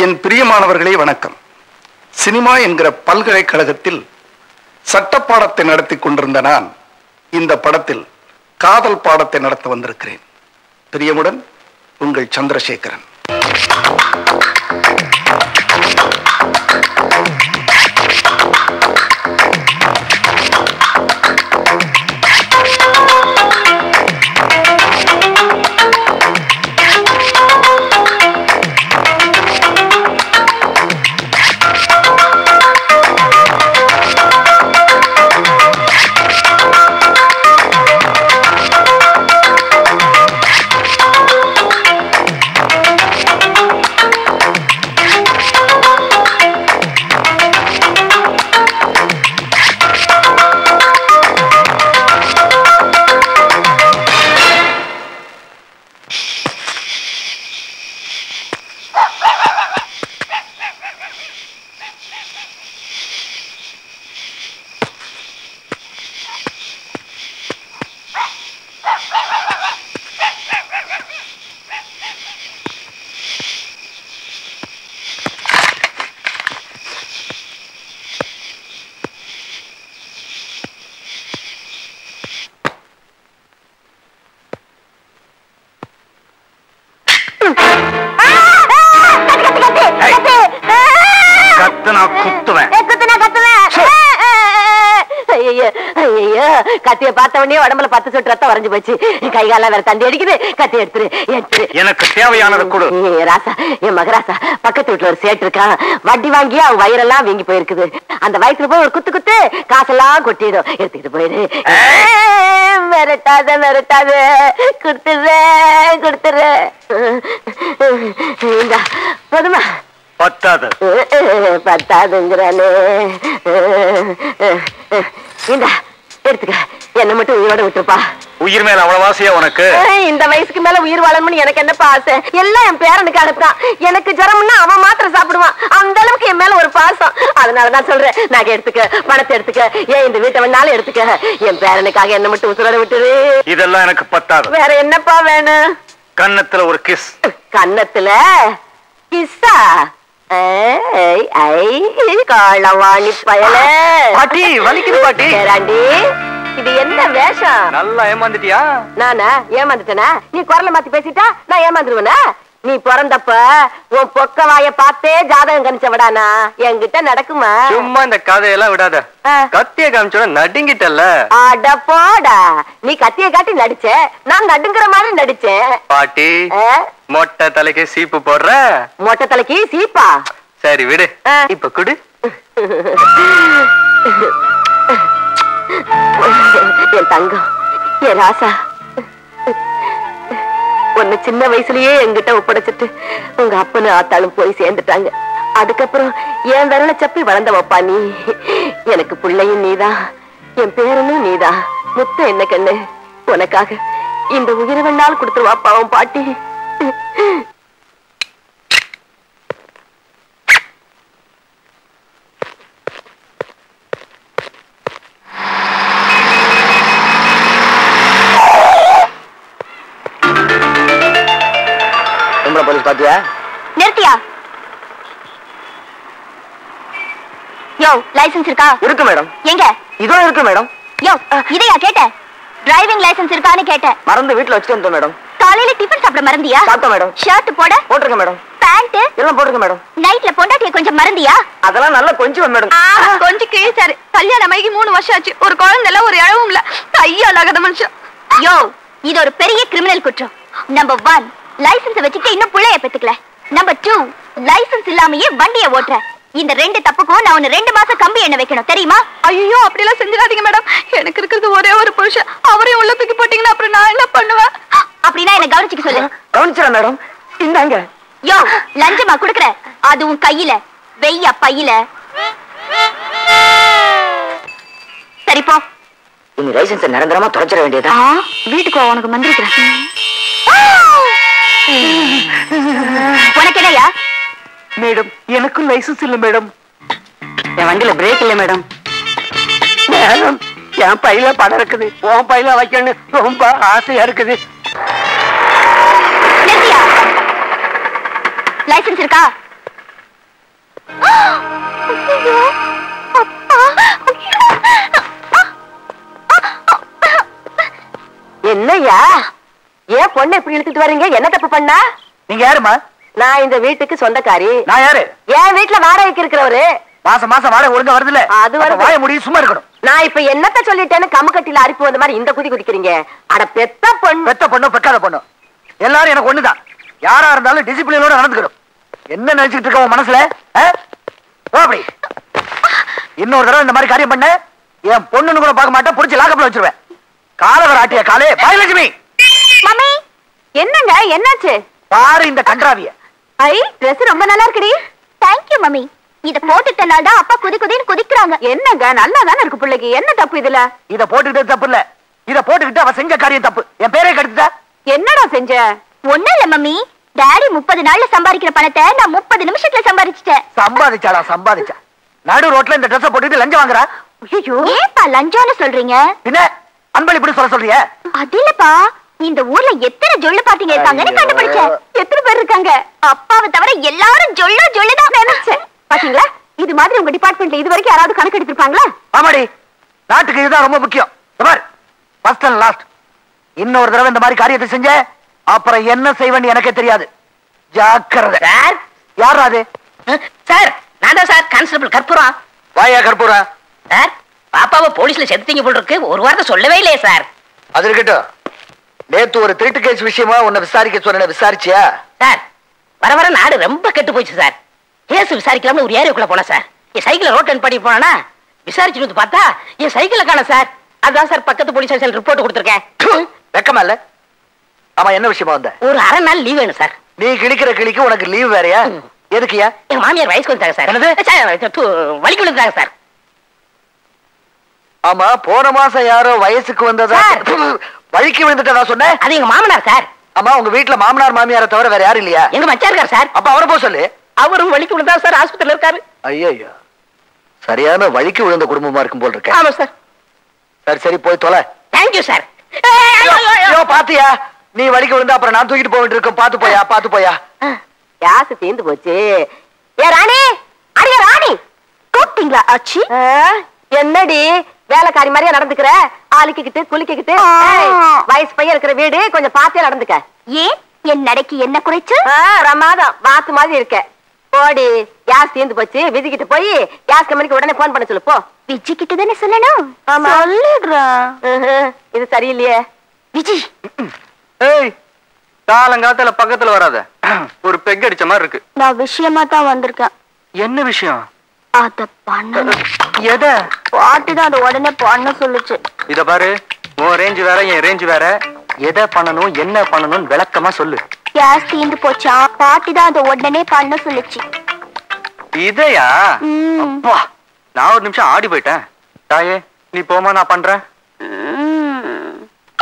என் பிரியமானவர்களே வணக்கம் சினிமா என்கிற பல்கலைக்கழகத்தில் சட்ட பாடத்தை நடத்தி கொண்டிருந்த நான் இந்த படத்தில் காதல் பாடத்தை நடத்த வந்திருக்கிறேன் பிரியமுடன் உங்கள் சந்திரசேகரன் கத்துனா குத்துவேன் கத்திய பார்த்த உடனே உடம்புல பத்து சொட்டு ரத்தம் வரைஞ்சு போச்சு கை காலம் வேற தண்டி அடிக்குது கத்தி எடுத்துரு எடுத்துரு எனக்கு தேவையானதை கொடு ஏய், ராசா என் மகராசா பக்கத்து வீட்டுல ஒரு சேட்டு இருக்கான் வட்டி வாங்கி அவன் வயிறெல்லாம் வீங்கி போயிருக்குது அந்த வயசுல போய் ஒரு குத்து குத்து காசெல்லாம் கொட்டிடும் எடுத்துக்கிட்டு போயிரு ஏய், மிரட்டாத மிரட்டாத கொடுத்துடுறேன் கொடுத்துடுறேன் இந்தா, போதுமா பத்தாது பத்தாதுங்கிறானே இந்தா எடுத்துக்க என்ன மட்டும் உயிரோட விட்டுருப்பா உயிர் மேல அவ்வளவு ஆசையா உனக்கு ஏய், இந்த வயசுக்கு மேல உயிர் வாழணும்னு எனக்கு என்னப்பா ஆசை எல்லாம் என் பேரனுக்கு அனுப்புறான் எனக்கு ஜரம்னா அவன் மாத்திரம் சாப்பிடுவான் அந்த அளவுக்கு என் மேல ஒரு பாசம் அதனாலதான் சொல்றேன் நகை எடுத்துக்க பணத்தை எடுத்துக்க ஏன் இந்த வீட்டை வேணாலும் எடுத்துக்க என் பேரனுக்காக என்ன மட்டும் உசுரோட விட்டுரு இதெல்லாம் எனக்கு பத்தாது வேற என்னப்பா வேணும் கன்னத்துல ஒரு கிஸ் கன்னத்துல கிஸ்ஸா ஏய், ஐ, காளவாணி பயல பாட்டி, வலிக்குது பாட்டி. பேராண்டி இது என்ன வேஷம் நல்லா ஏமாந்துட்டியா நானா ஏமாந்துட்டேனா நீ குரல மாத்தி பேசிட்டா நான் ஏமாந்துருவேனா நீ பிறந்தப்ப உன் பொக்க வாய பார்த்தே ஜாதகம் கணிச்சவடானா என்கிட்ட நடக்குமா சும்மா இந்த கதையெல்லாம் விடாத ஆ. கத்திய காமிச்சோட நடுங்கிட்டல்ல அட போடா நீ கத்திய காட்டி நடிச்ச நான் நடுங்குற மாதிரி நடிச்சேன் பாட்டி ஆ? மொட்டை தலைக்கு சீப்பு போடுற மொட்டை தலைக்கு சீப்பா சரி விடு ஆ. இப்ப குடு என் தங்கம் என் ராசா உன்னை சின்ன வயசுலயே என்கிட்ட ஒப்படைச்சிட்டு உங்க அப்பனு ஆத்தாளும் போய் சேர்ந்துட்டாங்க அதுக்கப்புறம் என் விரல சப்பி வளர்ந்தவப்பா நீ எனக்கு பிள்ளையும் நீதான் என் பேரனும் நீதான் முத்த என்ன கண்ணு உனக்காக இந்த உயிரை வேணாலும் கொடுத்துருவாப்பா அவன் பாட்டி பொம்பளை போலீஸ் பாத்தியா நிறுத்தியா யோ லைசென்ஸ் இருக்கா இருக்கு மேடம் எங்க இதோ இருக்கு மேடம் யோ இதையா கேட்ட டிரைவிங் லைசென்ஸ் இருக்கான்னு கேட்டேன் மறந்து வீட்டுல வச்சுட்டு வந்தோம் மேடம் காலையில டிஃபன் சாப்பிட மறந்தியா சாப்பிட்டோம் மேடம் ஷர்ட் போட போட்டிருக்கேன் மேடம் பேண்ட் எல்லாம் போட்டிருக்கேன் மேடம் நைட்ல பொண்டாட்டிய கொஞ்சம் மறந்தியா அதெல்லாம் நல்லா கொஞ்சம் மேடம் கொஞ்சம் கிழிச்சாரு கல்யாணம் ஆகி மூணு வருஷம் ஆச்சு ஒரு குழந்தை இல்ல ஒரு இழவும் இல்ல கையாலாகாத மனுஷன் யோ இது ஒரு பெரிய கிரிமினல் குற்றம் நம்பர் ஒன் லைசென்ஸ் வச்சுட்டு இன்னும் புள்ளைய பெத்துக்கல நம்பர் டூ லைசென்ஸ் இல்லாமயே வண்டிய ஓட்டுற இந்த ரெண்டு தப்புக்கும் நான் உன்னை ரெண்டு மாசம் கம்பி எண்ணெய் வைக்கணும் தெரியுமா ஐயோ அப்படி எல்லாம் செஞ்சிடாதீங்க மேடம் எனக்கு இருக்கிறது ஒரே ஒரு புருஷன் அவரையும் உள்ள தூக்கி போட்டீங்கன்னா அப்புறம் நான் என்ன பண்ணுவேன் அப்படின்னா என்ன கவனிச்சுக்க சொல்லு கவனிச்சிடா மேடம் இந்தாங்க யோ லஞ்சமா குடுக்குற அதுவும் கையில வெய்யா பையில சரி போ இனி லைசன்ஸ் நிரந்தரமா தொலைச்சிட வேண்டியதா வீட்டுக்கு வா, உனக்கு மந்திரிக்கிறேன் உனக்கு என்னய்யா மேடம் எனக்கும் லைசன்ஸ் இல்ல மேடம் என் வண்டியில பிரேக் இல்ல மேடம் மேடம் என் பையில பணம் இருக்குது உன் பையில வைக்கணும் ரொம்ப ஆசையா இருக்குது நிறுத்தியா லைசென்ஸ் இருக்கா ஐயோ, அப்பா. என்னய்யா ஏன் பொண்ணை இப்படி இழுத்துட்டு வர்றீங்க என்ன தப்பு பண்ணா நீங்க யாருமா நான் இந்த வீட்டுக்கு சொந்தக்காரி நான் யாரு என் வீட்டுல வாடகைக்கு இருக்கிறவரு மாசம் மாசம் வாடகை ஒழுங்கா வருதுல்ல அது வருது. அப்ப வாய முடியும் சும்மா இருக்கணும் நான் இப்ப என்னத்த சொல்லிட்டேன்னு கம்மு கட்டில அரிப்பு வந்த மாதிரி இந்த குதி குதிக்கிறீங்க அட பெத்த பொண்ணு பெத்த பொண்ணு பெக்காத பொண்ணு எல்லாரும் எனக்கு ஒண்ணுதான் யாரா இருந்தாலும் டிசிப்ளினோட நடந்துக்கணும் என்ன நினைச்சிட்டு இருக்க உன் மனசுல ஆ? போ அப்படி இன்னொரு தடவை இந்த மாதிரி காரியம் பண்ண என் பொண்ணுன்னு கூட பார்க்க மாட்டேன் புடிச்சு லாக்கப்ல வச்சிருவேன் காலவர் ஆட்டிய காலே பாயலட்சுமி மம்மி என்னங்க என்னாச்சு பாரு இந்த கன்றாவிய ஐ Dress ரொம்ப நல்லா இருக்குடி தேங்க்யூ மம்மி இத போட்டுட்டனால தான் அப்பா குதி குதின்னு குதிக்கிறாங்க என்னங்க நல்லா தானே இருக்கு பிள்ளைக்கு என்ன தப்பு இதுல இத போட்டுக்கிட்டது தப்பு இல்ல இத போட்டுக்கிட்டு அவ செஞ்ச காரியம் தப்பு என் பேரே கெடுத்துட்டா என்னடா செஞ்ச ஒண்ணும் இல்ல மம்மி டாடி முப்பது நாள்ல சம்பாதிக்கிற பணத்தை நான் முப்பது நிமிஷத்துல சம்பாதிச்சிட்டேன் சம்பாதிச்சாடா சம்பாதிச்சா நடு ரோட்ல இந்த ட்ரெஸ் போட்டுட்டு லஞ்சம் வாங்குறா ஐயோ ஏன்பா லஞ்சம்னு சொல்றீங்க பின்ன அன்பளிப்புன்னு சொல்ல சொல்றிய அது இல்லப்பா இந்த ஊர்ல எத்தனை ஜொல்லு பாத்தீங்க இருக்காங்கன்னு ஐயோ. கண்டுபிடிச்சேன் எத்தனை பேர் இருக்காங்க அப்பாவை தவிர எல்லாரும் ஜொல்லு ஜொல்லுதான் நினைச்சேன் பாத்தீங்களா இது மாதிரி உங்க டிபார்ட்மெண்ட்ல இது வரைக்கும் யாராவது கணக்கு எடுத்திருப்பாங்களா ஆமாடி நாட்டுக்கு இதுதான் ரொம்ப முக்கியம் ஃபர்ஸ்ட் அண்ட் லாஸ்ட் இன்னொரு தடவை இந்த மாதிரி காரியத்தை செஞ்ச அப்புறம் என்ன செய்வேன்னு எனக்கே தெரியாது ஜாக்கிரதை சார் யாரா அது சார் நான் தான் சார் கான்ஸ்டபிள் கற்பூரம் வாயா கற்பூரா சார் பாப்பாவை போலீஸ்ல செத்துட்டீங்க போல் இருக்கு ஒரு வார்த்தை சொல்லவே இல்லையே சார் அது இருக்கட்டும் நேத்து ஒரு திருட்டு கேஸ் விஷயமா உன்னை விசாரிக்க சொன்ன விசாரிச்சியா சார் வர வர நாடு ரொம்ப கெட்டு போச்சு சார் கேஸ் விசாரிக்கலாம்னு ஒரு ஏரியாக்குள்ள போனேன் சார் என் சைக்கிளை ரோட் பண்ணி போனா விசாரிச்சுட்டு வந்து பார்த்தா என் சைக்கிளை காணோம் சார் அதான் சார் பக்கத்து போலீஸ் ஸ்டேஷன் ரிப்போர்ட் கொடுத்துருக்கேன் வெக்கமா இல்ல ஆமா என்ன விஷயமா வந்த ஒரு அரை நாள் லீவ் வேணும் சார் நீ கிழிக்கிற கிளிக்கு உனக்கு லீவ் வேறயா எதுக்குயா எங்க மாமியார் வயசுக்கு வந்துட்டாங்க சார் என்னது? சார், து- வலிக்கு விழுந்தாங்க சார் ஆமா போன மாசம் யாரோ வயசுக்கு வந்ததா சார். வழிக்கு விழுந்துட்டதா சொன்ன அது எங்க மாமனார் சார் ஆமா உங்க வீட்டுல மாமனார் மாமியாரை தவிர வேற யாரும் இல்லையா எங்க மச்சான் இருக்கார் சார் அப்ப அவரை போக சொல்லு அவரும் வலிக்கு விழுந்தா சார் ஹாஸ்பிட்டல் இருக்காரு ஐயோ சரியான வழிக்கு விழுந்த குடும்பமா இருக்கும் போல் இருக்க ஆமா சார் சரி சரி போய் தொலை தேங்க்யூ சார் ஐயோ பாத்தியா நீ வழிக்கு விழுந்தா அப்புறம் நான் தூக்கிட்டு போக வேண்டியிருக்கும் பாத்து போயா பாத்து போயா கேஸ் தீந்து போச்சு ஏ ராணி அடியே ராணி கூப்பிட்டீங்களா ஆச்சி ஆ, என்னடி வேலைக்காரி மாதிரியா நடந்துக்கிற ஆளுக்கிக்கிட்டு குளிக்கிக்கிட்டு ஆ. ஏய், வயசு பையன் இருக்கிற வீடு கொஞ்சம் பாத்தியா நடந்துக்க ஏன் என் நடைக்கு என்ன குறைச்சு ஆ, ரமாதம் வாத்து மாதிரி இருக்க போடி கேஸ் தீந்து போச்சு விதிக்கிட்டு போய் கேஸ் கம்பெனிக்கு உடனே போன் பண்ண சொல்லு போ விஜி கிட்ட தானே சொல்லணும் ஆமா. சொல்லிடுறேன் ம்ஹும். இது சரியில்லையே விஜி ஏய் காலங்காத்தால பக்கத்துல வராத ஒரு பெக் அடிச்ச மாதிரி இருக்கு நான் விஷயமா தான் வந்திருக்கேன் என்ன விஷயம் அத பண்ணணும் எத பாட்டி தான் அதை உடனே பண்ண சொல்லுச்சு இத பாரு உன் ரேஞ்ச் வேற என் ரேஞ்ச் வேற எதை பண்ணணும் என்ன பண்ணணும்னு விளக்கமா சொல்லு கேஸ் தீந்து போச்சா பாட்டி தான் அதை உடனே பண்ண சொல்லுச்சு இதையா ம். அப்பா நான் ஒரு நிமிஷம் ஆடி போயிட்டேன் தாயே நீ போமா நான் பண்றேன் ம்.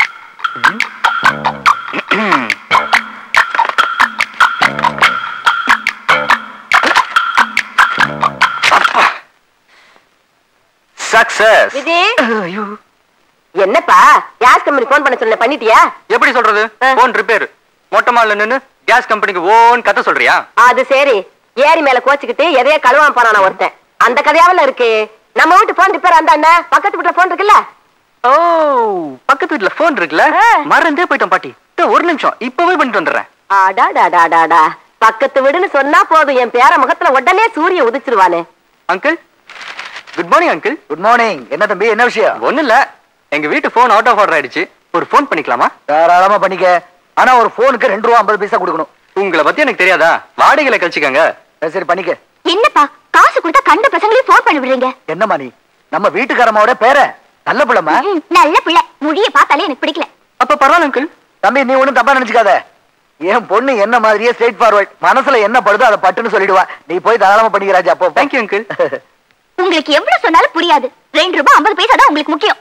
சக்சஸ் விதி என்னப்பா கேஸ் கம்பெனி போன் பண்ண சொல்ல பண்ணிட்டியா எப்படி சொல்றது ஆ. போன் ரிப்பேர் மொட்டை மாடல நின்னு கேஸ் கம்பெனிக்கு ஓன் கத்த சொல்றியா அது சரி ஏரி மேல கோச்சுக்கிட்டு எதையோ கழுவாம போனான ஒருத்தன் அந்த கதையாவில இருக்கு நம்ம வீட்டு போன் ரிப்பேர் அந்த அண்ணன் பக்கத்து வீட்டுல போன் இருக்குல்ல ஓ பக்கத்து வீட்டுல போன் இருக்குல்ல ஆ. மறந்தே போயிட்டேன் பாட்டி இதோ ஒரு நிமிஷம் இப்பவே பண்ணிட்டு வந்துடுறேன் அடாடாடாடாடா பக்கத்து வீடுன்னு சொன்னா போதும் என் பேர முகத்துல உடனே சூரிய உதிச்சிருவானே uncle good morning uncle good morning என்ன தம்பி என்ன விஷயம் ஒண்ணு இல்ல எங்க வீட்டு போன் அவுட் ஆஃப் ஆர்டர் ஆயிடுச்சு ஒரு போன் பண்ணிக்கலாமா தாராளமா பண்ணிக்க ஆனா ஒரு போனுக்கு ரெண்டு ரூபா ஐம்பது பைசா கொடுக்கணும் உங்களை பத்தி எனக்கு தெரியாதா வாடகையில கழிச்சுக்கங்க சரி, சரி பண்ணிக்க என்னப்பா காசு கொடுத்தா கண்ட பசங்களையும் போன் பண்ணி விடுறீங்க என்னம்மா நீ நம்ம வீட்டுக்காரமாவோட பேர நல்ல பிள்ளைமா ம், நல்ல பிள்ளை முடிய பார்த்தாலே எனக்கு பிடிக்கல அப்ப பரவாயில்ல அங்கிள் தம்பி நீ ஒண்ணும் தப்பா நினைச்சுக்காத என் பொண்ணு என்ன மாதிரியே ஸ்ட்ரெயிட் ஃபார்வர்ட் மனசுல என்ன படுதோ அதை பட்டுன்னு சொல்லிடுவா நீ போய் தாராளமா பண்ணிக்க ராஜா அப்போ தேங்க்யூ அங்கிள் உங்களுக்கு எவ்வளவு சொன்னாலும் புரியாது ரெண்டு ரூபாய் ஐம்பது பைசா தான் உங்களுக்கு முக்கியம்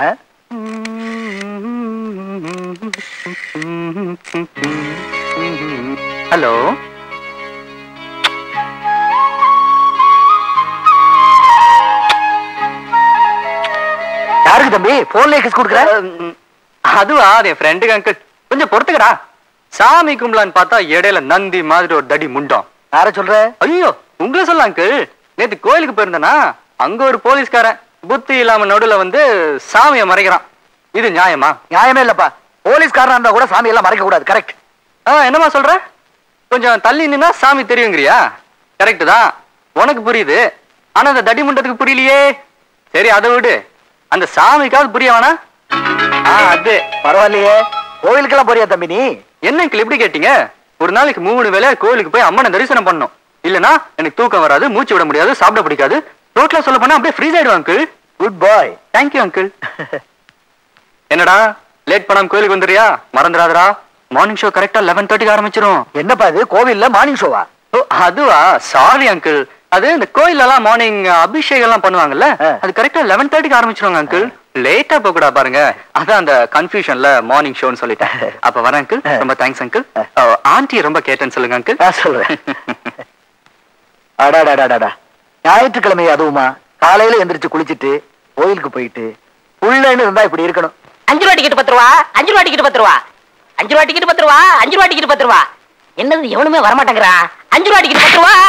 ஹலோ யாருக்கு தம்பி போன்ல கிஸ் கொடுக்குற அதுவா அது என் ஃப்ரெண்டுக்கு அங்கிள் கொஞ்சம் பொறுத்துக்கடா சாமி கும்பலான்னு பார்த்தா இடையில நந்தி மாதிரி ஒரு தடி முண்டம் யார சொல்ற ஐயோ உங்களை சொல்ல அங்கிள் நேத்து கோயிலுக்கு போயிருந்தேனா அங்க ஒரு போலீஸ்காரன் புத்தி இல்லாம நடுவுல வந்து சாமியை மறைக்கிறான் இது நியாயமா நியாயமே இல்லப்பா போலீஸ்காரனா இருந்தா கூட சாமி எல்லாம் மறைக்க கூடாது கரெக்ட் ஆ என்னம்மா சொல்ற கொஞ்சம் தள்ளி நின்னா சாமி தெரியுங்கிறியா கரெக்ட் தான் உனக்கு புரியுது ஆனா அந்த தடிமுண்டத்துக்கு புரியலையே சரி அதை விடு அந்த சாமிக்காவது புரிய வேணா ஆ அது பரவாயில்லையே கோவிலுக்கெல்லாம் போறியா தம்பி நீ என்ன அங்கிள் எப்படி கேட்டீங்க ஒரு நாளைக்கு மூணு வேளை கோயிலுக்கு போய் அம்மனை தரிசனம் பண்ணணும் இல்லனா எனக்கு தூக்கம் வராது மூச்சு விட முடியாது சாப்பிட பிடிக்காது ரோட்ல சொல்ல போனா அப்படியே ஃப்ரீஸ் ஆயிடும் uncle good bye thank you uncle என்னடா லேட் பண்ணாம கோயிலுக்கு வந்துறியா மறந்துடாதடா மார்னிங் ஷோ கரெக்டா லெவன் தேர்ட்டிக்கு ஆரம்பிச்சிரும் என்னப்பா இது கோவில்ல மார்னிங் ஷோவா ஓ அதுவா சாரி அங்கிள் அது இந்த கோயில்ல எல்லாம் மார்னிங் அபிஷேகம் எல்லாம் பண்ணுவாங்கல்ல ஆ. அது கரெக்டா லெவன் தேர்ட்டிக்கு ஆரம்பிச்சிருவாங்க அங்கிள் லேட்டா போக கூடாது பாருங்க அதான் அந்த கன்ஃபியூஷன்ல மார்னிங் ஷோன்னு சொல்லிட்டேன் அப்ப வரேன் அங்கிள் ஆ. ரொம்ப தேங்க்ஸ் அங்கிள் ஆண்டி ரொம்ப கேட்டேன்னு சொல்லுங்க அங்கிள் நான் சொல்றேன் அடாடாடாடாடா ஞாயிற்றுக்கிழமை அதுவுமா காலையில எந்திரிச்சு குளிச்சிட்டு கோயிலுக்கு போயிட்டு புள்ளன்னு இருந்தா இப்படி இருக்கணும் அஞ்சு ரூபா டிக்கெட் பத்து ரூபா அஞ்சு ரூபா டிக்கெட் பத்து ரூபா அஞ்சு ரூபா டிக்கெட் பத்து ரூபா அஞ்சு ரூபா டிக்கெட் பத்து ரூபா என்னது எவனுமே வரமாட்டேங்கிறான் அஞ்சு ரூபா டிக்கெட் பத்து ரூபா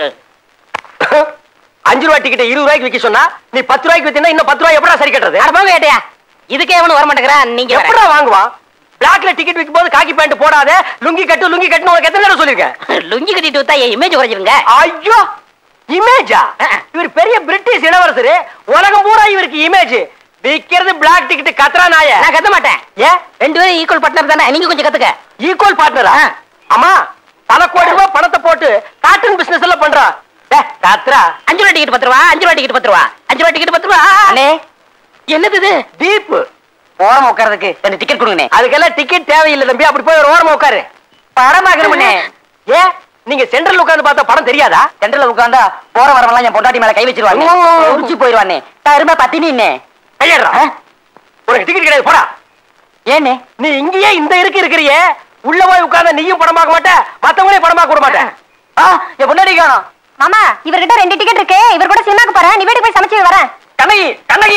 அஞ்சு ரூபாய் டிக்கெட் இருபது ரூபாய்க்கு விற்க சொன்னா நீ பத்து ரூபாய்க்கு வித்தீங்கன்னா இன்னும் பத்து ரூபாய் எப்படா சரி கட்டுறது அட போங்க ஏட்டையா இதுக்கே எவனும் வரமாட்டேங்கிறான் நீங்க வேற. எப்படா வாங்குவான் பிளாக்ல டிக்கெட் விற்கும் போது காக்கி பேண்ட் போடாத லுங்கி கட்டு லுங்கி கட்டுன்னு உனக்கு எத்தனை தடவை சொல்லிருக்கேன் லுங்கி கட்டிட்டு வித்தா என் இமேஜ் குறைஞ்சிருங்க ஐயோ இமேஜா அஹ். இவர் பெரிய பிரிட்டிஷ் இளவரசர் உலகம் பூரா இவருக்கு இமேஜ் விக்கிறது பிளாக் டிக்கெட் கத்ரா நாய நான் கத்த மாட்டேன் ஏன் ரெண்டு பேரும் ஈக்குவல் பார்ட்னர் தானே நீங்க கொஞ்சம் கத்துக்க ஈக்குவல் பார்ட்னரா ஆ. அம்மா பல கோடி ரூபாய் பணத்தை போட்டு காட்டன் பிசினஸ் எல்லாம் பண்றான் டேய், கத்ரா அஞ்சு ரூபா டிக்கெட் பத்து ரூபா அஞ்சு ரூபா டிக்கெட் பத்து ரூபா அஞ்சு ரூபா டிக்கெட் பத்து ரூபா அண்ணே என்னது இது டீப் ஓரமா உட்கார்றதுக்கு ரெண்டு டிக்கெட் கொடுங்கண்ணே அதுக்கெல்லாம் டிக்கெட் தேவையில்லை தம்பி அப்படி போய் ஒரு ஓரமா உட்காரு படம் பாக்கணும்னே ஏன் நீங்க சென்ட்ரல் உட்கார்ந்து பார்த்தா படம் தெரியாதா சென்டர்ல உட்கார்ந்தா போற வரவெல்லாம் என் பொண்டாட்டி மேல கை வச்சிருவாங்க முடிச்சு போயிருவானே தருமை பத்தினின்னே கையடுறா உனக்கு டிக்கெட் கிடையாது போடா ஏண்ணே நீ இங்கேயே இந்த இருக்கு இருக்கிறியே உள்ள போய் உட்கார்ந்தா நீயும் படம் பார்க்க மாட்ட மத்தவங்களையும் படம் பார்க்க விட மாட்டேன் ஆ என் பொண்டாட்டி காணோம் மாமா இவர்கிட்ட ரெண்டு டிக்கெட் இருக்கு இவர் கூட சினிமாக்கு போறேன் நீ வீட்டுக்கு போய் சமைச்சு வரேன் கண்ணகி கண்ணகி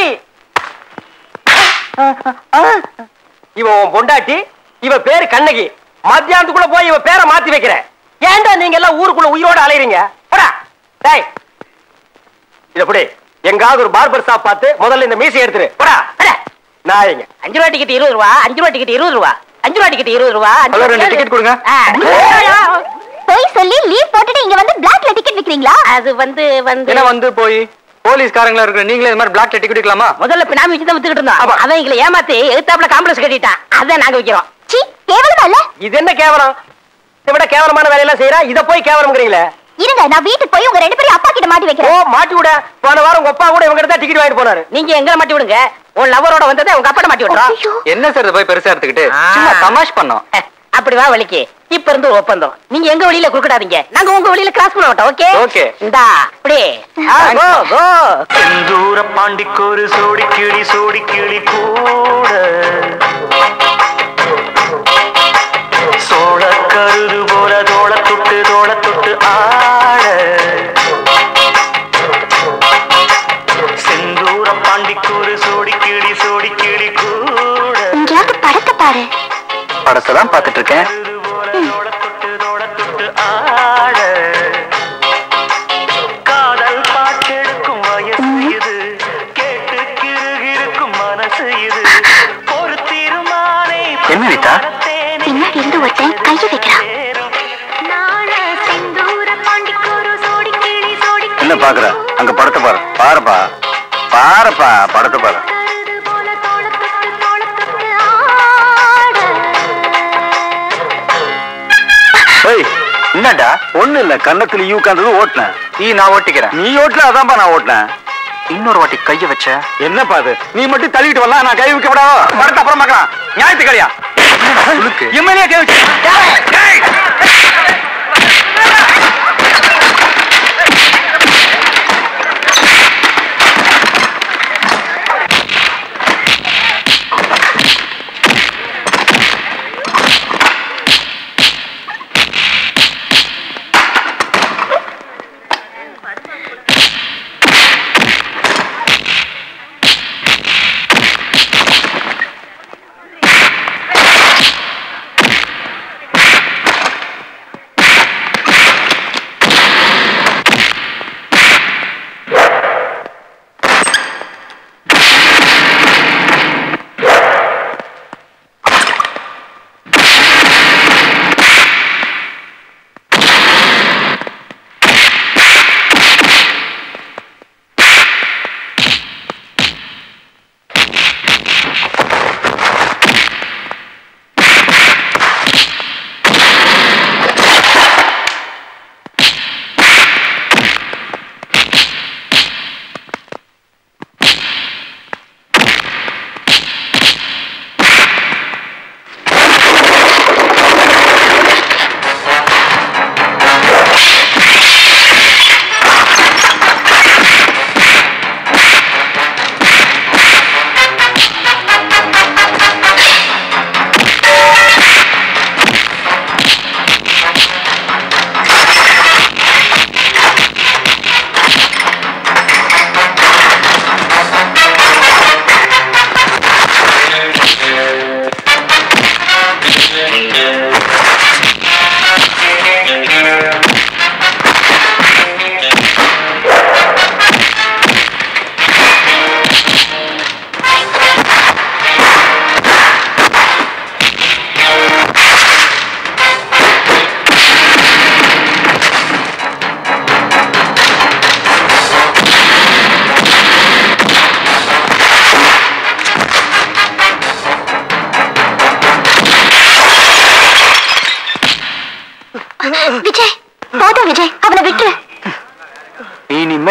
இவ உன் பொண்டாட்டி இவ பேரு கண்ணகி மத்தியானத்துக்குள்ள போய் இவ பேரை மாத்தி வைக்கிற ஏன்டா நீங்க எல்லாம் ஊருக்குள்ள உயிரோட அலையறீங்க போடா டேய் இத புடி எங்காவது ஒரு பார்பர் ஷாப் பார்த்து முதல்ல இந்த மீசை எடுத்துரு போடா அட, நாயங்க அஞ்சு ரூபா டிக்கெட் இருபது ரூபா அஞ்சு ரூபா டிக்கெட் இருபது ரூபா அஞ்சு ரூபா டிக்கெட் இருபது ரூபா அஞ்சு ஹலோ, ரூபா ரெண்டு ticket கொடுங்க. ஆ. போய் சொல்லி லீவ் போட்டுட்டு இங்க வந்து பிளாக்ல டிக்கெட் விக்கிறீங்களா அது வந்து வந்து என்ன வந்து போய் போலீஸ்காரங்களா இருக்கிற நீங்களே இது மாதிரி பிளாக்ல டிக்கெட் எடுக்கலாமா முதல்ல பினாமி வச்சு தான் வித்துக்கிட்டு இருந்தோம் அவன் எங்களை ஏமாத்தி எதிர்த்தாப்புல காம்ப்ளெக்ஸ் கட்டிட்டான் அதான் நாங்க வைக்கிறோம் சீ கேவலமா இல்ல இது என்ன கேவலம் இதை விட கேவலமான வேலையெல்லாம் செய்யறா இத போய் கேவலம்ங்கிறீங்களே இருங்க நான் வீட்டுக்கு போய் உங்க ரெண்டு பேரும் அப்பா கிட்ட மாட்டி ஓ வைக்கிறேன் மாட்டி விட போன வாரம் உங்க அப்பா கூட இவங்க தான் டிக்கெட் வாங்கிட்டு போனாரு நீங்க எங்களை மாட்டி விடுங்க உன் லவரோட வந்ததை உங்க அப்பா மாட்டி விடுறோம் ஐயோ. என்ன சார் இதை போய் பெருசா எடுத்துக்கிட்டு ஆ. சும்மா தமாஷ் பண்ணோம் அஹ், அப்படி வா வலிக்கு இப்ப இருந்து ஒரு ஒப்பந்தம் நீங்க எங்க வழியில குறுக்கிடாதீங்க நாங்க உங்க வழியில கிராஸ் பண்ண மாட்டோம் ஓகே Okay. இந்தா அப்படி கோ கோ செந்தூர பாண்டிக்கொரு சோடி கிளி சோடி கிளி கூட சோழ கருது போல தோள தொட்டு தோள தொட்டு ஆட செந்தூர பாண்டிக்கொரு சோடி கிளி சோடி கிளி கூட இங்கேயாவது படத்தை பாரு படத்தை தான் பார்த்துட்டு இருக்கேன் கருது போல தோள தொட்டு தோள தொட்டு ஆட காதல் பாட்டெடுக்கும் வயசு இது கேட்டு கிருகிருக்கும் மனசு இது ஒரு தீர்மானை என்ன அனிதா? பின்னாடி இருந்து ஒருத்தன் கையை வைக்கிறான் என்ன பாக்குற அங்க படத்தை பாரு பாருப்பா பாருப்பா படத்தை பாரு ஏய் என்னடா ஒண்ணு இல்ல கண்ணத்துல ஈ உட்கார்ந்தது ஓட்டினேன் ஈ நான் ஓட்டிக்கிறேன் நீ ஓட்டல அதான்ப்பா நான் ஓட்டினேன் இன்னொரு வாட்டி கைய வச்ச என்னப்பா அது நீ மட்டும் தள்ளிட்டு வரலாம் நான் கை வைக்க விடாவோ படத்தை அப்புறம் பார்க்கலாம் ஞாயிற்று கடையா சுளுக்கு எம்எல்ஏ கை வச்சு டேய்!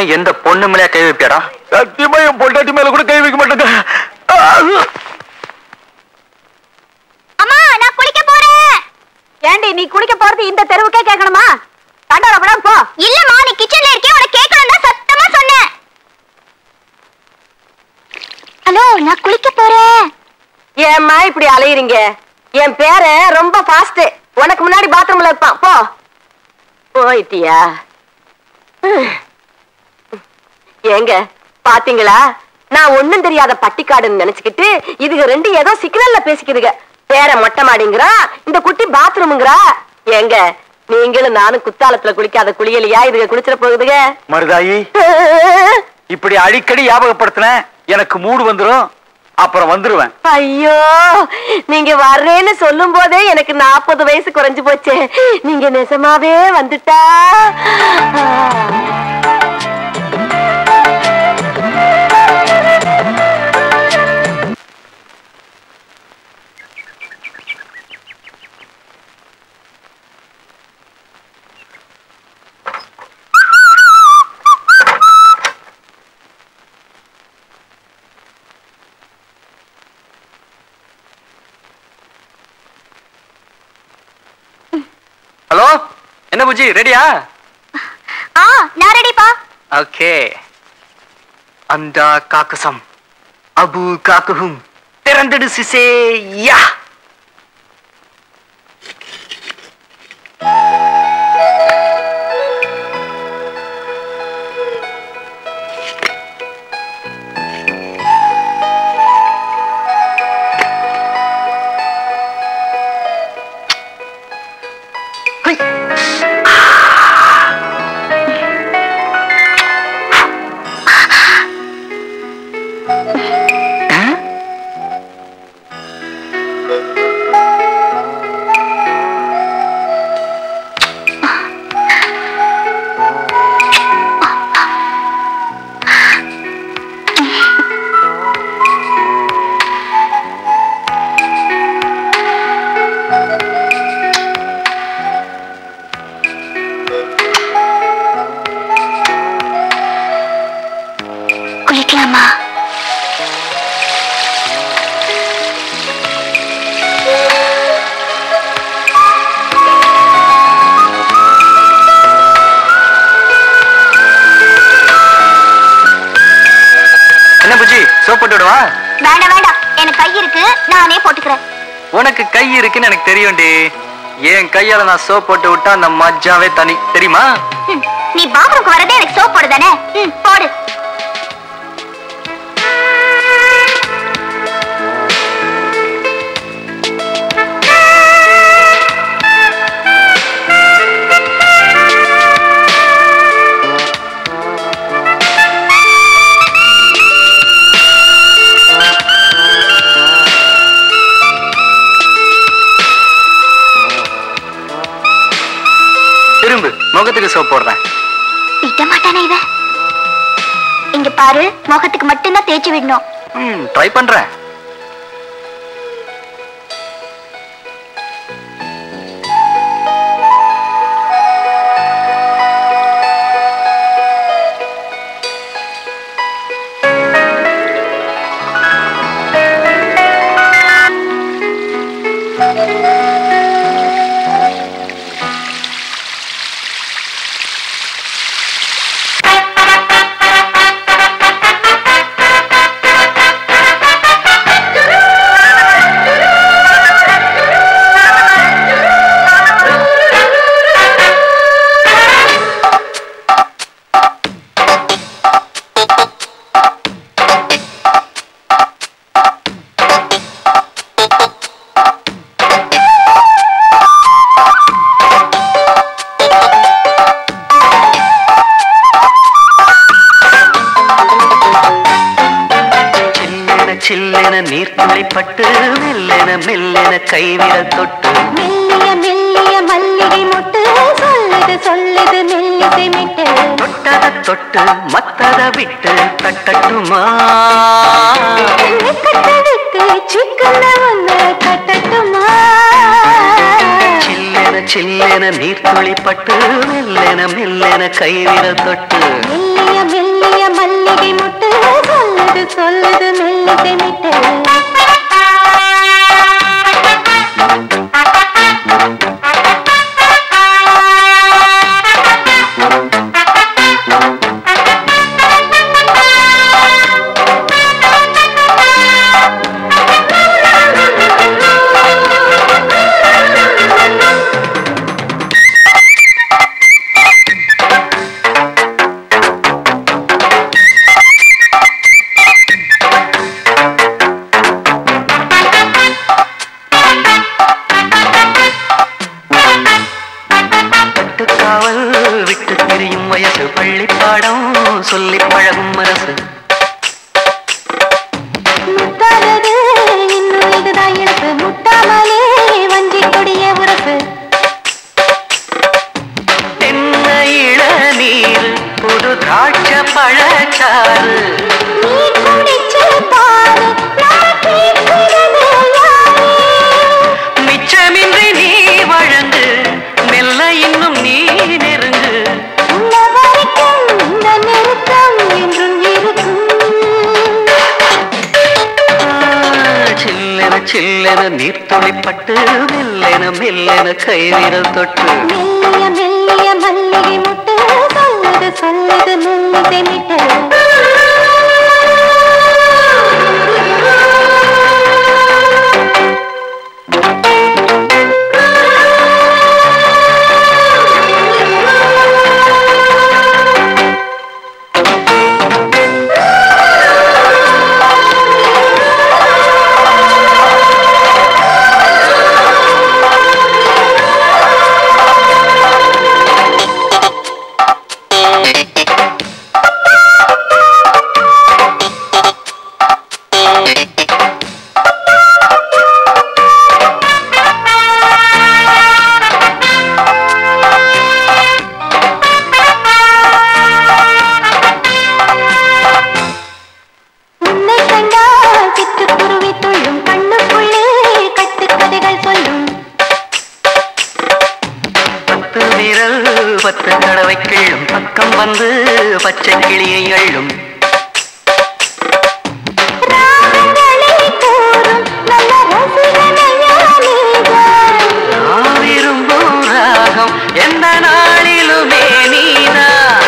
எந்த பொண்ணு மேலே கை வைப்பியாடா சத்தியமா என் பொண்டாட்டி மேல கூட கை வைக்க மாட்டேங்க அம்மா நான் குளிக்க போறேன் ஏண்டி நீ குளிக்க போறது இந்த தெருவுக்கே கேட்கணுமா கண்டோட படம் போ இல்லம்மா நீ கிச்சன்ல இருக்கே உனக்கு கேட்கணும் தான் சத்தமா சொன்னேன் ஹலோ நான் குளிக்க போறேன் ஏம்மா இப்படி அலையுறீங்க என் பேரு ரொம்ப ஃபாஸ்ட் உனக்கு முன்னாடி பாத்ரூம்ல இருப்பான் போ போயிட்டியா ஏங்க பாத்தீங்களா நான் ஒண்ணும் தெரியாத பட்டிக்காடுன்னு நினைச்சுக்கிட்டு இதுக ரெண்டு ஏதோ சிக்னல்ல பேசிக்குதுங்க பேர மொட்டை மாடிங்கிறா இந்த குட்டி பாத்ரூம்ங்கிறா ஏங்க நீங்களும் நானும் குத்தாலத்துல குளிக்காத குளியலையா இதுக குளிச்சிட போகுதுங்க மருதாயி இப்படி அடிக்கடி ஞாபகப்படுத்தின எனக்கு மூடு வந்துரும் அப்புறம் வந்துருவேன் ஐயோ நீங்க வர்றேன்னு சொல்லும் போதே எனக்கு நாற்பது வயசு குறைஞ்சு போச்சே நீங்க நிஜமாவே வந்துட்டா ஹலோ என்ன புஜி ரெடியா ஆ நான் ரெடிப்பா ஓகே அந்த காக்கசம் அபு காக்குஹும் திறந்துடு சிசே யா குளிக்கலாமா என்ன புஜி சோப் போட்டு விடவா வேண்டாம் வேண்டாம் எனக்கு கை இருக்கு நானே போட்டுக்கிறேன் உனக்கு கை இருக்குன்னு எனக்கு தெரியும்டி என் கையால நான் சோப் போட்டு விட்டா அந்த மஜ்ஜாவே தனி தெரியுமா ம், நீ பாத்ரூம்க்கு வரதே எனக்கு சோப் போடு தானே ம், போடு திரும்பு முகத்துக்கு சோப் போடுறேன் விட மாட்டானே இவன் இங்க பாரு முகத்துக்கு மட்டும்தான் தேய்ச்சி விடணும் ம் ட்ரை பண்றேன் சில்லென சில்லென நீர்த்துளிப்பட்டு மெல்லென மெல்லென கைவிரல் தொட்டு மெல்லிய மெல்லிய மல்லிகை மொட்டு சொல்லுது சொல்லுது மெல்லிசை மிட்டு தொட்டத தொட்டு மத்தத விட்டு தட்டட்டுமா வெக்கத்தடுக்கு சிக்கன ஒண்ணு கட்டட்டுமா சில்லென சில்லென நீர்த்துளிப்பட்டு மெல்லென மெல்லென கைவிரல் தொட்டு மெல்லிய மெல்லிய சில்லென நீர்த்துளிப்பட்டு மெல்லென மெல்லென கை விரல் தொட்டு மெல்லிய மெல்லிய மல்லிகை முட்டு சொல்லுது சொல்லுது மெல்லிசை மிட்டு உன்னை கண்டால் சிட்டுக்குருவி துள்ளும் கண்ணுக்குள்ளே கட்டுக்கதைகள் சொல்லும் பத்து விரல் பத்து தடவை கிள்ளும் பக்கம் வந்து பச்சை கிளியை அள்ளும் ராகங்களை கூறும் நல்ல ரசிகனையா நீதான். நான் விரும்பும் ராகம் எந்த நாளிலுமே நீதான்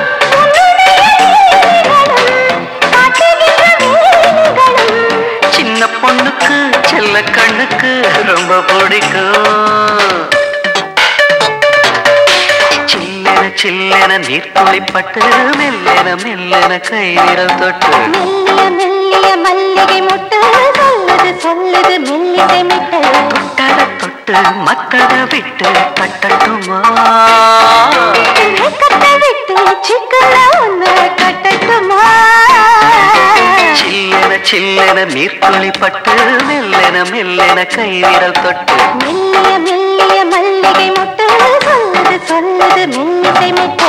காட்டுகின்ற வேலைகளும் சின்ன பொண்ணுக்கு செல்ல கண்ணுக்கு ரொம்ப பிடிக்கும் சில்லென சில்லென நீர் துளிப்பட்டு மெல்லென மெல்லென கை விரல் தொட்டு மெல்லிய மெல்லிய மல்லிகை முட்டு சொல்லுது சொல்லுது மெல்லிசை மிட்டு தொட்டத தொட்டு மத்தத விட்டு கட்டட்டுமா கட்டை விட்டு சிக்கன ஒன்று கட்டட்டுமா சில்லென சில்லென நீர் துளிப்பட்டு மெல்லென மெல்லென கை விரல் தொட்டு மெல்லிய மெல்லிய மல்லிகை முட்டு சொல்லுது சொல்லுது மெல்லிசை மிட்டு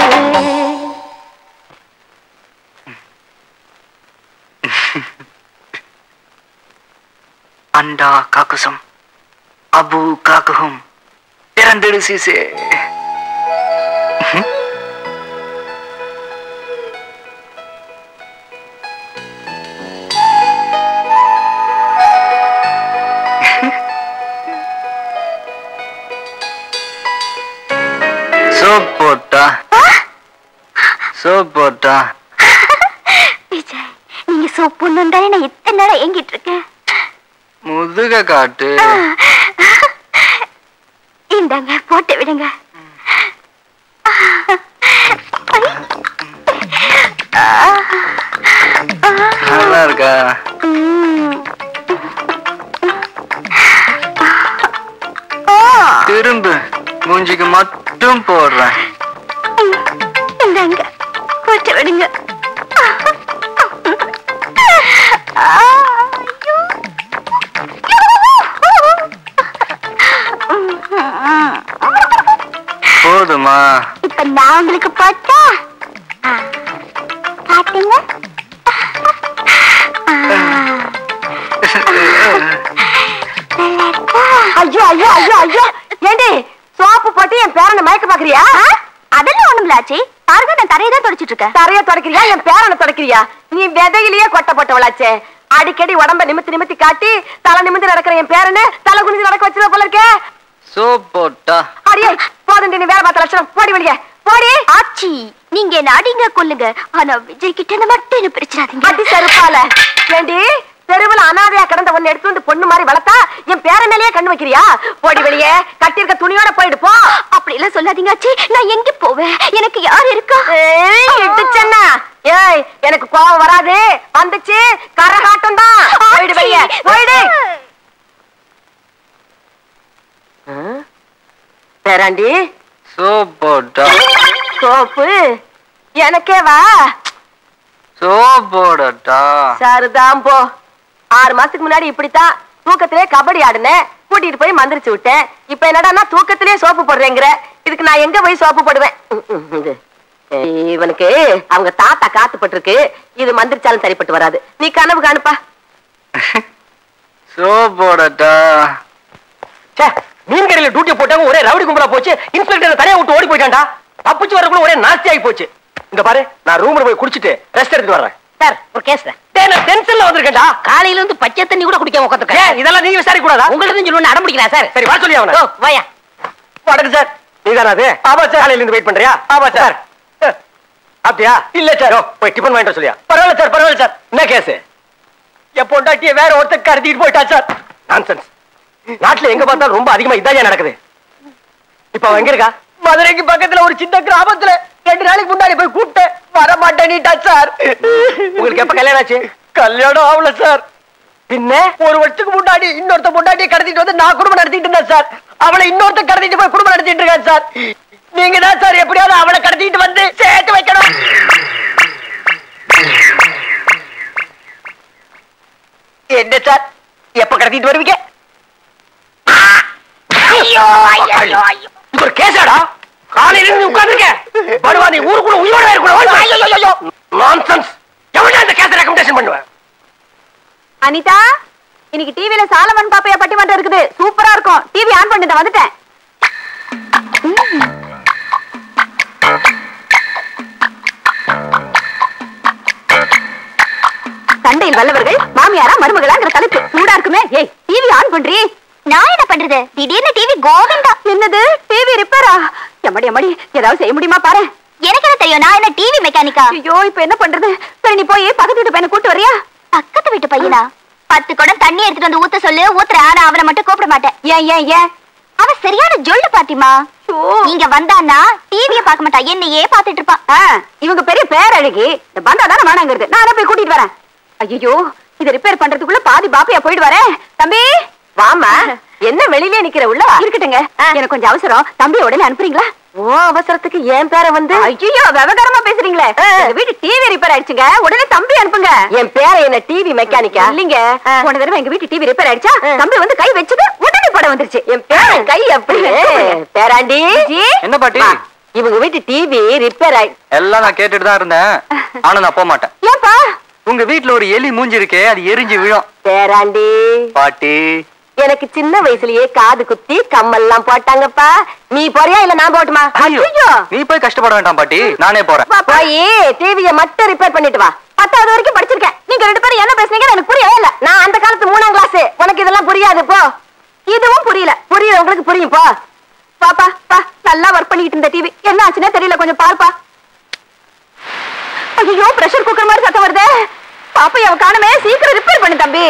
அண்டா காக்குசம் அபு காக்குகும் திறந்திடு சீசே சோப் போட்டா சோப் போட்டா விஜய் நீங்க சோப்புன்னு தானே நான் இத்தனை நேரம் ஏங்கிட்டு இருக்கேன் முதுக காட்டு இந்தாங்க போட்டு விடுங்க நல்லா இருக்கா ம். ஆ, திரும்பு மூஞ்சிக்கு மட்டும் போடுறேன் இந்தாங்க போட்டு விடுங்க ஆ, ஐயோ. போதுமா இப்ப நான் உங்களுக்கு போட்டா ஆ, பாத்தீங்க ஐயோ ஐயோ ஐயோ ஐயோ ஏண்டி சோப்பு போட்டு என் பேரனை மயக்க பாக்குறியா அதெல்லாம் ஒண்ணுமில்லாச்சி பாருங்க நான் தரையை தான் தொடச்சிட்டு இருக்கேன் தரைய தொடக்கிறியா என் பேரனை தொடக்கிறியா நீ விதையிலேயே கொட்டை போட்டவளாச்சே அடிக்கடி உடம்ப நிமித்தி நிமித்தி காட்டி தலை நிமிந்து நடக்கிற என் பேரனை தலை குனிஞ்சு நடக்க வச்சிருவ போல இருக்கே சோப் போட்டா அடியே போதும் நீ வேற பார்த்த லட்சணம் போடி வெளியே போடி ஆச்சி நீங்க என்ன அடிங்க கொல்லுங்க ஆனா விஜய் கிட்ட என்ன மட்டும் என்ன பிரிச்சிடாதீங்க அடி செருப்பால ஏண்டி தெருவுல அனாதையா கிடந்த ஒண்ணு எடுத்து வந்து பொண்ணு மாதிரி வளர்த்தா என் பேர மேலேயே கண்ணு வைக்கிறியா போடி வெளியே கட்டியிருக்க துணியோட போயிடு போ அப்படி எல்லாம் சொல்லாதீங்க ஆச்சி நான் எங்க போவேன் எனக்கு யார் இருக்கா இட்டுச்சன்னா ஏய் எனக்கு கோவம் வராது வந்துச்சு கரகாட்டம் தான் போயிடு வெளியே போயிடு பேராண்டி சோப் போட்டா சோப்பு எனக்கே வா சோப் போடட்டா சரிதான் போ ஆறு மாசத்துக்கு முன்னாடி இப்படித்தான் தூக்கத்திலே கபடி ஆடுனேன் கூட்டிட்டு போய் மந்திரிச்சு விட்டேன் இப்ப என்னடான்னா தூக்கத்திலே சோப்பு போடுறேங்கிற இதுக்கு நான் எங்க போய் சோப்பு போடுவேன் ம், ம், இது. இவனுக்கு அவங்க தாத்தா காத்து பட்டிருக்கு இது மந்திரிச்சாலும் சரிப்பட்டு வராது நீ கனவு காணுப்பா சோப் போடட்டா ச்சே, மீன் கடையில டியூட்டி போட்டாங்க ஒரே ரவுடி கும்பலா போச்சு இன்ஸ்பெக்டர் தனியா விட்டு ஓடி போயிட்டான்டா தப்பிச்சு வரக்குள்ள ஒரே நாஸ்தி ஆகி போச்சு இங்க பாரு நான் ரூம்ல போய் குடிச்சிட்டு ரெஸ்ட் எடுத்துட்டு வர்றேன் சார் ஒரு கேஸ் டேய் நான் டென்ஷன்ல வந்திருக்கேன்டா காலையில இருந்து பச்சை தண்ணி கூட குடிக்காம ஏன் உட்காந்துருக்கேன் இதெல்லாம் நீங்க விசாரிக்க கூடாதா உங்களுக்கு தான் சொல்லணும்னு அடம் பிடிக்கிறா சார் சரி வர சொல்லி அவன ஓ வாயா வணக்கம் சார் நீதானா அது ஆமா சார் காலையில இருந்து வெயிட் பண்றியா ஆமா சார் அப்படியா இல்ல சார் போய் டிபன் வாங்கிட்டு வர சொல்லியா பரவாயில்ல சார் பரவாயில்ல சார் என்ன கேஸ் என் பொண்டாட்டிய வேற ஒருத்தர் கடத்திட்டு போயிட்டா சார் நான்சென்ஸ் நாட்டுல எங்க பார்த்தாலும் ரொம்ப அதிகமா இதாயா நடக்குது இப்ப அவன் எங்க இருக்கா மதுரைக்கு பக்கத்துல ஒரு சின்ன கிராமத்துல ரெண்டு நாளைக்கு முன்னாடி போய் கூப்பிட்டேன் வர மாட்டேன்னுட்டா சார் உங்களுக்கு எப்ப கல்யாணம் ஆச்சு கல்யாணம் ஆகல சார் பின்ன ஒரு வருஷத்துக்கு முன்னாடி இன்னொருத்த முன்னாடி கடத்திட்டு வந்து நான் குடும்பம் நடத்திட்டு இருந்தேன் சார் அவளை இன்னொருத்த கடத்திட்டு போய் குடும்பம் நடத்திட்டு இருக்கேன் சார் நீங்க தான் சார் எப்படியாவது அவளை கடத்திட்டு வந்து சேர்த்து வைக்கணும் என்ன சார் எப்ப கடத்திட்டு வருவீங்க ஐயோ ஐயோ ஐயோ இது ஒரு கேஸாடா காலையில இருந்து உட்கார்ந்திருக்க படுவா நீ ஊருக்குள்ள உயிரோட இருக்கணும் நான்சென்ஸ் எவனா இந்த கேஸ் ரெக்கமெண்டேஷன் பண்ணுவேன் அனிதா இன்னைக்கு டிவில சாலமன் பாப்பையா பட்டிமன்றம் இருக்குது சூப்பரா இருக்கும் டிவி ஆன் பண்ணிட்டு வந்துட்டேன் சண்டையில் வல்லவர்கள் மாமியாரா மருமகளாங்கிற தலைப்பு சூடா இருக்குமே ஏய் டிவி ஆன் பண்றி நான் என்ன பண்றது திடீர்னு டிவி கோவிந்தா என்னது டிவி ரிப்பேரா எம்மடி எம்மடி ஏதாவது செய்ய முடியுமா பாரு எனக்கு என்ன தெரியும் நான் என்ன டிவி மெக்கானிக்கா ஐயோ இப்ப என்ன பண்றது சரி நீ போய் பக்கத்து வீட்டு பையனை கூட்டு வரியா பக்கத்து வீட்டு பையனா பத்து குடம் தண்ணி எடுத்துட்டு வந்து ஊத்த சொல்லு ஊத்துற ஆனா அவனை மட்டும் கூப்பிட மாட்டேன் ஏன் ஏன் ஏன் அவன் சரியான ஜொல்லு பாத்திமா இங்க வந்தான்னா டிவிய பார்க்க மாட்டா என்னையே பாத்துட்டு இருப்பான் இவங்க பெரிய பேரழகி இந்த பந்தா தானே வேணாங்கிறது நானே போய் கூட்டிட்டு வரேன் ஐயோ இத ரிப்பேர் பண்றதுக்குள்ள பாதி பாப்பையா போயிட்டு வரேன் தம்பி வாமா என்ன வெளியிலே நிக்கிற உள்ள இருக்கட்டுங்க எனக்கு கொஞ்சம் அவசரம் தம்பி உடனே அனுப்புறீங்களா ஓ அவசரத்துக்கு என் பேரை வந்து ஐயோ விவகாரமா பேசுறீங்களே எங்க வீட்டு டிவி ரிப்பேர் ஆயிடுச்சுங்க உடனே தம்பி அனுப்புங்க என் பேரை என்ன டிவி மெக்கானிக்கா இல்லீங்க போன தடவை எங்க வீட்டு டிவி ரிப்பேர் ஆயிடுச்சா தம்பி வந்து கை வச்சது உடனே படம் வந்துருச்சு என் பேர கை அப்படி பேராண்டி என்ன பாட்டி இவங்க வீட்டு டிவி ரிப்பேர் ஆயி எல்லாம் நான் கேட்டுட்டு தான் இருந்தேன் ஆனா நான் போக மாட்டேன் ஏன்பா உங்க வீட்ல ஒரு எலி மூஞ்சி இருக்கே அது எரிஞ்சு விழும் பேராண்டி பாட்டி எனக்கு சின்ன வயசுலயே காது குத்தி கம்மல்லாம் போட்டாங்கப்பா நீ போறியா இல்ல நான் போட்டுமா ஐயோ நீ போய் கஷ்டப்பட வேண்டாம் பாட்டி நானே போறேன் போய் டிவிய மட்டும் ரிப்பேர் பண்ணிட்டு வா பத்தாவது வரைக்கும் படிச்சிருக்கேன் நீங்க ரெண்டு பேரும் என்ன பேசுனீங்கன்னு எனக்கு புரியவே இல்ல நான் அந்த காலத்து மூணாம் கிளாஸ் உனக்கு இதெல்லாம் புரியாது போ இதுவும் புரியல புரியுது உங்களுக்கு புரியும் போ பாப்பா பா நல்லா ஒர்க் பண்ணிட்டு இருந்த டிவி என்ன ஆச்சுன்னே தெரியல கொஞ்சம் பாருப்பா ஐயோ பிரஷர் குக்கர் மாதிரி சத்தம் வருதே பாப்பா அவ காணமே சீக்கிரம் ரிப்பேர் பண்ணு தம்பி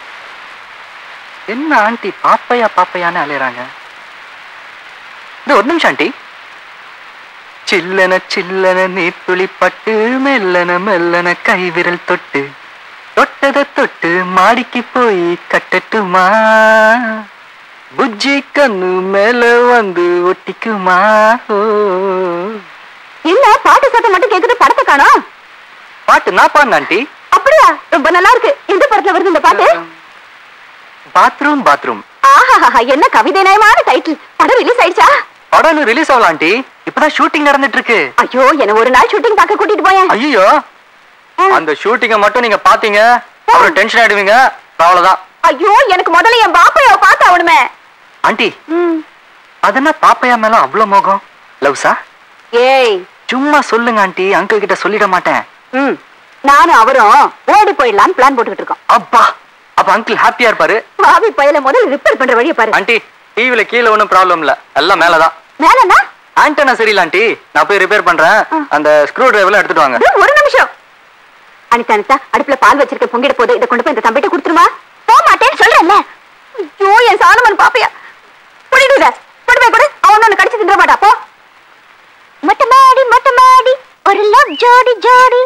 என்ன ஆண்டி பாப்பையா பாப்பையான்னு அலையறாங்க இந்த ஒரு நிமிஷம் ஆண்டி சில்லன சில்லன நீர்த்துளி பட்டு மெல்லன மெல்லன கைவிரல் தொட்டு தொட்டத தொட்டு மாடிக்கு போய் கட்டட்டுமா புஜ்ஜி கண்ணு மேல வந்து ஒட்டிக்குமா ஓ. என்ன பாட்டு சத்தம் மட்டும் கேக்குது படத்தை காணோம் பாட்டு நான் பாருங்க ஆண்டி அப்படியா ரொம்ப நல்லா இருக்கு எந்த படத்துல வருது இந்த பாட்டு பாத்ரூம் பாத்ரூம் ஆஹா என்ன கவிதை நயமான டைட்டில் படம் ரிலீஸ் ஆயிடுச்சா படம் ரிலீஸ் ஆகலாம் ஆண்டி இப்பதான் ஷூட்டிங் நடந்துட்டு இருக்கு ஐயோ என்ன ஒரு நாள் ஷூட்டிங் பார்க்க கூட்டிட்டு போயேன் ஐயோ அந்த ஷூட்டிங்க மட்டும் நீங்க பாத்தீங்க அப்புறம் டென்ஷன் ஆயிடுவீங்க அவ்வளவுதான் ஐயோ எனக்கு முதல்ல என் பாப்பைய பார்த்து அவனுமே ஆண்டி அதென்ன பாப்பையா மேல அவ்வளவு மோகம் லவ்ஸா ஏய் சும்மா சொல்லுங்க ஆண்டி அங்கிள் கிட்ட சொல்லிட மாட்டேன் ம் நானும் அவரும் ஓடி போயிடலாம்னு பிளான் போட்டுக்கிட்டு இருக்கோம் அப்பா அப்ப அங்கிள் ஹாப்பியா இருப்பாரு பாவி பையல முதல்ல ரிப்பேர் பண்ற வழியை பாரு ஆண்டி டிவில கீழே ஒண்ணும் ப்ராப்ளம் இல்ல எல்லாம் மேலதான் மேலனா ஆண்டனா சரியில்ல ஆண்டி நான் போய் ரிப்பேர் பண்றேன் அந்த ஸ்க்ரூ டிரைவர்ல எடுத்துட்டு வாங்க ஒரு நிமிஷம் அனிதா அனிதா அடுப்புல பால் வச்சிருக்க பொங்கிட போது இதை கொண்டு போய் இந்த தம்பிட்ட கொடுத்துருமா போக மாட்டேன்னு சொல்றேன்ல ஐயோ என் சாலமன் பாப்பையா புடிடு இத கொண்டு போய் கொடு அவன் ஒண்ணு கடிச்சு தின்ற மாட்டா போ மொட்டை மாடி மொட்டை மாடி ஒரு லவ் ஜோடி ஜோடி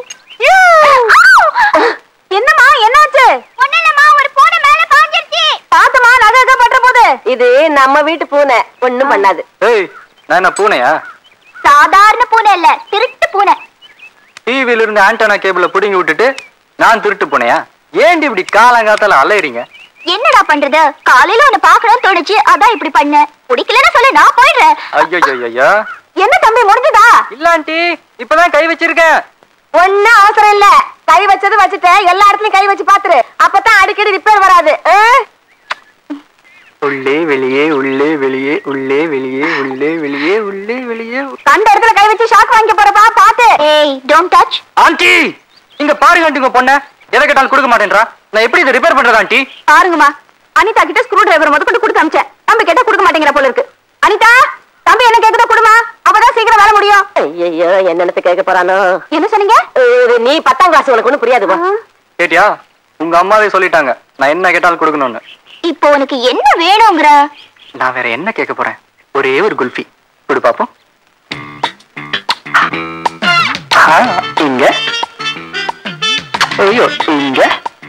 என்னம்மா என்னாச்சு ஒண்ணுலமா ஒரு பூனை மேல பாஞ்சிருச்சு பாத்துமா நகை நகை பண்ற போது இது நம்ம வீட்டு பூனை ஒண்ணும் பண்ணாது ஏய் நான் என்ன பூனையா சாதாரண பூனை இல்ல திருட்டு பூனை டிவில இருந்து ஆண்டனா கேபிள புடுங்கி விட்டுட்டு நான் திருட்டு பூனையா ஏண்டி இப்படி காலங்காத்தால அலையறீங்க என்னடா பண்றது காலையில உன்னை பாக்கணும்னு தோணுச்சு அதான் இப்படி பண்ண பிடிக்கலன்னு சொல்லு நான் போயிடுறேன் ஐயோ ஐயோ என்ன தம்பி முடிஞ்சதா இல்ல ஆண்டி இப்பதான் கை வச்சிருக்கேன் ஒன்னும் அவசரம் இல்ல கை வச்சது வச்சுட்டேன் எல்லா இடத்துலயும் கை வச்சு பாத்துரு அப்பதான் அடிக்கடி ரிப்பேர் வராது ஆ? உள்ளே வெளியே உள்ளே வெளியே உள்ளே வெளியே உள்ளே வெளியே உள்ளே வெளியே கண்ட இடத்துல கை வச்சு ஷாக் வாங்கி போறப்பா பாத்து ஏய் டோன்ட் டச் ஆண்டி இங்க பாருங்க ஆண்டி உங்க பொண்ண எதை கேட்டாலும் கொடுக்க மாட்டேன்றா நான் எப்படி இதை ரிப்பேர் பண்றதா ஆண்டி பாருங்கம்மா அனிதா கிட்ட ஸ்க்ரூ டிரைவர் முதல் கொண்டு கொடுத்து அமிச்சேன் தம்பி கேட்டா கொடுக்க மாட்டேங்கிற போல இருக்கு அனிதா தம்பி என்ன கேக்குதா கொடுமா அப்பதான் சீக்கிரம் வேலை முடியும் ஐயோ என்னென்னத்தை கேட்க போறானோ என்ன சொன்னீங்க நீ பத்தாம் கிளாஸ் உனக்கு ஒண்ணு புரியாதுமா கேட்டியா உங்க அம்மாவே சொல்லிட்டாங்க நான் என்ன கேட்டாலும் கொடுக்கணும்னு இப்போ உனக்கு என்ன வேணுங்கிற நான் வேற என்ன கேட்க போறேன் ஒரே ஒரு குல்ஃபி கொடு பாப்போம் ஆ, இங்க ஐயோ இங்க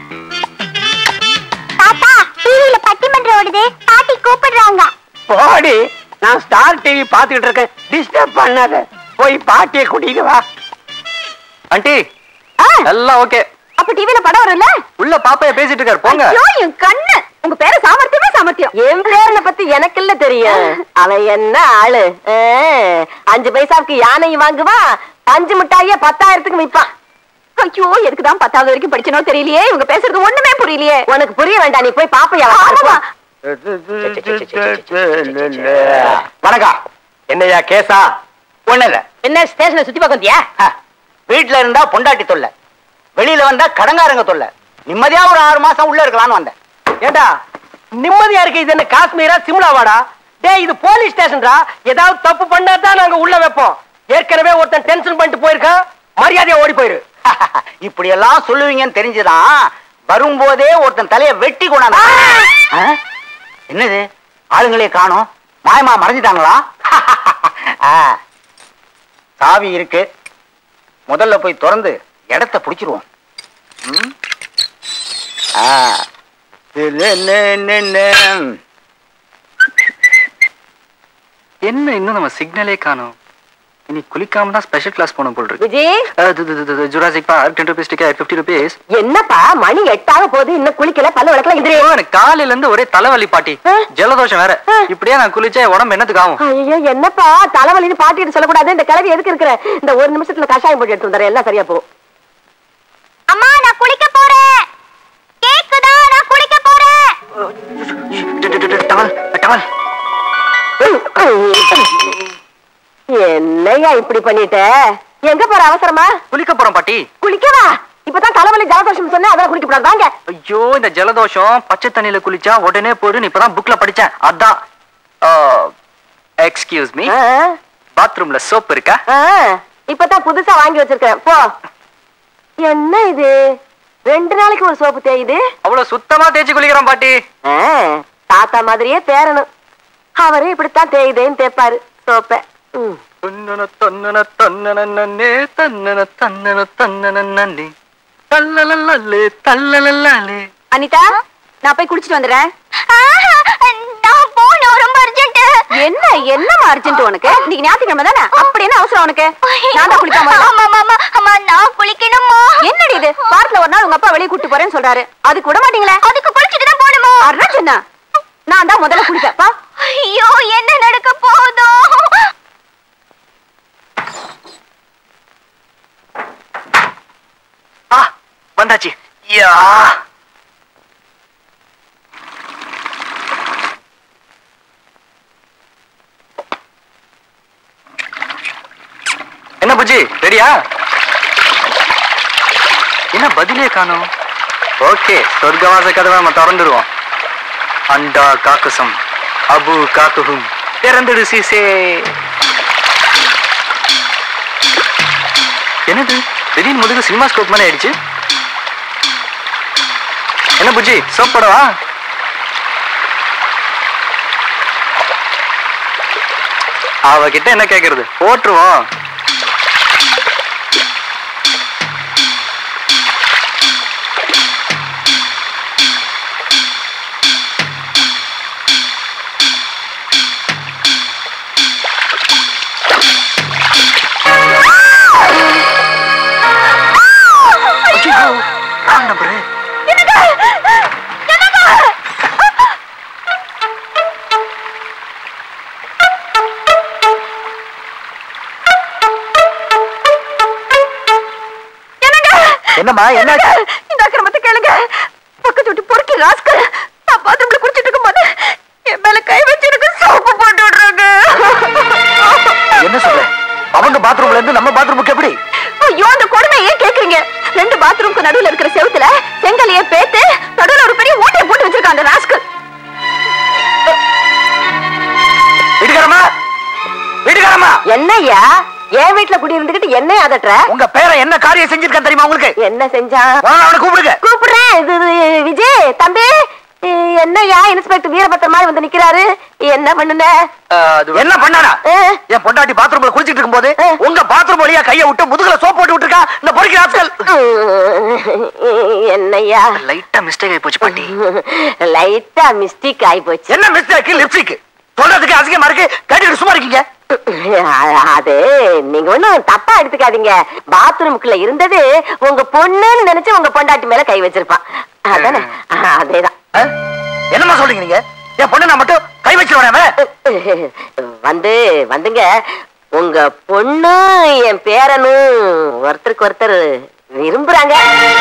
தாத்தா டிவில பட்டிமன்றம் ஓடுது பாட்டி கூப்பிடுறாங்க போடி நான் ஸ்டார் டிவி பாத்துக்கிட்டு இருக்கேன் டிஸ்டர்ப் பண்ணாத போய் பாட்டியை கூட்டிட்டு வா ஆண்டி எல்லாம் ஓகே அப்ப டிவில படம் வரும்ல உள்ள பாப்பைய பேசிட்டு இருக்காரு போங்க ஐயோ, என் கண்ணு உங்க பேரு சாமர்த்தியமே சாமர்த்தியம் என் பேரனை பத்தி எனக்கு இல்ல தெரியும் அவன் என்ன ஆளு ஆ, அஞ்சு பைசாவுக்கு யானை வாங்குவான் பஞ்சு மிட்டாயே பத்தாயிரத்துக்கு விற்பான் ஐயோ எதுக்குதான் பத்தாவது வரைக்கும் படிச்சனோ தெரியலையே இவங்க பேசுறது ஒண்ணுமே புரியலையே உனக்கு புரிய வேண்டாம் நீ போய் பாப்பையா வணக்கம் என்னையா கேசா ஒண்ணு இல்ல என்ன ஸ்டேஷனை சுத்தி பார்க்க வந்தியா ஹ, வீட்ல இருந்தா பொண்டாட்டி தொல்லை வெளியில வந்தா கடங்காரங்க தொல்லை நிம்மதியா ஒரு ஆறு மாசம் உள்ள இருக்கலாம்னு வந்தேன் ஏண்டா நிம்மதியா இருக்கு இது என்ன காஷ்மீரா சிம்லாவாடா டேய் இது போலீஸ் ஸ்டேஷன்டா ஏதாவது தப்பு பண்ணா தான் நாங்க உள்ள வைப்போம் ஏற்கனவே ஒருத்தன் டென்ஷன் பண்ணிட்டு போயிருக்கான் மரியாதையா ஓடி போயிரு இப்படி எல்லாம் சொல்லுவீங்கன்னு தெரிஞ்சுதான் வரும்போதே ஒருத்தன் தலைய வெட்டி கொண்டாந்து ஆ? என்னது ஆளுங்களே காணோம் மாயமா மறைஞ்சிட்டாங்களா ஆ. சாவி இருக்கு முதல்ல போய் திறந்து இடத்த பிடிச்சிருவோம் ம்? ஆ. நெ- நெ- நெ- நெ- என்ன இன்னும் நம்ம சிக்னலே காணோம் இனி குளிக்காம தான் ஸ்பெஷல் கிளாஸ் போன போல் இருக்கு Vijay Jurassic Park ten rupees ticket fifty rupees என்னப்பா மணி எட்டாக போகுது இன்னும் குளிக்கல பல்ல விளக்கல இது எனக்கு காலையில இருந்து ஒரே தலைவலி பாட்டி ஆ? ஜலதோஷம் வேற ஆ. இப்படியே நான் குளிச்சா என் உடம்பு என்னத்துக்கு ஆகும் ஐயோ என்னப்பா தலைவலின்னு பாட்டிட்டு சொல்லக்கூடாது இந்த கிளவி எதுக்கு இருக்கிற இந்த ஒரு நிமிஷத்துல கஷாயம் போட்டு எடுத்து வந்துடுறேன் எல்லாம் சரியா போகும் அம்மா நான் குளிக்க போறேன் கேக்குதா நான் குளிக்க போறேன் டவல் டவல் என்னய்யா இப்படி பண்ணிட்ட எங்க போற அவசரமா குளிக்க போறோம் பாட்டி குளிக்கவா இப்பதான் தலைவலி ஜலதோஷம் சொன்னேன் அதான் குளிக்க கூடாது வாங்க ஐயோ இந்த ஜலதோஷம் பச்சை தண்ணியில குளிச்சா உடனே போயிடும் இப்பதான் புக்ல படிச்சேன் அதான் எக்ஸ்கியூஸ் மீ ஆ, பாத்ரூம்ல சோப் இருக்கா ஆ, இப்பதான் புதுசா வாங்கி வச்சிருக்கேன் போ என்ன இது ரெண்டு நாளைக்கு ஒரு சோப்பு தேயுது அவ்வளவு சுத்தமா தேய்ச்சி குளிக்கிறோம் பாட்டி ஆ, தாத்தா மாதிரியே பேரணும் அவரு இப்படித்தான் தேயுதேன்னு தேப்பாரு சோப்ப ம். தன்னன தன்னன தன்னன நன்னே தன்னன தன்னன தன்னன நன்னே தல்லலல்லே தல்லலல்லே அனிதா நான் போய் குடிச்சிட்டு வந்துடுறேன் ஆஹா, நான் போகணும் ரொம்ப அர்ஜென்ட் என்ன என்னமா அர்ஜென்ட் உனக்கு இன்னைக்கு ஞாயிற்றுக்கிழமை தானே அப்படி என்ன அவசரம் உனக்கு நான் தான் குளிக்காம வரணும். ஆமா ஆமா அம்மா நான் குளிக்கணுமா என்னடி இது வாரத்துல ஒரு நாள் உங்க அப்பா வெளியே கூட்டு போறேன்னு சொல்றாரு அதுக்கு விட மாட்டீங்களே அதுக்கு குளிச்சுட்டு தான் போகணுமா அண்ணா சின்ன நான் தான் முதல்ல குளிப்பேப்பா ஐயோ என்ன நடக்க போதோ ஆ வந்தாச்சு யா என்ன புஜி ரெடியா என்ன பதிலே காணோம் ஓகே சொர்க்கவாச கதவை நம்ம திறந்துடுவோம் அண்டா காக்குசம் அபு காக்குகும் திறந்துடு சீசே என்னது திடீர்னு முதுகு சினிமா ஸ்கோப் மாதிரி ஆயிடுச்சு என்ன புஜி சோப் போடவா அவகிட்ட என்ன கேக்குறது போட்டுருவோம் ராங் நம்பரு என்னம்மா என்னாச்சு இந்த அக்கிரமத்தை கேளுங்க பக்கத்து வீட்டு பொறுக்கி ராஸ்கல் நான் பாத்ரூம்ல குடிச்சிட்டு இருக்கும்போது என் மேல கை வச்சு எனக்கு சோப்பு போட்டு விடுறாங்க என்ன சொல்ற அவங்க பாத்ரூம்ல இருந்து நம்ம பாத்ரூமுக்கு எப்படி ஐயோ அந்த கொடுமை ஏன் கேக்குறீங்க ரெண்டு பாத்ரூம்க்கு நடுவுல இருக்கிற செவுத்துல தாலியை பேத்து நடுவுல ஒரு பெரிய ஓட்டையை போட்டு வச்சிருக்கான் அந்த ராஸ்கல் வீட்டுக்காரமா வீட்டுக்காரமா என்னய்யா என் வீட்டுல குடி இருந்துகிட்டு என்ன அதட்டுற உங்க பேரை என்ன காரியம் செஞ்சிருக்கேன் தெரியுமா உங்களுக்கு என்ன செஞ்சான் முதல்ல அவனை கூப்பிடுங்க கூப்பிடுறேன் இது இது, விஜய் தம்பி இ- என்னய்யா இன்ஸ்பெக்டர் வீரபத்திர மாதிரி வந்து நிக்கிறாரு என்ன பண்ணுன என்ன பண்ணானா ஆ. என் பொண்டாட்டி பாத்ரூம்ல குளிச்சிட்டு இருக்கும்போது ஆ. உங்க பாத்ரூம் வழியா கைய விட்டு முதுகுல சோப் போட்டு விட்டுருக்கா இந்த பொறுக்கி ஆட்கள் என்னய்யா லைட்டா மிஸ்டேக் ஆகி போச்சு பாட்டி லைட்டா மிஸ்டேக் ஆயி போச்சு என்ன மிஸ்டேக் லிப்ஸ்டிக் சொல்றதுக்கு அசிங்கமா இருக்கு கேட்டுக்கிட்டு சும்மா இருக்கீங்க அது நீங்க ஒண்ணும் தப்பா எடுத்துக்காதீங்க பாத்ரூமுக்குள்ள இருந்தது உங்க பொண்ணுன்னு நினைச்சு உங்க பொண்டாட்டி மேல கை வச்சிருப்பான் அதானே ஆ, அதேதான் ஆ? என்னம்மா சொல்றீங்க நீங்க என் பொண்ணு நான் மட்டும் கை வச்சிருவேன் வந்து வந்துங்க உங்க பொண்ணு என் பேரனும் ஒருத்தருக்கு ஒருத்தர் விரும்புறாங்க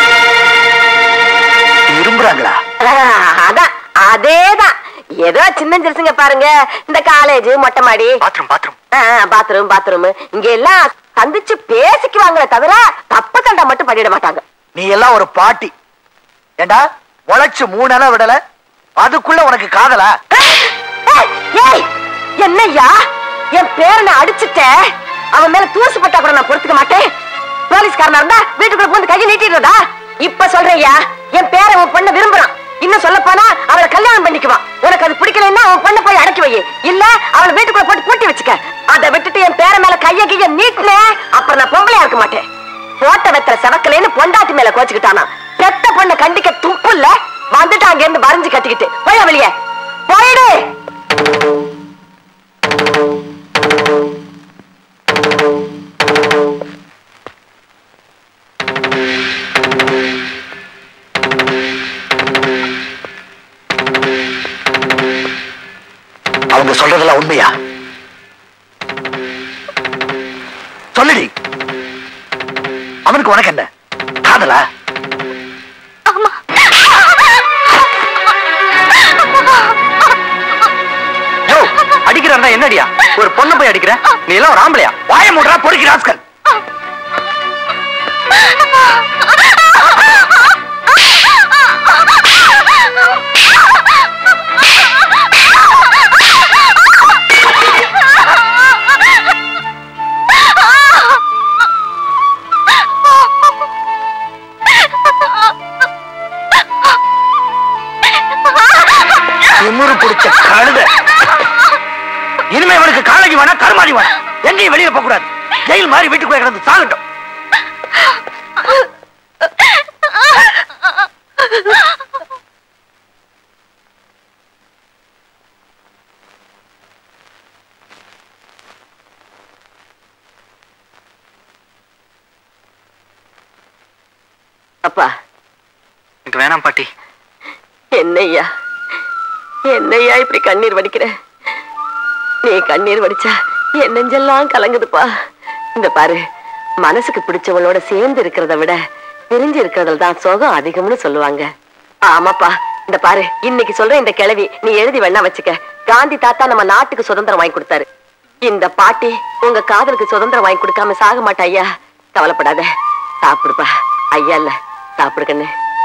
விரும்புறாங்களா ஆ, அதான் அதேதான் ஏதோ சின்ன சிறுசுங்க பாருங்க இந்த காலேஜ் மொட்டை மாடி பாத்ரூம் பாத்ரூம் பாத்ரூம் பாத்ரூம் இங்க எல்லாம் சந்திச்சு பேசிக்குவாங்களே தவிர தப்பு தண்டா மட்டும் பண்ணிட மாட்டாங்க நீ எல்லாம் ஒரு பாட்டி ஏண்டா உழைச்சு மூணு இலை விடல அதுக்குள்ள உனக்கு காதலா ஏய், ஏய், என்னய்யா என் பேரனை அடிச்சுட்ட அவன் மேல தூசு பட்டா கூட நான் பொறுத்துக்க மாட்டேன் போலீஸ்காரனா இருந்தா வீட்டுக்குள்ள வந்து கையை நீட்டிடுறதா இப்ப சொல்றேயா என் பேரன் உன் பொண்ணை விரும்புறான் இன்னும் சொல்ல போனா அவளை கல்யாணம் பண்ணிக்குவான் உனக்கு அது பிடிக்கலைன்னா அவன் பொண்ணை போய் அடக்கி வை இல்ல அவளை வீட்டுக்குள்ள போட்டு பூட்டி வச்சுக்க அதை விட்டுட்டு என் பேரன் மேல கைய கைய நீட்டின அப்புறம் நான் பொம்பளையா இருக்க மாட்டேன் போட்ட வெத்தல செவக்கலேன்னு பொண்டாட்டி மேல கோச்சுக்கிட்டானா பெத்த பொண்ணை கண்டிக்க துப்பு இல்ல வந்துட்டு அங்க இருந்து வரைஞ்சு கட்டிக்கிட்டு போய் வெளியே போயிடு அவங்க சொல்றதெல்லாம் உண்மையா சொல்லுடி அவனுக்கு உனக்கு என்ன காதலா யோ, அடிக்கிறான்னா என்னடியா ஒரு பொண்ணை போய் அடிக்கிற நீ எல்லாம் ஒரு ஆம்பளையா வாய மூடுறா பொறுக்கி ராஸ்கல் திமிரு பிடிச்ச கழுத இனிமே இவனுக்கு காலேஜ் வேணா கருமாதி வேணா எங்கேயும் வெளியில போக கூடாது ஜெயில் மாதிரி வீட்டுக்குள்ள கிடந்து சாகட்டும் அப்பா எனக்கு வேணாம் பாட்டி என்னய்யா என்னய்யா இப்படி கண்ணீர் வடிக்கிற நீ கண்ணீர் வடிச்சா என் நெஞ்செல்லாம் கலங்குதுப்பா இந்த பாரு மனசுக்கு பிடிச்சவளோட சேர்ந்து இருக்கிறத விட பிரிஞ்சு இருக்கிறதுல தான் சோகம் அதிகம்னு சொல்லுவாங்க ஆமாப்பா இந்த பாரு இன்னைக்கு சொல்ற இந்த கிழவி நீ எழுதி வேணா வச்சுக்க காந்தி தாத்தா நம்ம நாட்டுக்கு சுதந்திரம் வாங்கி கொடுத்தாரு இந்த பாட்டி உங்க காதலுக்கு சுதந்திரம் வாங்கி கொடுக்காம சாக மாட்டா ஐயா கவலைப்படாத சாப்பிடுப்பா ஐயா இல்ல சாப்பிடு கண்ணு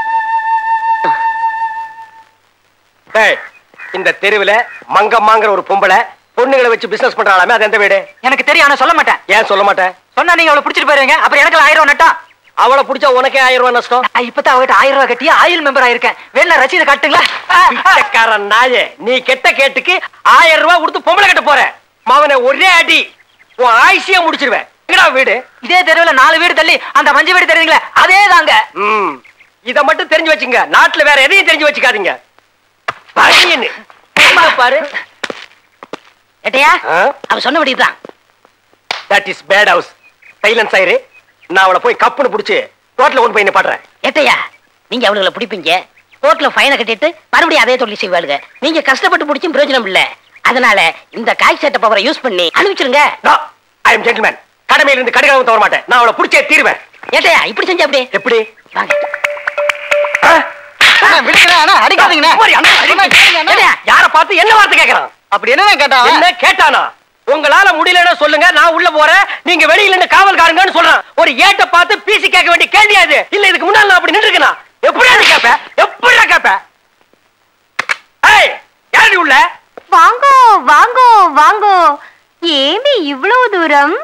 டேய், இந்த தெருவுல மங்கம்மாங்கிற ஒரு பொம்பளை பொண்ணுங்களை வச்சு பிசினஸ் பண்றாளாமே அது எந்த வீடு எனக்கு தெரியும் ஆனா சொல்ல மாட்டேன் ஏன் சொல்ல மாட்டேன் சொன்னா நீங்க அவளை பிடிச்சிட்டு போயிருவீங்க அப்புறம் எனக்கு ஆயிரம் ரூபாய் நட்டா அவளை பிடிச்சா உனக்கே ஆயிரம் ரூபாய் நஷ்டம் நான் இப்பதான் அவகிட்ட ஆயிரம் ரூபாய் கட்டி ஆயில் மெம்பர் ஆயிருக்கேன் வேணா ரசீதை காட்டுங்களா பிச்சைக்காரன் நாயே நீ கெட்ட கேட்டுக்கு ஆயிரம் ரூபாய் கொடுத்து பொம்பளை கட்ட போற மவனை ஒரே அடி உன் ஆயுசியா முடிச்சிருவேன் எங்கடா வீடு இதே தெருவுல நாலு வீடு தள்ளி அந்த மஞ்சு வீடு தெரியுங்களே அதே தாங்க ம் இத மட்டும் தெரிஞ்சு வச்சுங்க நாட்டுல வேற எதையும் தெரிஞ்சு வச்சுக்காதீங்க பையனு. இங்க பாரு ஏட்டையா அவ சொன்னபடி தான் that is bad house silence ஆயிரு நான் அவளை போய் கப்புன்னு புடிச்சு ரோட்ல கொண்டு போய் நிப்பாடுறேன் ஏட்டையா நீங்க அவளுகளை பிடிப்பீங்க கோர்ட்ல ஃபைனை கட்டிட்டு மறுபடியும் அதே தொழில் செய்வாளுங்க நீங்க கஷ்டப்பட்டு பிடிச்சும் பிரயோஜனம் இல்ல அதனால இந்த காய் சட்ட பவரை யூஸ் பண்ணி அனுப்பிச்சிருங்க ஐ எம் ஜென்டில்மேன் கடமையில இருந்து கடுகாவும் தவற மாட்டேன் நான் அவளை பிடிச்சே தீருவேன் ஏட்டையா இப்படி செஞ்சா அப்படி எப்படி வாங்க ஏண்டா, யார பார்த்து என்ன வார்த்தை கேக்குறான் அப்படி என்ன கேட்டா என்ன கேட்டானா உங்களால முடியலன்னா சொல்லுங்க நான் உள்ள போறேன் நீங்க வெளியில நின்னு காவல்காரங்கன்னு சொல்றான் ஒரு ஏட்ட பார்த்து பீசி கேட்க வேண்டிய கேள்வியா இது இல்ல இதுக்கு முன்னால நான் அப்படி நின்றுக்கனா எப்படிடா நீ கேப்ப எப்படிடா கேப்ப ஏய் யாரடி உள்ள வாங்கோ வாங்கோ வாங்கோ ஏமி இவ்வளவு தூரம்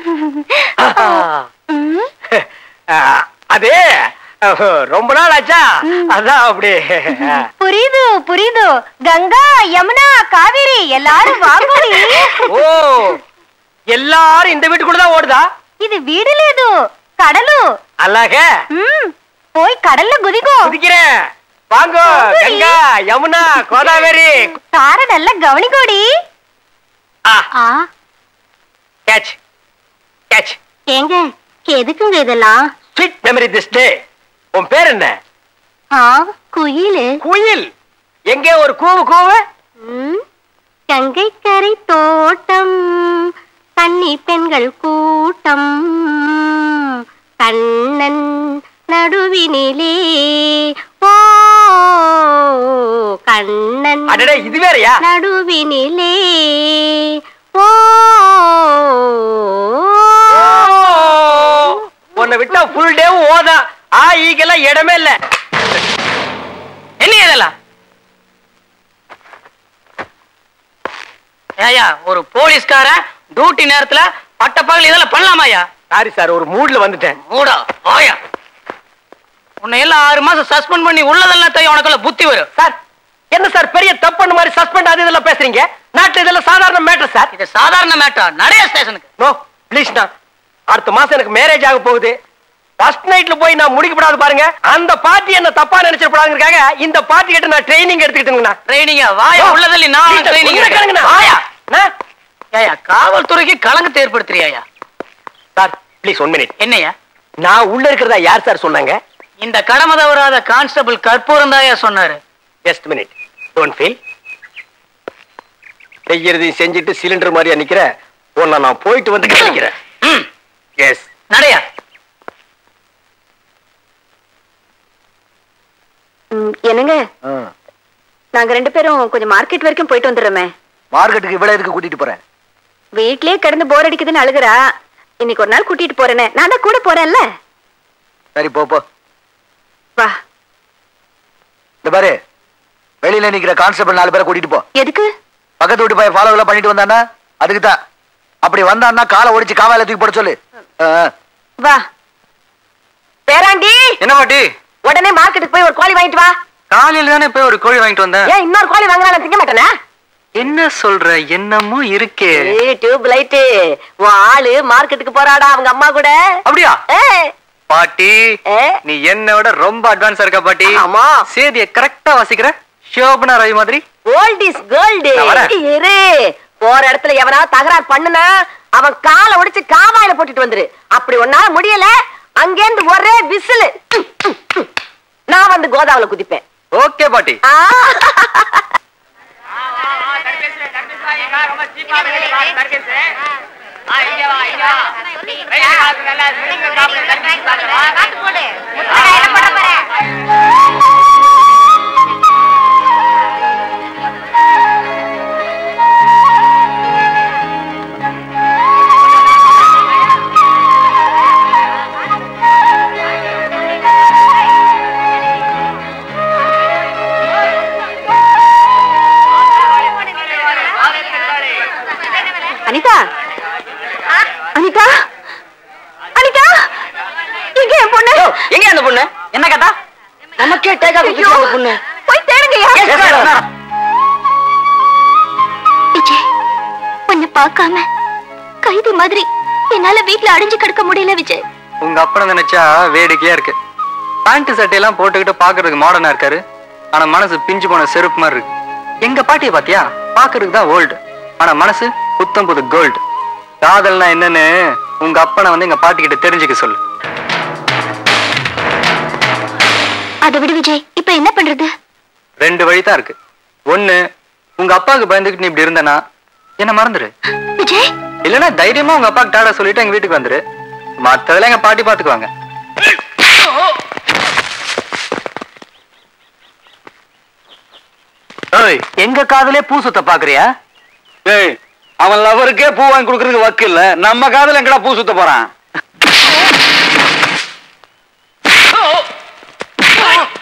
ம், ஆ, அது அஹ், ரொம்ப நாள் ஆச்சா அதான் அப்படி புரியுது புரியுது கங்கா யமுனா காவேரி எல்லாரும் வாங்கோடி ஓ எல்லாரும் இந்த வீட்டுக்குள்ள தான் ஓடுதா இது வீடு లేదు கடலு அல்லாக ம் போய் கடல்ல குதிக்கோ குதிக்கிறேன் வாங்கோ கங்கா யமுனா கோதாவரி கார நல்லா கவனிக்கோடி ஆ ஆ கேட்ச் கேட்ச் ஏங்க எதுக்குங்க இதெல்லாம் ஸ்வீட் மெமரி திஸ் டே உன் பேர் என்ன ஆ குயிலு குயில் எங்கே ஒரு கூவு கூவு ம், கங்கை கரை தோட்டம் கன்னி பெண்கள் கூட்டம் கண்ணன் நடுவினிலே ஓ கண்ணன் அடடே இது வேறயா நடுவினிலே ஓ உன்னை விட்டா ஃபுல் டேவும் ஓதா ஆ ஈக்கெல்லாம் இடமே இல்ல என்ன இதெல்லாம் ஏயா ஒரு போலீஸ்காரன் டியூட்டி நேரத்துல பட்ட பகல் இதெல்லாம் பண்ணலாமாயா சாரி சார் ஒரு மூட்ல வந்துட்டேன் மூடா வாயா உன்னை எல்லாம் ஆறு மாசம் சஸ்பெண்ட் பண்ணி உள்ளதெல்லாம் தெரியும் உனக்குள்ள புத்தி வரும் சார் என்ன சார் பெரிய தப்புன்னு மாதிரி சஸ்பெண்ட் அது இதெல்லாம் பேசுறீங்க நாட்டுல இதெல்லாம் சாதாரண மேட்டர் சார் இது சாதாரண மேட்டா நிறைய ஸ்டேஷனுக்கு நோ ப்ளீஸ்ண்ணா அடுத்த மாசம் எனக்கு மேரேஜ் ஆக போகுது ஃபர்ஸ்ட் நைட்ல போய் நான் முடிக்கப்படாது பாருங்க அந்த பார்ட்டி என்ன தப்பா நினைச்சிடப்படாதுங்கிறக்காக இந்த பார்ட்டி கிட்ட நான் ட்ரைனிங் எடுத்துக்கிட்டேங்கண்ணா ட்ரைனிங்கா வாயா உள்ளதில் நான் ட்ரைனிங் வாயா ஏயா காவல்துறைக்கு களங்கத்தை ஏற்படுத்துறியாயா சார் ப்ளீஸ் ஒன் மினிட் என்னையா நான் உள்ள இருக்கிறதா யார் சார் சொன்னாங்க இந்த கடமை தவறாத கான்ஸ்டபிள் கற்பூரம் தாயா சொன்னாரு ஜஸ்ட் மினிட் டோன்ட் ஃபீல் செய்யறதையும் செஞ்சுட்டு சிலிண்டர் மாதிரியா நிக்கிற உன்னை நான் போயிட்டு வந்து கவனிக்கிறேன் ம், எஸ் நடையா என்னங்க நாங்க ரெண்டு பேரும் கொஞ்சம் மார்க்கெட் வரைக்கும் போயிட்டு வந்துடுறோமே மார்க்கெட்டுக்கு இவ்வளவு எதுக்கு கூட்டிட்டு போறேன் வீட்லயே கிடந்து போர் அடிக்குதுன்னு அழுகுறா இன்னைக்கு ஒரு நாள் கூட்டிட்டு போறேனே நான் தான் கூட போறேன்ல சரி போ போ வா இந்த பாரு வெளியில நிக்கிற கான்ஸ்டபிள் நாலு பேரை கூட்டிட்டு போ எதுக்கு பக்கத்து வீட்டு பையன் ஃபாலோ எல்லாம் பண்ணிட்டு வந்தானா அதுக்கு தான் அப்படி வந்தான்னா காலை ஒடிச்சு காவாயில தூக்கி போட சொல்லு ஆ, ஆ. வா பேராண்டி என்ன பாட்டி உடனே மார்க்கெட்டுக்கு போய் ஒரு கோழி வாங்கிட்டு வா காலையில தானே போய் ஒரு கோழி வாங்கிட்டு வந்தேன் ஏன் இன்னொரு கோழி வாங்கினா நான் திங்க மாட்டேனா என்ன சொல்ற என்னமோ இருக்கே ஏய் டியூப் லைட்டு உன் ஆளு மார்க்கெட்டுக்கு போறாடா அவங்க அம்மா கூட அப்படியா ஏய், பாட்டி ஏய். நீ என்ன விட ரொம்ப அட்வான்ஸா இருக்க பாட்டி ஆமா. சேதிய கரெக்டா வாசிக்கிற ஷோபனா ரவி மாதிரி கோல்ட் இஸ் கோல்டு நான் வரேன். இரு போற இடத்துல எவனா தகராறு பண்ணுனா அவன் காலை ஒடிச்சு காவாயில போட்டுட்டு வந்துரு அப்படி ஒன்னால முடியல அங்கேருந்து ஒரே விசிலு நான் வந்து கோதாவுல குதிப்பேன் ஓகே பாட்டி ஆ. அனிதா அனிதா அனிதா எங்க என் பொண்ணு எங்க அந்த பொண்ணு என்ன கேட்டா நமக்கே டேக் ஆஃப் ஐயோ, பொண்ணு போய் தேடுங்கய்யா விஜய் உன்னை பார்க்காம கைதி மாதிரி என்னால வீட்ல அடைஞ்சு கிடக்க முடியல விஜய் உங்க அப்பனை நினைச்சா வேடிக்கையா இருக்கு பேண்ட் சட்டையெல்லாம் போட்டுக்கிட்டு பாக்குறதுக்கு மாடர்னா இருக்காரு ஆனா மனசு பிஞ்சு போன செருப்பு மாதிரி இருக்கு எங்க பாட்டியை பாத்தியா பாக்குறதுக்கு தான் ஓல்டு ஆனா மனசு புத்தம் புது கோல்டு காதல்னா என்னன்னு உங்க அப்பனை வந்து எங்க பாட்டி கிட்ட தெரிஞ்சுக்க சொல்லு அதை விடு விஜய் இப்ப என்ன பண்றது ரெண்டு வழி தான் இருக்கு ஒண்ணு உங்க அப்பாவுக்கு பயந்துகிட்டு நீ இப்படி இருந்தனா என்ன மறந்துரு விஜய் இல்லனா தைரியமா உங்க அப்பாக்கு டாடா சொல்லிட்டு எங்க வீட்டுக்கு வந்துரு மத்ததெல்லாம் எங்க பாட்டி பாத்துக்குவாங்க எங்க காதலே பூ சுத்த பாக்குறியா ஏய் அவன் லவருக்கே பூ வாங்கி கொடுக்கறதுக்கு வக்கு இல்ல நம்ம காதல எங்கடா பூ சுத்த போறான்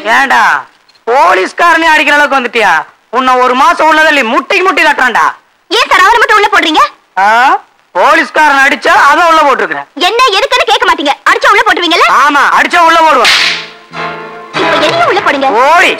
ஏன்டா போலீஸ்காரனே அடிக்கிற அளவுக்கு வந்துட்டியா உன்னை ஒரு மாசம் உள்ளதில்லை முட்டிக்கு முட்டி கட்டுறான்டா ஏன் சார் அவரை மட்டும் உள்ள போடுறீங்க ஆ? போலீஸ்காரன் அடிச்சா அதை உள்ள போட்டுருக்கிறேன் என்ன எதுக்குன்னு கேட்க மாட்டீங்க அடிச்சா உள்ள போட்டுருவீங்கல்ல ஆமா அடிச்சா உள்ள போடுவேன் இப்ப என்ன உள்ள போடுங்க ஓடி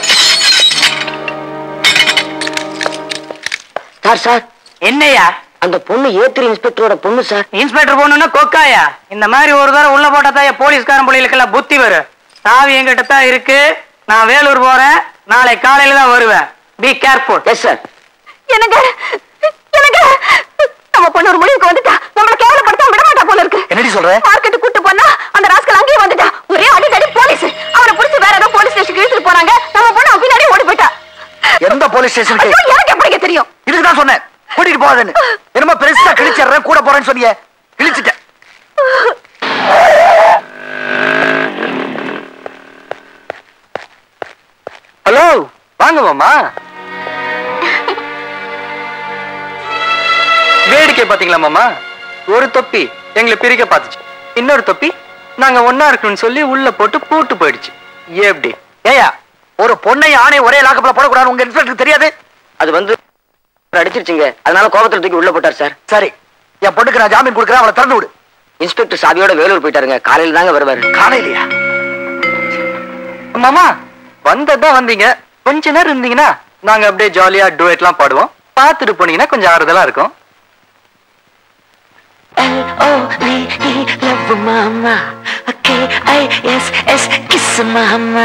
சார் சார் என்னையா அந்த பொண்ணு ஏத்திரி இன்ஸ்பெக்டரோட பொண்ணு சார் இன்ஸ்பெக்டர் போகணும்னா கொக்காயா இந்த மாதிரி ஒரு தடவை உள்ள போட்டா போலீஸ்காரன் பிள்ளைகளுக்கெல்லாம் புத்தி வரும் சாவி என்கிட்ட தான் இருக்கு நான் வேலூர் போறேன் நாளை காலையில தான் வருவேன் பி கேர்ஃபுல் எஸ் சார் எனக்கு எனக்கு நம்ம பொண்ணு ஒரு முடிவுக்கு வந்துட்டா நம்மள கேவலப்படுத்த விட மாட்டா போல இருக்கு என்னடி சொல்ற மார்க்கெட்டு கூட்டு போனா அந்த ராஸ்கல் அங்கேயே வந்துட்டா ஒரே அடிக்கடி போலீஸ் அவனை புடிச்சு வேற ஏதோ போலீஸ் ஸ்டேஷனுக்கு இழுத்துட்டு போறாங்க நம்ம பொண்ணு அவன் பின்னாடி ஓடி போயிட்டா எந்த போலீஸ் ஸ்டேஷனுக்கு ஐயோ, எனக்கு எப்படிங்க தெரியும் இதுக்கு தான் சொன்னேன் கூட்டிட்டு போகாதுன்னு என்னமோ பெருசா கிழிச்சிடுறேன் கூட போறேன்னு சொன்னீங்க கிழிச்சிட்டேன் ஹலோ வாங்க மாமா வேடிக்கை பாத்தீங்களா மாமா ஒரு தொப்பி எங்களை பிரிக்க பார்த்துச்சு இன்னொரு தொப்பி நாங்க ஒன்னா இருக்கணும்னு சொல்லி உள்ள போட்டு பூட்டு போயிடுச்சு எப்படி ஏயா ஒரு பொண்ணை ஆணை ஒரே லாக்கப்ல போடக்கூடாது உங்க இன்ஸ்பெக்டருக்கு தெரியாது அது வந்து அடிச்சிருச்சுங்க அதனால கோபத்துல தூக்கி உள்ள போட்டார் சார் சரி என் பொண்ணுக்கு நான் ஜாமீன் கொடுக்குறேன் அவளை திறந்து விடு இன்ஸ்பெக்டர் சாவியோட வேலூர் போயிட்டாருங்க காலையில தாங்க வருவாரு காலையிலையா மாமா வந்ததான் வந்தீங்க கொஞ்ச நேரம் இருந்தீங்கன்னா நாங்க அப்படியே ஜாலியா டுவேட்லாம் பாடுவோம் பார்த்துட்டு போனீங்கன்னா கொஞ்சம் ஆறுதலா இருக்கும் L-O-V-E, love mama. K-I-S-S, kiss mama.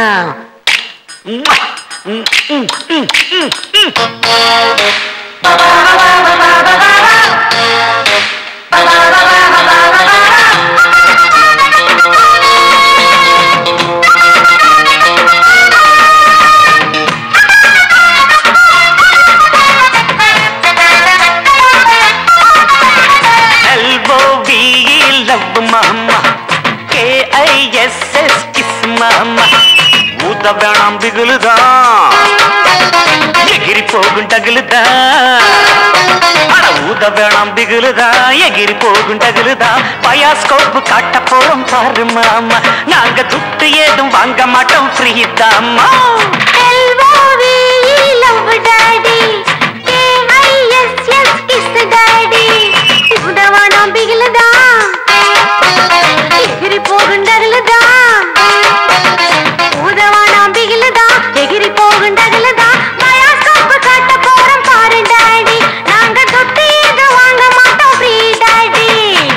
L-O-V-E, love mama. K-I-S-S, kiss mama. ஊத்த வேணாம் பிகுலுதான் எகிரி போகும் டகுலுதான் அட ஊத வேணாம் பிகுலுதான் எகிரி போகும் டகுலுதான் பயாஸ்கோப்பு காட்ட போறோம் பாரு மாமா நாங்க துட்டு ஏதும் வாங்க மாட்டோம் ஃப்ரீ தாம்மா எகிரி போகுண்டதுலதா பயாஸ்கோப்பு காட்ட போறோம் பாரு டாடி நாங்க தொட்டு ஏதோ வாங்க மாட்டோம் ஃப்ரீ டாடி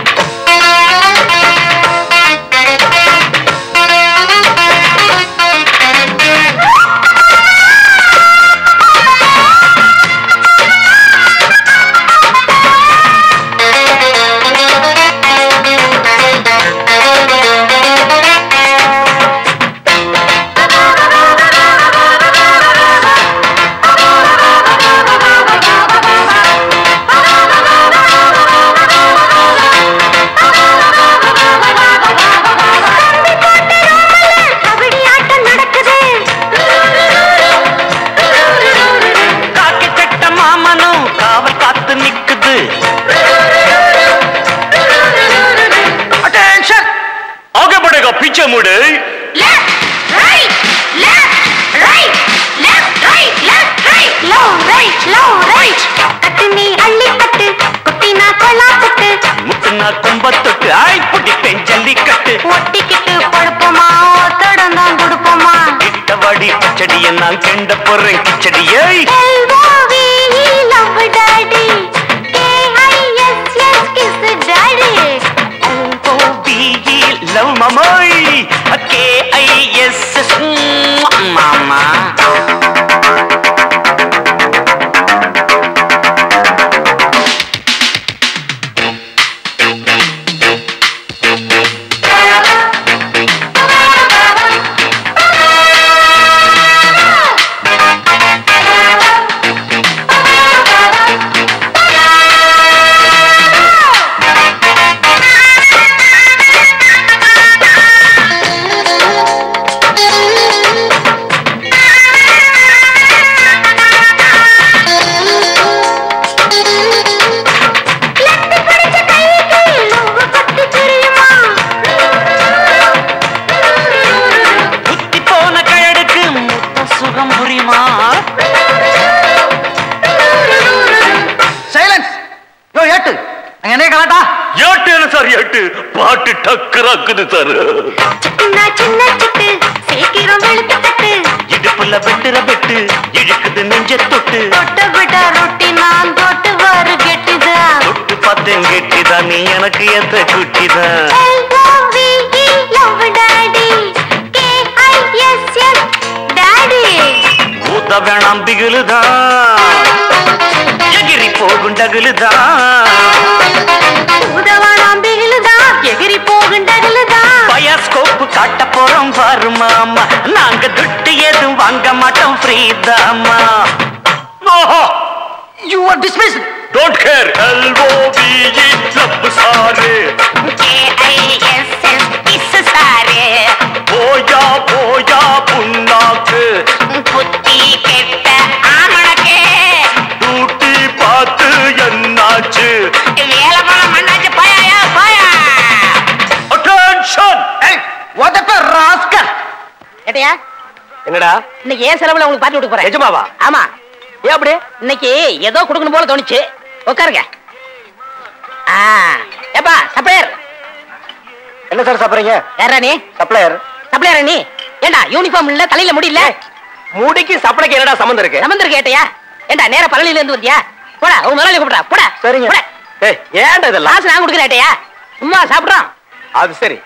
கபடி ஆட்டம் நடக்குது காக்கி சட்ட மாமனும் காவல் காத்து நிக்குது அட்டென்ஷன் ஆக படேகா பிச்சை மூடு left right left right left right left right low right low right கட்டு நீ அள்ளி கட்டு குட்டினா கொலா கட்டு முத்துனா கும்பத்தொட்டு ஆய் பிடிப்பேன் ஜல்லிக்கட்டு ஒட்டிக்கிட்டு படுப்போமா ஒத்தடம் தான் கொடுப்போமா கிட்ட வடி கிச்சடிய நான் கெண்ட போறேன் கிச்சடியை L-O-V-E love daddy K-I-S-S kiss daddy O-V-E love mamoy K-I-S-S மாமா Thank டக்குறாக்குது சார் சின்ன சின்ன சிட்டு சீக்கிரம் வெளுத்து தட்டு இடுப்புல வெட்டுற வெட்டு இழுக்குது நெஞ்ச தொட்டு தொட்டு விட ரொட்டி நான் தொட்டு வரு கெட்டுதான் தொட்டு பார்த்தேன் கெட்டிதான் நீ எனக்கு எத்த குட்டிதான் L-O-V-E, love daddy. K-I-S-S, daddy. ஊத்த வேணாம் பிகிலுதான் எகிரி போகும் டகுலுதான் உதவானாம் பிகிலுதான், எகிரி போகுண்டகலுதான். பயாஸ்கோப்பு காட்ட போறோம் பாரு மாமா நாங்க துட்டு எதுவும் வாங்க மாட்டோம் ஃப்ரீதாமா you are dismiss don't care L O V E love sir K-I-S-S, kiss sir. போயா போயா புண்ணாக்கு புத்தி கெட்ட ஆமணக்கே. டூட்டி பார்த்து என்னாச்சு வேலை போன மண்ணாச்சு, போயாயா, போயா. அட்டென்ஷன் உதப்ப ராஸ்கல் ஏட்டையா என்னடா இன்னைக்கு ஏன் செலவுல உங்களுக்கு பாட்டி கொடுக்க போறேன் நிஜமாவா ஆமா ஏன் அப்படி இன்னைக்கு ஏதோ கொடுக்கணும் போல தோணுச்சு உட்காருங்க ஆ ஏப்பா சப்ளையர் என்ன சார் சாப்பிடுறீங்க யாரா நீ சப்ளையர் சப்ளையரா நீ ஏண்டா யூனிஃபார்ம் இல்ல தலையில முடி இல்ல முடிக்கு சப்பளைக்கு என்னடா சம்மந்தம் இருக்கு சமந்தர் கேட்டையா ஏண்டா நேர பழனில இருந்து வந்தியா போடா உன் முதலாளி கூப்பிடா போடா சரிங்க. போடா. ஏய் ஏன்டா இதெல்லாம் காசு நான் கொடுக்குறேன் ஏட்டையா சும்மா சாப்பிடுறோம் அது சரி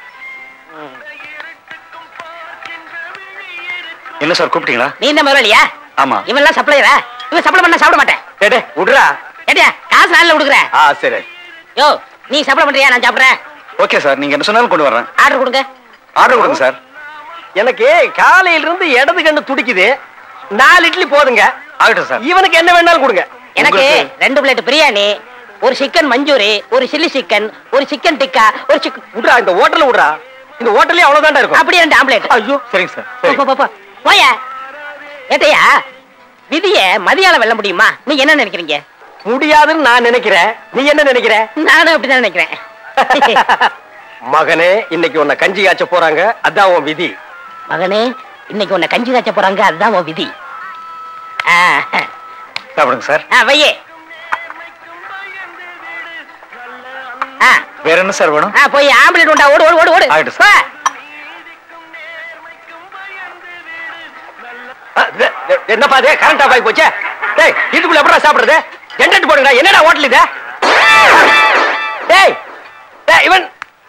என்ன சார் கூப்பிட்டீங்களா நீ இந்த முதலாளியா ஆமா இவன்லாம் சப்ளையரா இவன் சப்ளை பண்ணா சாப்பிட மாட்டேன் டேய், டேய் விடுறா ஏட்டையா காசு நாளில் கொடுக்குறேன் ஆ சரி யோ நீ சப்ளை பண்றியா நான் சாப்பிடுறேன் ஓகே சார் நீங்க என்ன சொன்னாலும் கொண்டு வரேன் ஆர்டர் கொடுங்க ஆர்டர் கொடுங்க சார் எனக்கு காலையில இருந்து இடது கண்ணு துடிக்குது நாலு இட்லி போதுங்க ஆகட்டும் சார் இவனுக்கு என்ன வேணாலும் கொடுங்க எனக்கு உங்களுக்கு- ரெண்டு பிளேட் பிரியாணி ஒரு சிக்கன் மஞ்சூரி ஒரு சில்லி சிக்கன் ஒரு சிக்கன் டிக்கா ஒரு சிக்கன் விடுறா இந்த ஹோட்டல்ல விடுறா இந்த ஹோட்டல்லே அவ்வளவுதான்டா இருக்கும் அப்படியே ரெண்டு ஆம்லேட் ஐயோ சரிங்க சார் போ, போ, போ, போ. போயா ஏட்டையா விதிய மதியால வெல்ல முடியுமா நீங்க என்ன நினைக்கிறீங்க முடியாதுன்னு நான் நினைக்கிறேன் நீ என்ன நினைக்கிற நானும் அப்படிதான் நினைக்கிறேன் மகனே இன்னைக்கு உன்னை கஞ்சி காய்ச்ச போறாங்க அதான் உன் விதி மகனே இன்னைக்கு உன்னை கஞ்சி காய்ச்ச போறாங்க அதுதான் உன் விதி ஆ, சாப்பிடுங்க சார் ஆ, வையே ஆ, வேற என்ன சார் வேணும் ஆ, போய் ஆம்புலன்ஸ் உண்டா ஓடு ஓடு ஓடு ஓடு ஆயிட்டு போ. அ, டே- டே- என்னப்பா இது கரண்ட் ஆஃப் ஆகி போச்சே டேய் இதுக்குள்ள எப்படா சாப்பிடுறது ஜென்ரேட் போடுங்கடா என்னடா ஹோட்டல் இது டேய் டேய் இவன்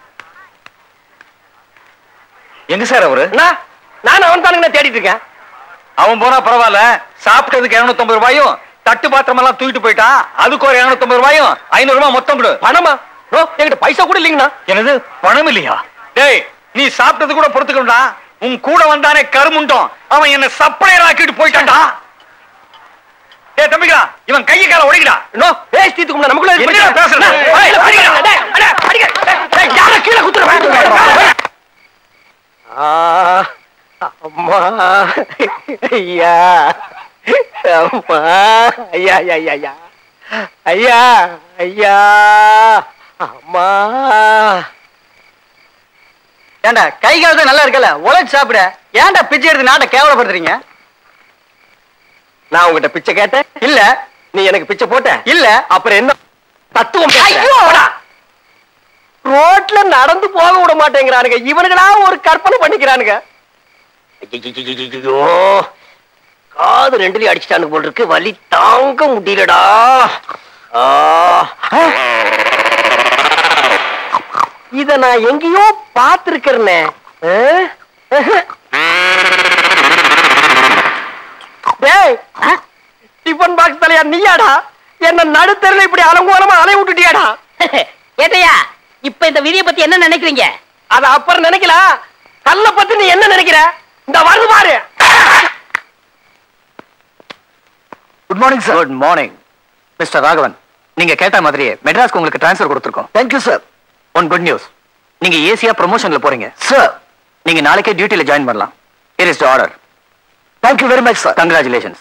எங்க சார் அவரு என்ன நான் அவன் தானுங்க தேடிட்டு இருக்கேன் அவன் போனா பரவாயில்ல சாப்பிட்டதுக்கு இருநூத்தம்பது ரூபாயும் தட்டு பாத்திரம் எல்லாம் தூக்கிட்டு போயிட்டான் அதுக்கு ஒரு இருநூத்தம்பது ரூபாயும் ஐநூறு ரூபாய் மொத்தம் கொடு பணமா நோ என்கிட்ட பைசா கூட இல்லைங்கண்ணா என்னது பணம் இல்லையா டேய் நீ சாப்பிட்டது கூட பொறுத்துக்கணும்டா உன் கூட வந்தானே கருமுண்டோம் அவன் என்ன சப்ளையர் ஆக்கிட்டு போயிட்டான்டா டேய் தம்பிங்களா இவன் கையை கால ஒடிக்கடா நோ பேசி தீத்துக்கு நமக்குள்ள இது என்னடா பிரச்சனை. பேசுற? டேய், ஏய், அடிக்கடா, அடிக்கடா. டேய், அட, அடிக்க. டேய், டேய், யாரை கீழே குத்துற? ஆ, அம்மா ஐயா அம்மா ஐயா ஐயா ஐயா ஐயா ஐயா ஐயா அம்மா ஏண்டா கை காலத்து நல்லா இருக்கல உழைச்சு சாப்பிட ஏன்டா பிச்சை எடுத்து நாட்டை கேவலப்படுத்துறீங்க நான் உங்ககிட்ட பிச்சை கேட்டேன் இல்ல நீ எனக்கு பிச்சை போட்ட இல்ல அப்புறம் என்ன தத்துவம் பேசுற? ஐயோ! போடா. ரோட்ல நடந்து போக விட மாட்டேங்கிறானுங்க இவனுங்களா ஒரு கற்பனை பண்ணிக்கிறானுங்க ஐயையையையையோ. காது ரெண்டுலயும் அடிச்சிட்டானுங்க போல் இருக்கு வலி தாங்க முடியலடா ஆ. இத நான் எங்கேயோ பார்த்திருக்கிறேனே ஆ? டேய் டிஃபன் பாக்ஸ் தலையா நீயாடா என்ன நடுத்தரில் இப்படி அலங்கோலமா அலைய விட்டுட்டியாடா ஏட்டையா இப்ப இந்த விதியை பத்தி என்ன நினைக்கிறீங்க அத அப்புறம் நினைக்கலாம் கல்ல பத்தி நீ என்ன நினைக்கிற இந்த வருது பாரு good morning sir good morning mister Raghavan நீங்க கேட்ட மாதிரியே மெட்ராஸ்க்கு உங்களுக்கு ட்ரான்ஸ்ஃபர் கொடுத்துருக்கோம் thank you sir one good news நீங்க ஏசியா ப்ரொமோஷன்ல போறீங்க சார் நீங்க நாளைக்கே டியூட்டில ஜாயின் பண்ணலாம் it is order thank you very much sir congratulations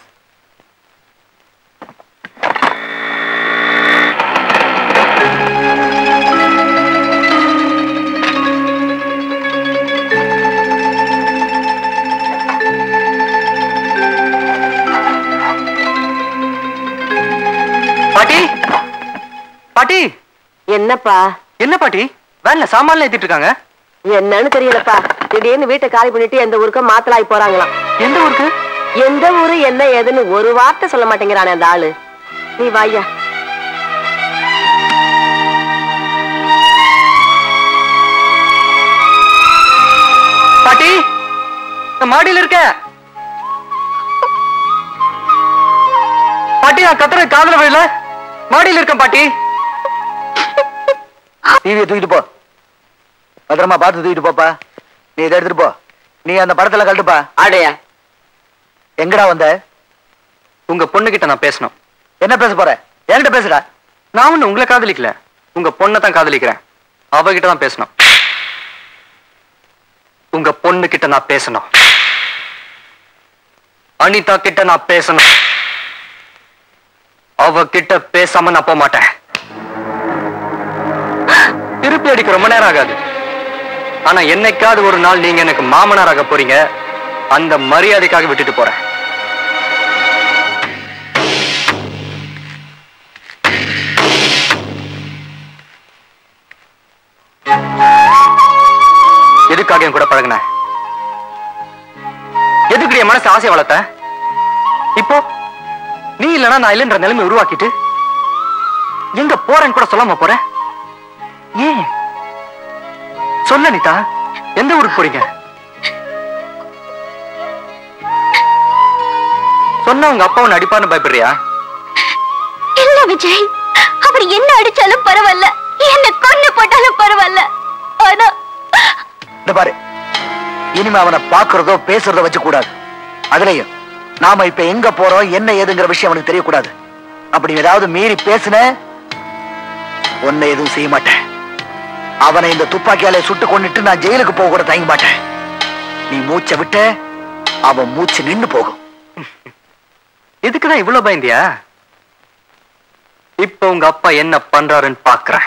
பாட்டி பாட்டி என்னப்பா என்ன பாட்டி வேன்ல சாமான்ல ஏத்திட்டு இருக்காங்க என்னன்னு தெரியலப்பா திடீர்னு வீட்டை காலி பண்ணிட்டு எந்த ஊருக்கும் மாத்தலாய் போறாங்களாம் எந்த ஊருக்கு எந்த ஊரு என்ன ஏதுன்னு ஒரு வார்த்தை சொல்ல மாட்டேங்கிறானே அந்த ஆளு நீ வாயா பாட்டி நான் மாடியில இருக்க பாட்டி நான் கத்துற காதல விழல மாடியில இருக்கேன் பாட்டி டிவியை தூக்கிட்டு போ பத்திரமா பார்த்து தூக்கிட்டு போப்பா நீ இதை எடுத்துட்டு போ நீ அந்த படத்துல கழட்டுப்பா ஆடையா எங்கடா வந்த உங்க பொண்ணுகிட்ட நான் பேசணும் என்ன பேச போற என்கிட்ட பேசுடா நான் ஒண்ணு உங்களை காதலிக்கல உங்க பொண்ணை தான் காதலிக்கிறேன் அவகிட்ட தான் பேசணும் உங்க பொண்ணு கிட்ட நான் பேசணும் அனிதா கிட்ட நான் பேசணும் அவ கிட்ட பேசாம நான் போக மாட்டேன் திருப்பி அடிக்க ரொம்ப நேரம் ஆகாது ஆனா என்னைக்காவது ஒரு நாள் நீங்க எனக்கு மாமனாராக போறீங்க அந்த மரியாதைக்காக விட்டுட்டு போறேன் எதுக்காக என் கூட பழகுன எதுக்கு என் மனசு ஆசை வளர்த்த இப்போ நீ இல்லனா நான் இல்லைன்ற நிலைமை உருவாக்கிட்டு எங்க போறேன்னு கூட சொல்லாம போற ஏன் சொல்ல நீதா எந்த ஊருக்கு போறீங்க சொன்னா உங்க அப்பா உன்னை அடிப்பான்னு பயப்படுறியா இல்ல விஜய் அவர் என்ன அடிச்சாலும் பரவாயில்ல என்ன கொண்டு போட்டாலும் பரவாயில்ல ஆனா இந்த பாரு இனிமே அவனை பாக்குறதோ பேசுறதோ வச்சு கூடாது அதுலயும் நாம இப்ப எங்க போறோம் என்ன ஏதுங்கிற விஷயம் அவனுக்கு தெரியக்கூடாது அப்படி ஏதாவது மீறி பேசுன உன்னை எதுவும் செய்ய மாட்டேன் அவனை இந்த துப்பாக்கியாலே சுட்டு கொண்டுட்டு நான் ஜெயிலுக்கு போக கூட தயங்க மாட்டேன் நீ மூச்சை விட்ட அவன் மூச்சு நின்னு போகும் எதுக்குதான் இவ்வளவு பயந்தியா இப்ப உங்க அப்பா என்ன பண்றாருன்னு பாக்குறேன்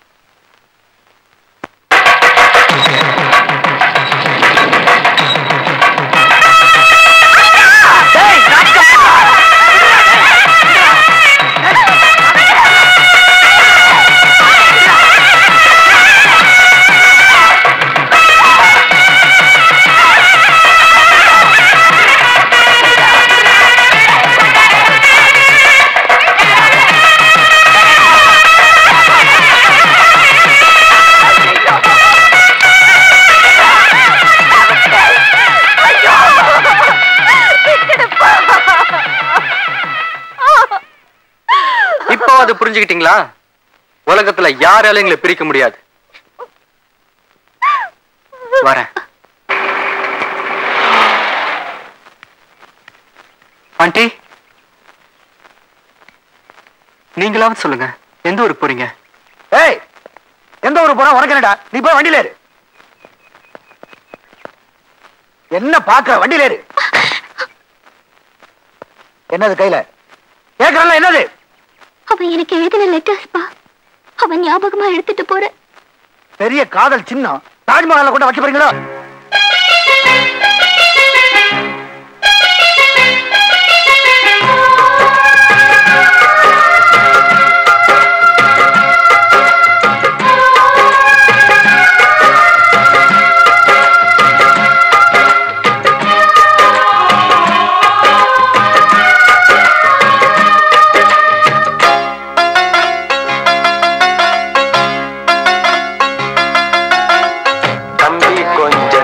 இப்போ அது புரிஞ்சுக்கிட்டீங்களா உலகத்துல யாராலும் எங்களை பிரிக்க முடியாது வரேன் ஆண்டி நீங்களாவது சொல்லுங்க எந்த ஊருக்கு போறீங்க ஏய் எந்த ஊருக்கு போறோம் உனக்கு என்னடா நீ போய் வண்டியில ஏறு என்ன பாக்குற வண்டியில ஏறு என்னது கையில கேக்குறல என்னது அவன் எனக்கு எழுதின லெட்டர்ஸ்பா அவன் ஞாபகமா எடுத்துட்டு போறேன் பெரிய காதல் சின்னம் தாஜ்மஹால கொண்டு வைக்க போறீங்களா தம்பி கொஞ்ச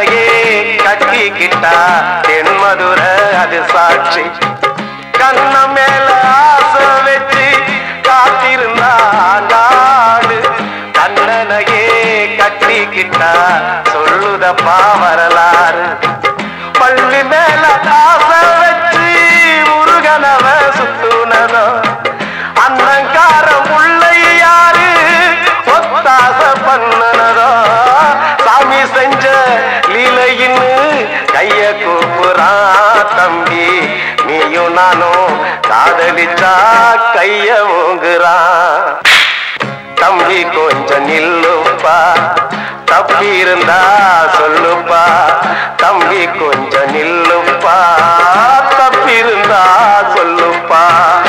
கண்ணனையே கட்டிக்கிட்டா தென்மதுர அது சாட்சி கண்ண மேல ஆசை வச்சு காத்திருந்தா நாடு கண்ணனையே கட்டிக்கிட்டா சொல்லுதப்பா வரலாறு பள்ளி மேல ஆசை வச்சு முருகனவ சுத்துனதோ அன்னங்கார முல்லை யாரு ஒத்தாச பண்ணனதோ சாமி செஞ்ச லீலையின்னு கைய கூப்புறான் தம்பி நீயும் நானும் காதலிச்சா கைய ஓங்குறான் தம்பி கொஞ்சம் நில்லுப்பா தப்பி இருந்தா சொல்லுப்பா தம்பி கொஞ்சம் நில்லுப்பா தப்பி இருந்தா சொல்லுப்பா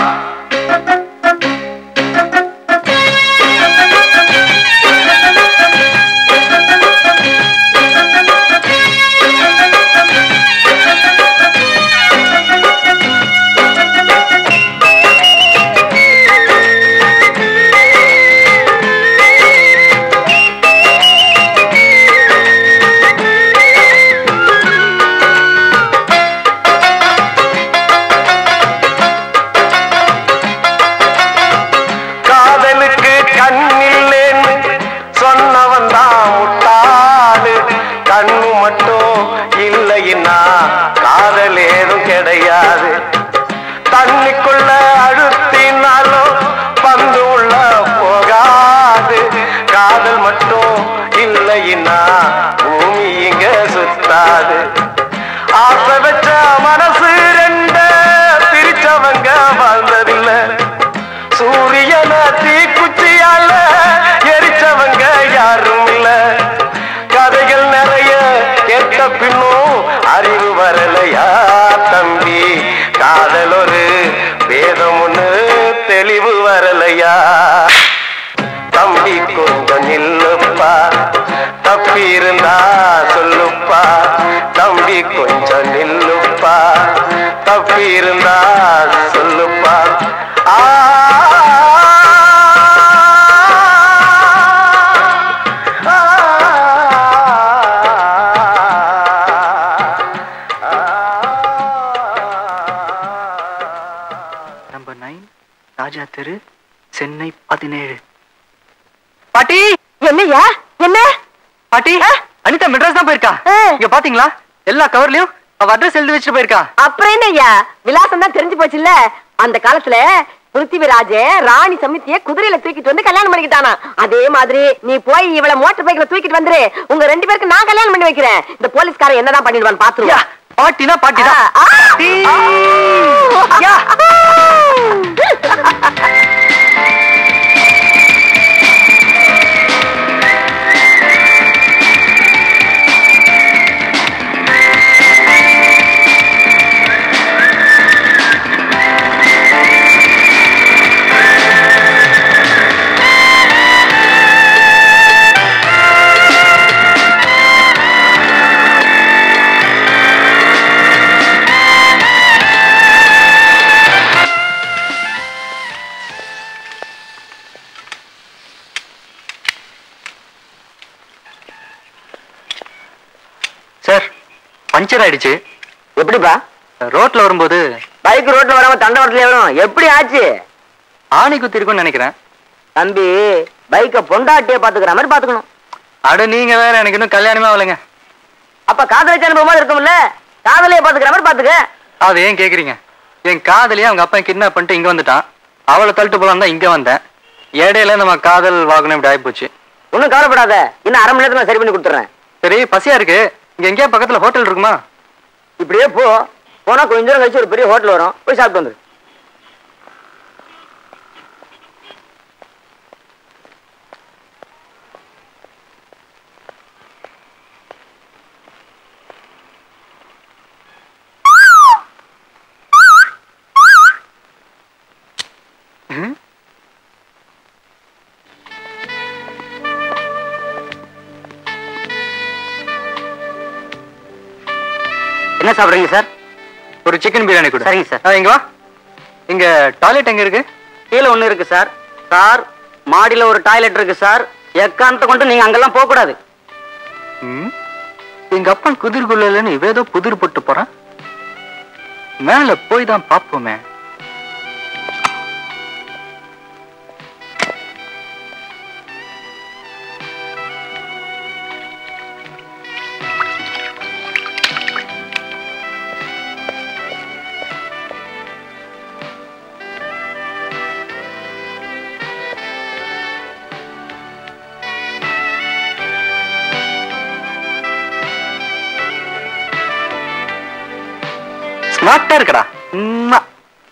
காதலுக்கு கண்ணில்லேன்னு சொன்னவன் தான் முட்டாளு கண்ணு மட்டும் இல்லைன்னா காதல் ஏதும் கிடையாது தண்ணிக்குள்ள அழுத்தினாலும் பந்து உள்ள போகாது காதல் மட்டும் இல்லைன்னா பூமி இங்க சுத்தாது ஆசை வச்ச மனசு ரெண்ட பிரிச்சவங்க வாழ்ந்ததில்லை சூரியன தீக்குச்சியால எரிச்சவங்க யாரும் இல்ல கதைகள் நிறைய கேட்ட பின்னும் அறிவு வரலையா தம்பி காதல் ஒரு வேதம் ஒண்ணு தெளிவு வரலையா தம்பி கொஞ்சம் நில்லுப்பா தப்பி இருந்தா சொல்லுப்பா தம்பி கொஞ்சம் நில்லுப்பா தப்பி இருந்தா சொல்லுப்பா ஆ நம்பர் நைன் ராஜா தெரு சென்னை பதினேழு பாட்டி என்னய்யா என்ன பாட்டி அனிதா மெட்ராஸ் தான் போயிருக்கா இங்க பாத்தீங்களா எல்லா கவர்லயும் அவ அட்ரஸ் எழுதி வச்சுட்டு போயிருக்கா அப்புறம் என்னய்யா விலாசம் தான் தெரிஞ்சு போச்சுல்ல அந்த காலத்துல பிருத்திவிராஜன் ராணி சமித்திய குதிரையில தூக்கிட்டு வந்து கல்யாணம் பண்ணிக்கிட்டானா அதே மாதிரி நீ போய் இவள மோட்டர் பைக்ல தூக்கிட்டு வந்துரு உங்க ரெண்டு பேருக்கு நான் கல்யாணம் பண்ணி வைக்கிறேன் இந்த போலீஸ்காரன் என்னதான் பண்ணிடுவான்னு பாத்துருவா பாட்டினா பாட்டி தான் ஆ, ஆ. பாட்டி. யா. சார் பஞ்சர் ஆயிடுச்சு எப்படிப்பா ரோட்ல வரும்போது பைக் ரோட்ல வராம தண்டவரத்துல வரும் எப்படி ஆச்சு ஆணி குத்தி இருக்கும்னு நினைக்கிறேன் தம்பி பைக்க பொண்டாட்டிய பாத்துக்கிற மாதிரி பாத்துக்கணும் அட நீங்க வேற எனக்கு இன்னும் கல்யாணமே ஆகலைங்க அப்ப காதலிச்ச அனுபவமா இருக்கும்ல காதலிய பாத்துக்கிற மாதிரி பாத்துக்க அதை ஏன் கேக்குறீங்க என் காதலியே அவங்க அப்பா கிட்னாப் பண்ணிட்டு இங்க வந்துட்டான் அவளை தள்ளிட்டு போலாம் தான் இங்க வந்தேன் இடையில நம்ம காதல் வாகனம் இப்படி ஆயிப்போச்சு ஒன்னும் கவலைப்படாத இன்னும் அரை மணி நேரத்துல நான் சரி பண்ணி கொடுத்துறேன் சரி பசியா இருக்கு இங்க எங்கேயா பக்கத்துல ஹோட்டல் இருக்குமா இப்படியே போ போனா கொஞ்ச நேரம் கழிச்சு ஒரு பெரிய ஹோட்டல் வரும் போய் சாப்பிட்டு வந்துரு என்ன சாப்பிடுறீங்க சார் ஒரு சிக்கன் பிரியாணி கொடு சரிங்க சார். ஆ, இங்க வா இங்க டாய்லெட் எங்க இருக்கு கீழே ஒண்ணு இருக்கு சார் சார் மாடியில ஒரு டாய்லெட் இருக்கு சார் எக்காரணத்தை கொண்டு நீங்க அங்கெல்லாம் போக கூடாது ம். எங்க அப்பன் குதிர்குள்ளன்னு இவ ஏதோ புதிர் போட்டு போறான் மேல போய் தான் பாப்போமே ஸ்மார்ட்டா இருக்கடா உம்மா.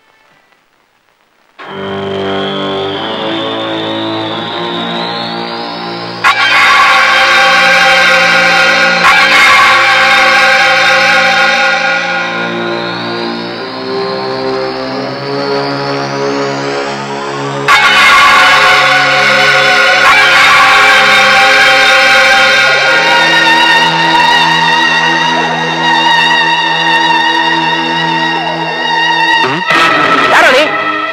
யாரோ நீ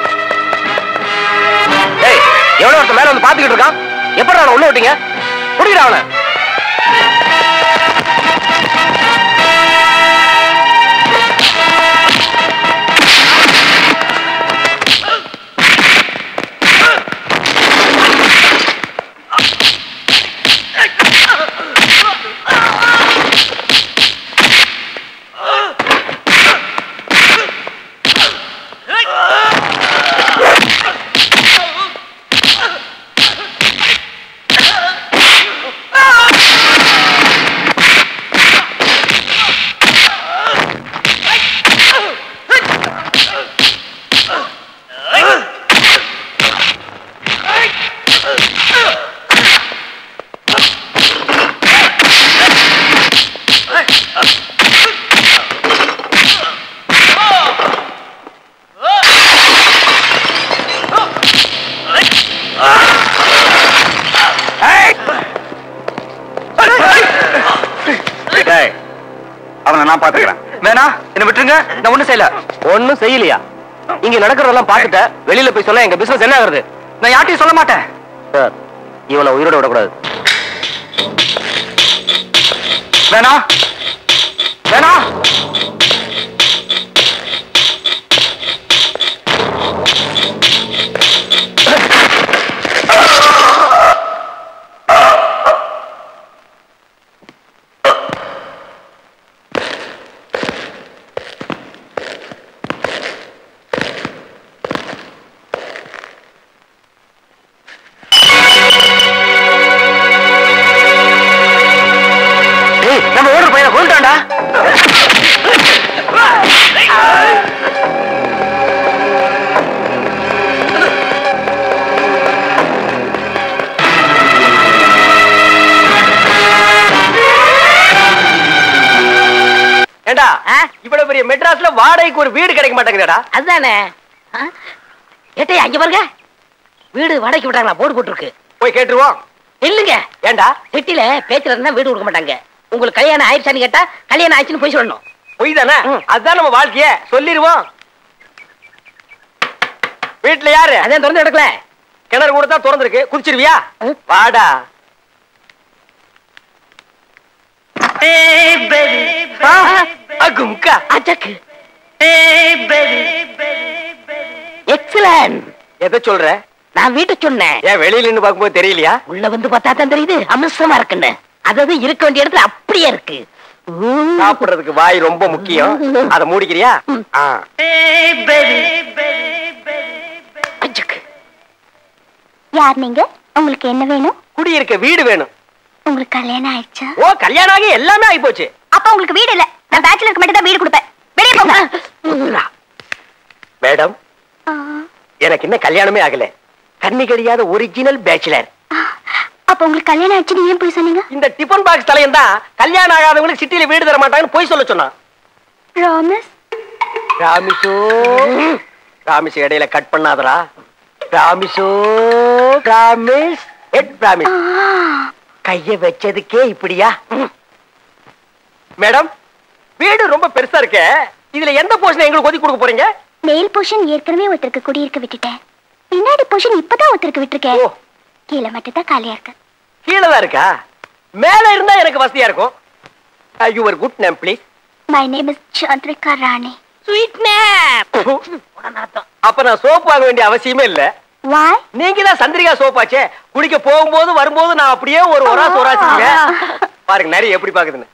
ஏய் எவ்வளவு ஒருத்தன் மேல வந்து பாத்துக்கிட்டு இருக்கான் எப்படி அவனை உள்ள விட்டீங்க குடிக்கிறா அவனை டேய், அவனை நான் பாத்துக்கிறேன் வேணா என்ன விட்டுருங்க நான் ஒண்ணும் செய்யல ஒண்ணும் செய்யலையா இங்க நடக்கிறதெல்லாம் பாத்துட்ட வெளியில போய் சொல்ல எங்க பிசினஸ் என்ன ஆகுறது நான் யார்ட்டையும் சொல்ல மாட்டேன் சார் இவனை உயிரோட விடக்கூடாது வேணா வேணா ஏய் நம்ம ஓடுற பையனை கொண்டுட்டான்டா ஏண்டா இவ்வளவு பெரிய மெட்ராஸ்ல வாடகைக்கு ஒரு வீடு கிடைக்க மாட்டேங்குதுடா அதுதானே ஆ? ஏட்டே அங்க பாருங்க வீடு வாடகைக்கு விட்டாங்களா போர்டு போட்டிருக்கு போய் கேட்டுருவோம் இல்லைங்க ஏண்டா சிட்டில பேச்சுல இருந்தா வீடு கொடுக்க மாட்டாங்க உங்களுக்கு கல்யாணம் ஆயிடுச்சான்னு கேட்டா கல்யாணம் ஆயிடுச்சுன்னு போய் சொல்லணும் பொய் தானே அதுதான் நம்ம வாழ்க்கைய சொல்லிருவோம் வீட்டுல யாரு அதான் திறந்து எடுக்கல கிணறு கூட தான் திறந்திருக்கு குதிச்சிருவியா வாடா அகும்கா அச்சக்கு எக்ஸலன்ட் எதை சொல்ற நான் வீட்டை சொன்னேன் ஏன் வெளியில நின்னு பார்க்கும்போது தெரியலையா உள்ள வந்து பார்த்தா தான் தெரியுது அம்சமா இருக்குன்னு அதாவது இருக்க வேண்டிய இடத்துல அப்படியே இருக்கு சாப்பிடுறதுக்கு வாய் ரொம்ப முக்கியம் அத மூடிக்கிறியா ஆ. அச்சக்கு யார் நீங்க உங்களுக்கு என்ன வேணும் குடியிருக்க வீடு வேணும் உங்களுக்கு கல்யாணம் ஆயிடுச்சா ஓ கல்யாணம் ஆகி எல்லாமே ஆகி போச்சு அப்ப உங்களுக்கு வீடு இல்ல நான் பேச்சுலருக்கு மட்டும் தான் வீடு கொடுப்பேன் வெளியே போங்க மேடம் எனக்கு இன்னும் கல்யாணமே ஆகல கண்ணி கடியாத ஒரிஜினல் பேச்சுலர் அப்ப உங்களுக்கு கல்யாணம் ஆயிடுச்சுன்னு ஏன் போய் சொன்னீங்க இந்த டிபன் பாக்ஸ் தலையன் தான் கல்யாணம் ஆகாதவங்களுக்கு சிட்டில வீடு தர மாட்டாங்கன்னு போய் சொல்ல சொன்னான் ப்ராமிஸ் ராமிசோ ராமிஸ் இடையில கட் பண்ணாதடா ராமிசோ ராமிஸ் ஹெட் ராமிஸ் கைய வச்சதுக்கே இப்படியா மேடம் வீடு ரொம்ப பெருசா இருக்க இதுல எந்த போர்ஷன் எங்களுக்கு ஒதுக்கி கொடுக்க போறீங்க மேல் போர்ஷன் ஏற்கனவே ஒருத்தருக்கு குடியிருக்க விட்டுட்டேன் பின்னாடி போர்ஷன் இப்பதான் ஒருத்தருக்கு விட்டுருக்கேன் கீழே மட்டும் தான் காலியா இருக்கு கீழே தான் இருக்கா மேல இருந்தா எனக்கு வசதியா இருக்கும் your good name please my name is Chandrika Rani sweet நேப் அப்ப நான் சோப் வாங்க வேண்டிய அவசியமே இல்ல வாய் நீங்க தான் சந்திரிகா சோப் ஆச்சே குடிக்க போகும்போது வரும்போது நான் அப்படியே ஒரு ஒராஸ் ஒராசிங்க பாருங்க நிறைய எப்படி பாக்குதுன்னு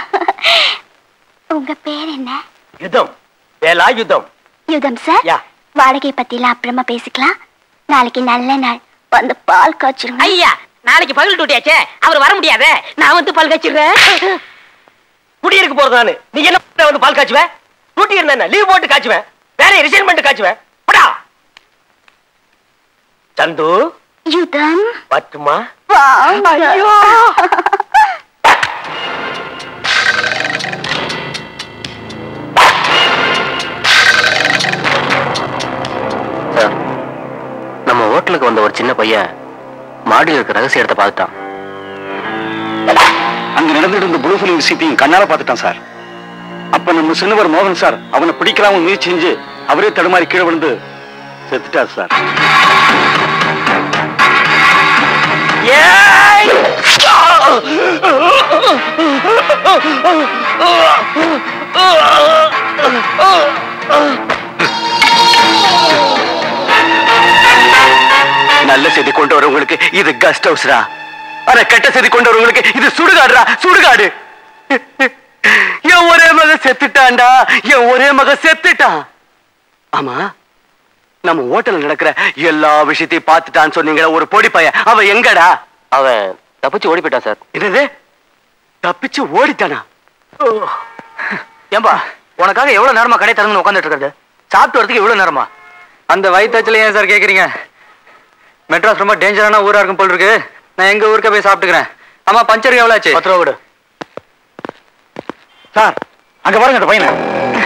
உங்க பேர் என்ன யுத்தம் வேலா யுத்தம் யுதம் சார் யா வாடகை பத்திலாம் அப்புறமா பேசிக்கலாம் நாளைக்கு நல்ல நாள் வந்து பால் காய்ச்சிருங்க ஐயா நாளைக்கு பகல் டூட்டியாச்சே அவர் வர முடியாதே நான் வந்து பல் கச்சிடுறேன் குடியிருக்க போறது நானு நீ என்ன பண்ண வந்து பால் காய்ச்சுவேன் டூட்டி இருந்தா லீவ் போட்டு காய்ச்சுவேன் வேற ரிசைன் பண்ணிட்டு காய்ச்சுவேன் போடா சந்து யுதம் பட்டுமா வாங்க ஐயோ சார் நம்ம ஹோட்டலுக்கு வந்த ஒரு சின்ன பையன் மாடியில் இருக்க ரகசிய இடத்தை பார்த்துட்டான் அங்க நடந்துட்டு இருந்த ப்ளூ ஃபிலிம் விஷயத்தையும் கண்ணால பார்த்துட்டான் சார் அப்ப நம்ம சின்னவர் மோகன் சார் அவனை பிடிக்கலாம முயற்சி செஞ்சு அவரே தடுமாறி கீழே விழுந்து செத்துட்டார் சார் ஏய் நல்ல செய்தி கொண்டு வரவங்களுக்கு இது கஸ்ட் ஹவுஸ்ரா ஆனா கெட்ட செய்தி கொண்டு வரவங்களுக்கு இது சுடுகாடுடா சுடுகாடு என் ஒரே மக செத்துட்டான்டா என் ஒரே மக செத்துட்டான் ஆமா நம்ம ஹோட்டல்ல நடக்கிற எல்லா விஷயத்தையும் பார்த்துட்டான்னு சொன்னீங்களா ஒரு பொடி பையன் அவன் எங்கடா அவன் தப்பிச்சு ஓடி போயிட்டான் சார் என்னது தப்பிச்சு ஓடிட்டானா ஏன்பா உனக்காக எவ்வளவு நேரமா கடை திறந்து உட்காந்துட்டு இருக்கிறது சாப்பிட்டு வரதுக்கு எவ்வளவு நேரமா அந்த வயிற்றுல ஏன் சார் கேக்குறீங்க மெட்ராஸ் ரொம்ப டேஞ்சரான ஊரா இருக்கும் போல் இருக்கு நான் எங்க ஊருக்கு போய் சாப்பிட்டுக்கிறேன் ஆமா பஞ்சருக்கு எவ்வளவு ஆச்சு பத்து ரூபா விடு சார் அங்க பாருங்க அந்த பையனை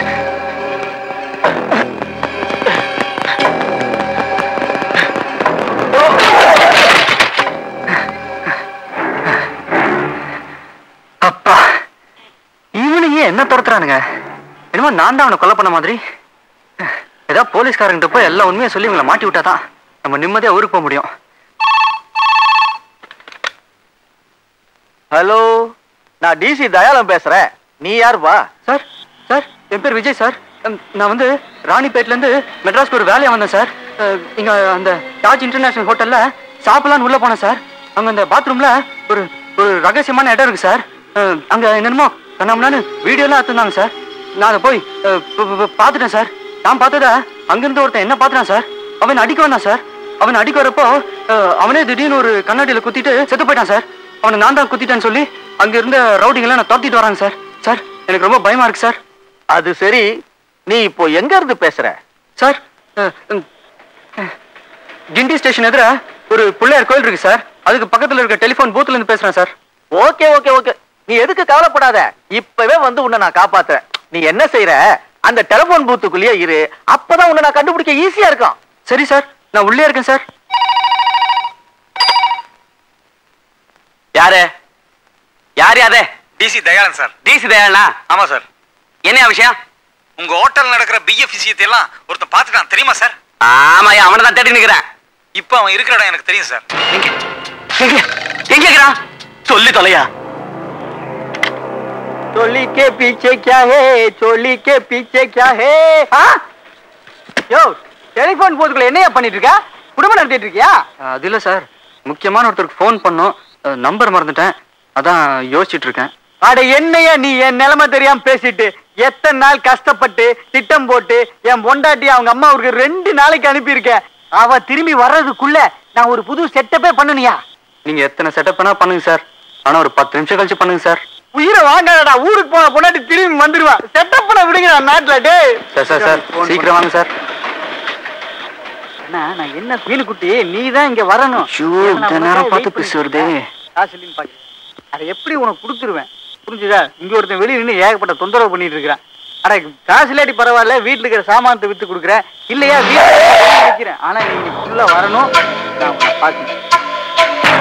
அப்பா இவனுங்க என்ன துரத்துறானுங்க என்னமோ நான் தான் அவனை கொலை பண்ண மாதிரி ஏதோ போலீஸ்காரங்கிட்ட போய் எல்லா உண்மையை சொல்லி இவங்களை மாட்டி விட்டாதான் நம்ம நிம்மதியா ஊருக்கு போக முடியும் ஹலோ நான் டிசி தயாளம் பேசுறேன் நீ யாருப்பா சார் சார் என் பேர் விஜய் சார் ம், நான் வந்து ராணிப்பேட்ல இருந்து மெட்ராஸ்க்கு ஒரு வேலையா வந்தேன் சார் அஹ், இங்க அந்த தாஜ் இன்டர்நேஷனல் ஹோட்டல்ல சாப்பிடலாம்னு உள்ள போனேன் சார் அங்க அந்த பாத்ரூம்ல ஒரு ஒரு ரகசியமான இடம் இருக்கு சார் அஹ், அங்க என்னென்னமோ கண்ணாமனான்னு வீடியோலாம் எடுத்திருந்தாங்க சார் நான் அதை போய் அஹ், ப- ப- ப- பார்த்துட்டேன் சார் நான் பார்த்தத அங்கிருந்து ஒருத்தன் என்ன பார்த்துட்டான் சார் அவன் அடிக்க வந்தான் சார் அவன் அடிக்க வரப்போ அஹ், அவனே திடீர்னு ஒரு கண்ணாடியில குத்திட்டு செத்து போயிட்டான் சார் அவனை நான் தான் குத்திட்டேன்னு சொல்லி அங்க இருந்த ரவுடிங்கெல்லாம் நான் துரத்திட்டு வராங்க சார் சார் எனக்கு ரொம்ப பயமா இருக்கு சார் அது சரி நீ இப்போ எங்க இருந்து பேசுற சார் அஹ், ம், அஹ், கிண்டி ஸ்டேஷன் எதிர ஒரு பிள்ளையார் கோயில் இருக்கு சார் அதுக்கு பக்கத்துல இருக்க டெலிஃபோன் பூத்ல இருந்து பேசுறேன் சார் ஓகே ஓகே ஓகே நீ எதுக்கு கவலைப்படாத இப்பவே வந்து உன்னை நான் காப்பாத்துறேன் நீ என்ன செய்யற அந்த டெலிபோன் பூத்துக்குள்ளேயே இரு அப்பதான் உன்னை நான் கண்டுபிடிக்க ஈஸியா இருக்கும் சரி சார் நான் உள்ளே இருக்கேன் சார் யாரு யார் யாரு டிசி தயாளன் சார் டிசி தயாளனா ஆமா சார் என்ன விஷயம் உங்க ஹோட்டல் நடக்கிற பிஎஃப் விஷயத்தை எல்லாம் ஒருத்தன் பார்த்துட்டான் தெரியுமா சார் ஆமாயா அவனை தான் தேடி நிக்கிறேன் இப்போ அவன் இருக்கிற இடம் எனக்கு தெரியும் சார் எங்க எங்க எங்க இருக்கிறான் சொல்லி தொலையா चोली के पीछे क्या है चोली के पीछे क्या है யோ டெலிபோன் போதுக்குள்ள என்னையா பண்ணிட்டு இருக்க குடும்பம் நடத்திட்டு இருக்கியா அது இல்ல சார் முக்கியமான ஒருத்தருக்கு ஃபோன் பண்ணோம் நம்பர் மறந்துட்டேன் அதான் யோசிச்சுட்டு இருக்கேன் அட என்னையா நீ என் நிலைமை தெரியாம பேசிட்டு எத்தனை நாள் கஷ்டப்பட்டு திட்டம் போட்டு என் பொண்டாட்டி அவங்க அம்மா அவருக்கு ரெண்டு நாளைக்கு அனுப்பியிருக்கேன் அவ திரும்பி வர்றதுக்குள்ள நான் ஒரு புது செட்டப்பே பண்ணனியா நீங்க எத்தனை செட்டப் வேணா பண்ணுங்க சார் ஆனா ஒரு பத்து நிமிஷம் கழிச்சு பண்ணுங்க சார் உயிரை வாங்காதடா ஊருக்கு போன பொண்டாட்டி திரும்பி வந்துருவா செட்டப் பண்ண விடுங்க நான் நாட்டுல டேய் சார் சார் சார் சீக்கிரம் வாங்க சார் அண்ணா, நான் என்ன மீன் குட்டி நீ தான் இங்க வரணும் ஐயோ, ஏன்னா இந்த நான் நேரம் உனக்காக பார்த்து wait பண்ணிட்டு பேசுறதே. இருக்கேன். காசு இல்லைன்னு பாக்கிறேன் அதை எப்படி உனக்கு கொடுத்துருவேன் புரிஞ்சுதா இங்க ஒருத்தன் வெளியே நின்று ஏகப்பட்ட தொந்தரவு பண்ணிட்டு இருக்கிறான் அட காசு இல்லாட்டி பரவாயில்ல வீட்டுல இருக்கிற சாமானத்தை வித்து கொடுக்குறேன் இல்லையா வீட்டுல வைக்கிறேன் ஆனா நீங்க ஃபுல்லா வரணும் நான் உன்னை பார்க்கணும்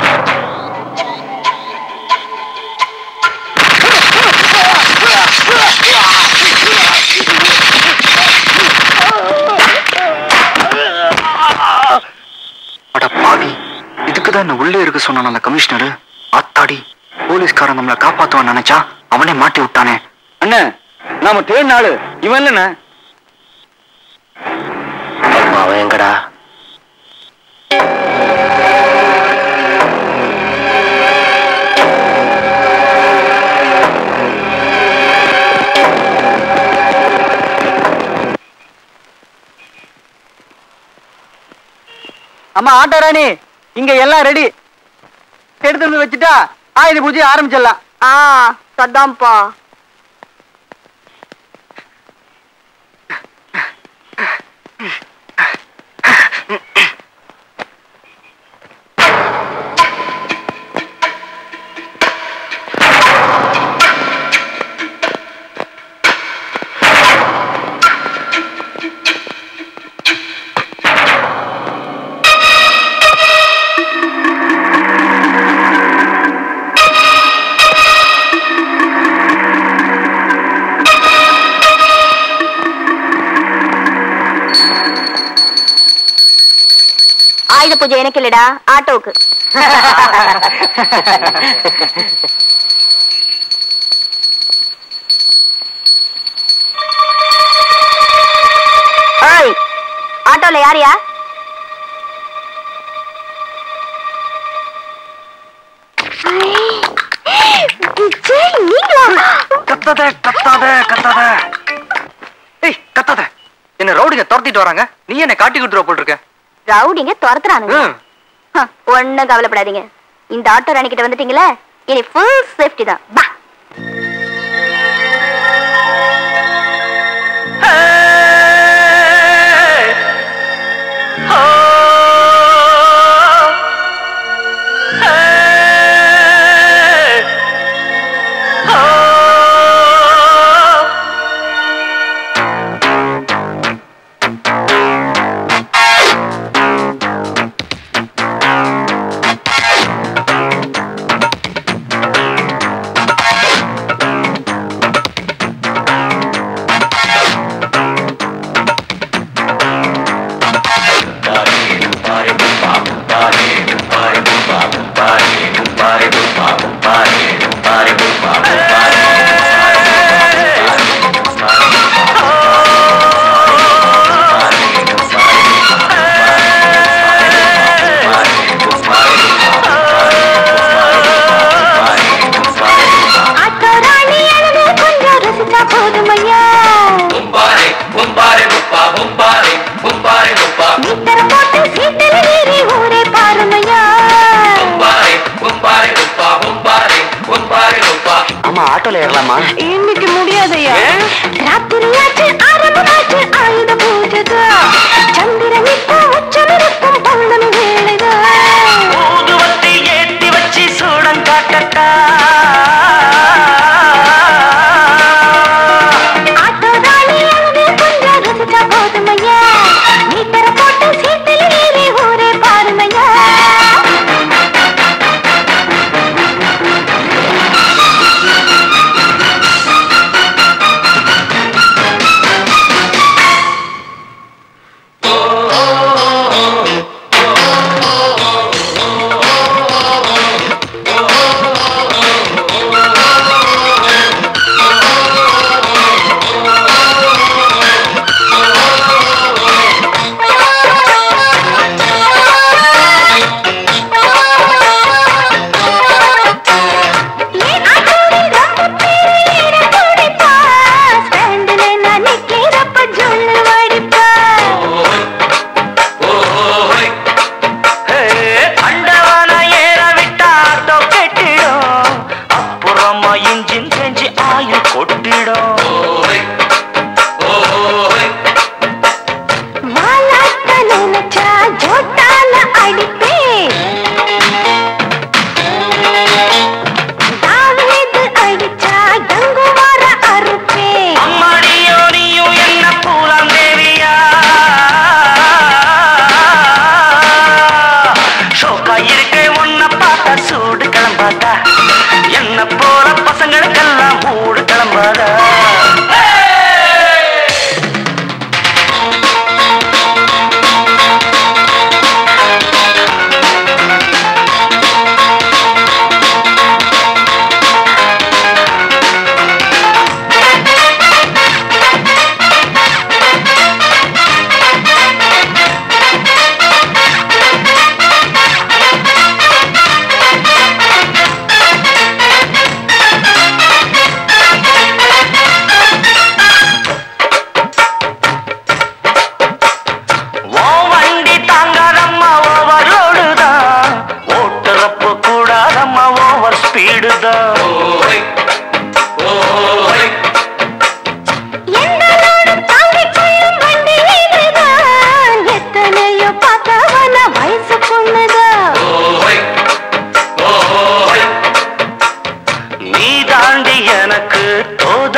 அட பாவி இதுக்கு தான் என்ன உள்ளே இருக்க சொன்னான் அந்த கமிஷனர் அத்தாடி போலீஸ்காரன் நம்மளை காப்பாத்துவான்னு நினைச்சா அவனே மாட்டி விட்டானே அண்ணே நாம தேடின ஆளு இவன் இல்லண்ணே அவன் எங்கடா அம்மா ஆட்டோ ராணி இங்க எல்லாம் ரெடி எடுத்து வந்து வச்சுட்டா ஆயுத பூஜை ஆரம்பிச்சிடலாம் ஆ சதாம்பா ஆயுத பூஜை எனக்கு இல்லடா ஆட்டோவுக்கு ஓய் ஆட்டோல யாரியா விஜய் நீங்களா கத்தாத கத்தாத கத்தாத ஏய் கத்தாத என்ன ரவுடிங்க துரத்திட்டு வராங்க நீ என்ன காட்டி கொடுத்துருவ போல் இருக்க ரவுடிங்க துரத்துறானுங்க ம். ஹ, ஒண்ணும் கவலைப்படாதீங்க இந்த ஆட்டோ ராணிக்கிட்ட வந்துட்டீங்களே இனி ஃபுல் சேஃப்டி தான் பா ஆ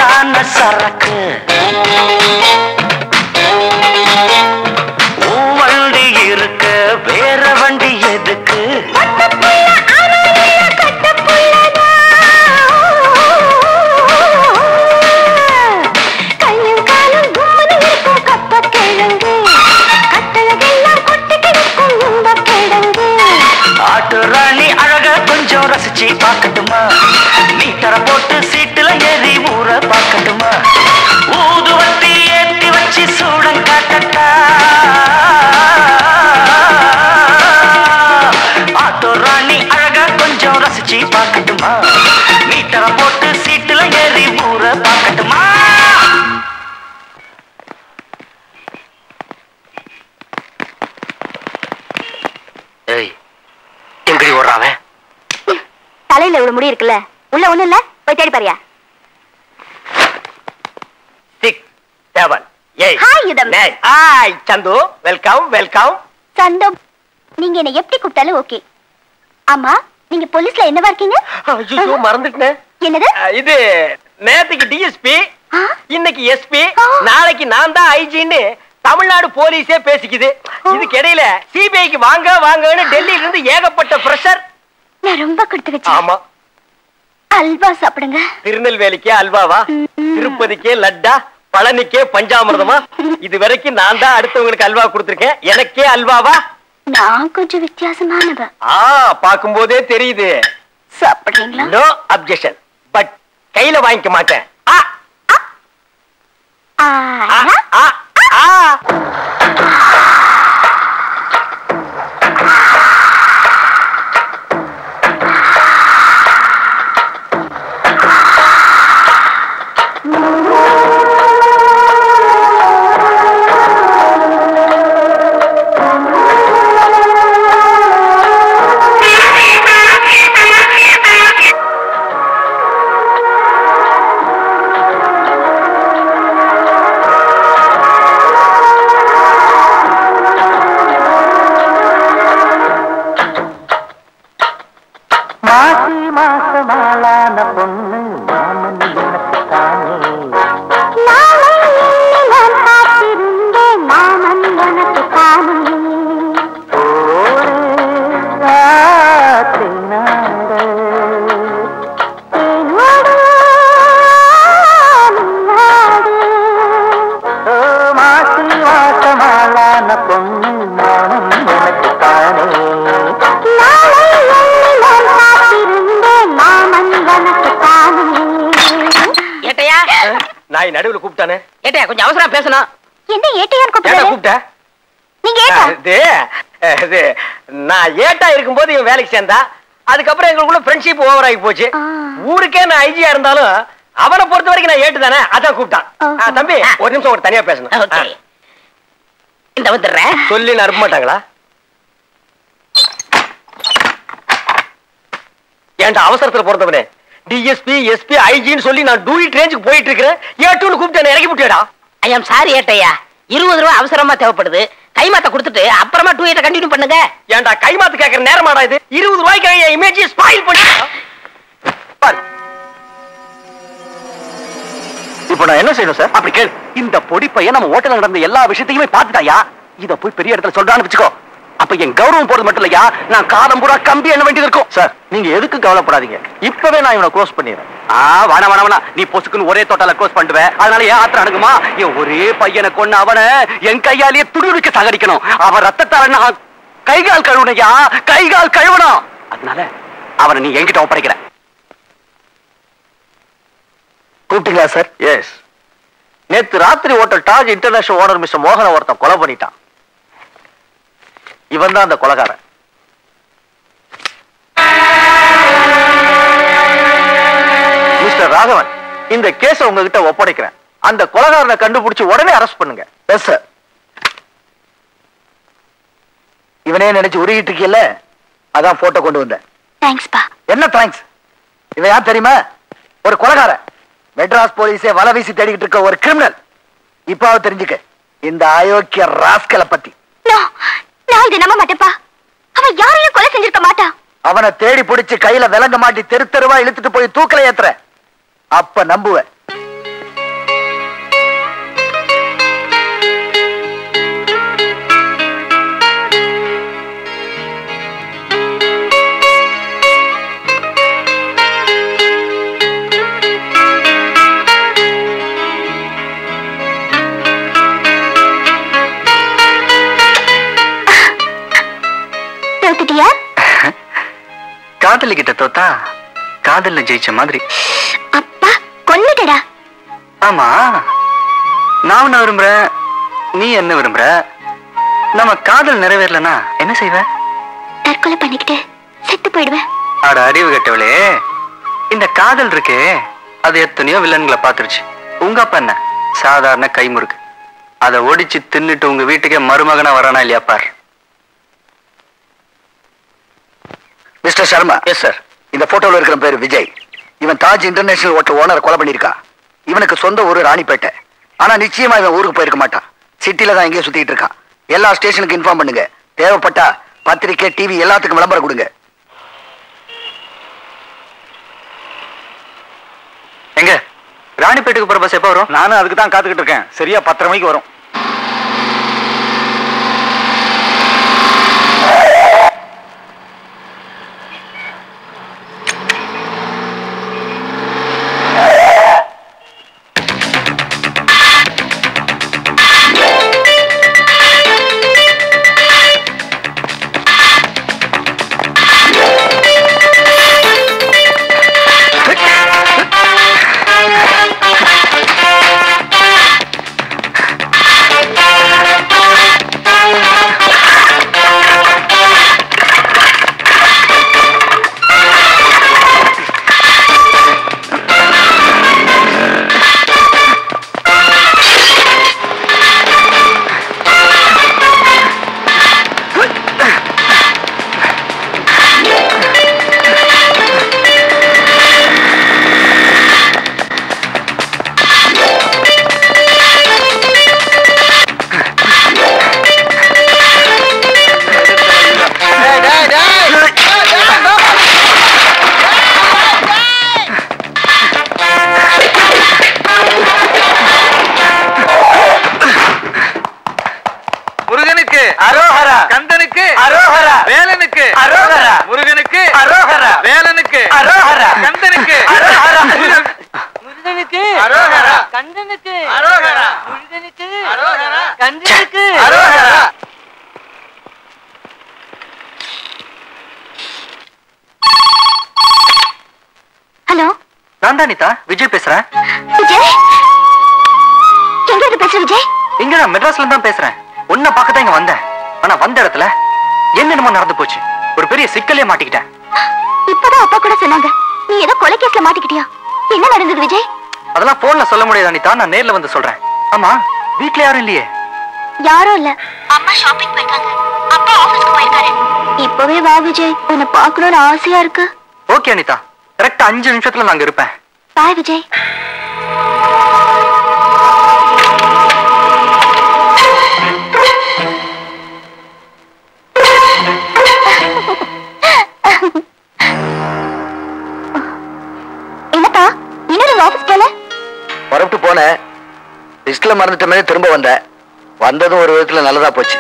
தான சரக்கு உன் வண்டி இருக்க வேற வண்டி எதுக்கு கையும் காலும் கும்மனு இருக்கும் கப்ப கிழங்கு கட்டழகெல்லாம் கொட்டி கிடக்கும் இந்த கிழங்கு ஆட்டு ராணி அழக கொஞ்சம் ரசிச்சு பார்க்கட்டுமா நீ தர போட்டு சீட்டுல ஏறி ஊற பார்க்கட்டுமா ஊதுவத்தி ஏத்தி வச்சு சூடம் காட்டட்டா ஆட்டோ ராணி அழக கொஞ்சம் ரசிச்சு பார்க்கட்டுமா நீ தர போட்டு சீட்டுல ஏறி ஊற பார்க்கட்டுமா ஏய் எங்கடி ஓடுறான் தலையில இவ்வளவு முடி இருக்குல்ல உள்ள ஒண்ணு இல்ல போய் தேடி பாரியா சிக்ஸ் செவன் எயிட் ஹாய் யுதம் nine hi Chandu welcome welcome சந்தோம் நீங்க என்ன எப்படி கூப்பிட்டாலும் ஓகே ஆமா நீங்க போலீஸ்ல என்னவா இருக்கீங்க ஐயோ மறந்துட்டேன் என்னது அஹ், இது நேத்துக்கு டிஎஸ்பி ஆ? இன்னைக்கு எஸ்பி ஆ. நாளைக்கு நான் தான் ஐஜின்னு தமிழ்நாடு போலீஸே பேசிக்குது இதுக்கு இடையில சிபிஐக்கு வாங்க வாங்கன்னு டெல்லியில இருந்து ஏகப்பட்ட பிரஷர் நான் ரொம்ப கொடுத்து வச்சேன் ஆமா அல்வா சாப்பிடுங்க திருநெல்வேலிக்கே அல்வாவா ம். திருப்பதிக்கே லட்டா பழனிக்கே பஞ்சாமிர்தமா இது வரைக்கும் நான் தான் அடுத்தவங்களுக்கு அல்வா கொடுத்திருக்கேன் எனக்கே அல்வாவா நான் கொஞ்சம் வித்தியாசமானவ ஆ பாக்கும்போதே தெரியுது சாப்பிடுறீங்களா நோ அப்ஜெக்ஷன் பட் கையில வாங்கிக்க மாட்டேன் ஆ, ஆ, ஆனா ஆ, ஆ. மாசி மாசமாளான பொண்ணு மாமன் எனக்கு தானே நான் காத்திருந்தேன் மாமன் எனக்கு தானே தேனோடு நின்னாடு. மாசி மாசமாளான பொண்ணு மாமன் எனக்கு தானே நாளை எண்ணி நான் காத்திருந்தேன் மாமன் எனக்கு தானே ஏட்டையா நாய் நடுவுல கூப்பிட்டானே ஏட்டையா கொஞ்சம் அவசரம் பேசணும் என்ன ஏட்டையான்னு ஏடா கூப்பிடுறாரு கூப்பிட்ட நீங்க ஏட்டா இது இது நான் ஏட்டா இருக்கும்போது இவன் வேலைக்கு சேர்ந்தா அதுக்கப்புறம் எங்களுக்குள்ள ஃப்ரெண்ட்ஷிப் ஓவர் ஆகி போச்சு ஆ. ஊருக்கே நான் ஐஜியா இருந்தாலும் அவனை பொறுத்த வரைக்கும் நான் ஏட்டு தானே அதான் கூப்பிட்டான் ஆஹா. ஆ, தம்பி ஒரு நிமிஷம் ஒரு தனியா பேசணும் ஓகே ஆ, இந்த வந்துடுறேன் சொல்லி நான் அனுப்ப மாட்டாங்களா ஏன்டா அவசரத்துல பிறந்தவனே டிஎஸ்பி எஸ்பி ஐஜின்னு சொல்லி நான் டூயிட் ரேஞ்சுக்கு போயிட்டு இருக்கிறேன் ஏட்டுன்னு கூப்பிட்டு என்னை இறக்கி விட்டுடா ஐ ஆம் சாரி ஏட்டையா இருபது ரூபா அவசரமா தேவைப்படுது கைமாத்த கொடுத்துட்டு அப்புறமா டூ எயிட்ட கண்டினியூ பண்ணுங்க ஏன்டா கைமாத்து கேட்கற நேரமாடா இது இருபது ரூபாய்க்கு என் இமேஜ் ஸ்பாயில் பண்ணி பாரு இப்போ நான் என்ன செய்யணும் சார் அப்படி கேளு இந்த பொடி பையன் நம்ம ஹோட்டல்ல நடந்த எல்லா விஷயத்தையுமே பார்த்துட்டாயா இத போய் பெரிய இடத்துல சொல்றான்னு வச்சுக்கோ அப்ப என் கௌரவம் போறது மட்டும் இல்லையா நான் காலம் பூரா கம்பி என்ன வேண்டியது இருக்கும் சார் நீங்க எதுக்கு கவலைப்படாதீங்க இப்பவே நான் இவனை க்ளோஸ் பண்ணிடுறேன் ஆ வேணா வேணா வேணா நீ பொசுக்குன்னு ஒரே தோட்டால க்ளோஸ் பண்ணுவேன் அதனால ஏன் ஆத்திரம் அணுகுமா என் ஒரே பையனை கொண்டு அவனை என் கையாலேயே துடிதுடிக்க சாகடிக்கணும் அவன் ரத்தத்தால நான் கைகால் கழுவுனையா கைகால் கழுவணும் அதனால அவனை நீ என்கிட்ட ஒப்படைக்கிற கூப்பிட்டீங்களா சார் எஸ் நேத்து ராத்திரி hotel Taj international owner mister மோகன ஒருத்தன் கொலை பண்ணிட்டான் இவன் தான் அந்த கொலைகாரன் மிஸ்டர் ராகவன் இந்த கேஸ உங்ககிட்ட ஒப்படைக்கிறேன் அந்த கொலைகாரனை கண்டுபிடிச்சு உடனே அரெஸ்ட் பண்ணுங்க எஸ் சார் இவனே நினைச்சு உருகிட்டு இருக்கீல்ல அதான் போட்டோ கொண்டு வந்தேன் தேங்க்ஸ்பா என்ன தேங்க்ஸ் இவன் யார் தெரியுமா ஒரு கொலைகாரன் மெட்ராஸ் போலீஸே வலை வீசி தேடிக்கிட்டு இருக்க ஒரு கிரிமினல் இப்பாவது தெரிஞ்சுக்க இந்த அயோக்கிய ராஸ்கலை பத்தி நோ நான் இதை நம்ப மாட்டேப்பா அவன் யாரையும் கொலை செஞ்சிருக்க மாட்டான் அவனை தேடி பிடிச்சு கையில விலங்க மாட்டி தெரு தெருவா இழுத்துட்டு போய் தூக்கல ஏத்துற அப்ப நம்புவ காதலி கிட்ட தோத்தா காதல்ல ஜெயிச்ச மாதிரி அப்பா கொன்னுட்டடா ஆமா நான் உன்னை விரும்புறேன் நீ என்ன விரும்புற நம்ம காதல் நிறைவேறலனா என்ன செய்வ தற்கொலை பண்ணிக்கிட்டு செத்து போயிடுவேன் அட அறிவு கெட்டவளே இந்த காதல் இருக்கே அது எத்தனையோ வில்லன்களை பார்த்துருச்சு உங்க அப்பா என்ன சாதாரண கைமுறுக்கு அதை ஒடிச்சு தின்னுட்டு உங்க வீட்டுக்கே மருமகனா வரானா இல்லையா பார் மிஸ்டர் சர்மா எஸ் சார் இந்த போட்டோல இருக்கிற பேரு விஜய் இவன் தாஜ் இன்டர்நேஷனல் ஹோட்டல் ஓனரை கொலை பண்ணியிருக்கான் இவனுக்கு சொந்த ஊரு ராணிப்பேட்டை ஆனா நிச்சயமா இவன் ஊருக்கு போயிருக்க மாட்டான் சிட்டில தான் எங்கேயும் சுத்திட்டு இருக்கான் எல்லா ஸ்டேஷனுக்கு இன்ஃபார்ம் பண்ணுங்க தேவைப்பட்டா பத்திரிக்கை டிவி எல்லாத்துக்கும் விளம்பரம் கொடுங்க எங்க ராணிப்பேட்டுக்கு போற பஸ் எப்போ வரும் நானும் அதுக்கு தான் காத்துக்கிட்டு இருக்கேன் சரியா பத்தரை மணிக்கு வரும் முருகனுக்கு அரோஹரா கந்தனுக்கு அரோஹரா வேலனுக்கு அரோஹரா முருகனுக்கு அரோஹரா வேலனுக்கு அரோஹரா கந்தனுக்கு அரோஹரா முருகனுக்கு அரோஹரா கந்தனுக்கு அரோஹரா முருகனுக்கு அரோஹரா கந்தனுக்கு அரோஹரா ஹலோ நான் தான் அனிதா விஜய் பேசுறேன் விஜய் எங்க இருந்து பேசுற விஜய் இங்க நான் மெட்ராஸ்ல தான் பேசுறேன் உன்னை பார்க்க தான் இங்க வந்தேன் ஆனா வந்த இடத்துல என்னென்னமோ நடந்து போச்சு ஒரு பெரிய சிக்கலே மாட்டிக்கிட்டேன் இப்பதான் அப்பா கூட சொன்னாங்க நீ ஏதோ கொலை கேஸ்ல மாட்டிக்கிட்டியா என்ன நடந்தது விஜய் அதெல்லாம் போன்ல சொல்ல முடியாது அனிதா நான் நேர்ல வந்து சொல்றேன் ஆமா வீட்ல யாரும் இல்லையே யாரும் இல்ல அம்மா ஷாப்பிங் போயிருக்காங்க அப்பா ஆபீஸ்க்கு போயிருக்காரு இப்பவே வா விஜய் உன்னை பார்க்கணும்னு ஆசையா இருக்கு ஓகே அனிதா கரெக்டா அஞ்சு நிமிஷத்துல நான் அங்க இருப்பேன் பாய் விஜய் என்னப்பா இன்னும் நீங்க ஆபீஸ் போல புறப்பட்டு போனேன் லிஸ்ட்ல மறந்துட்ட மாதிரி திரும்ப வந்தேன் வந்ததும் ஒரு விதத்துல நல்லதா போச்சு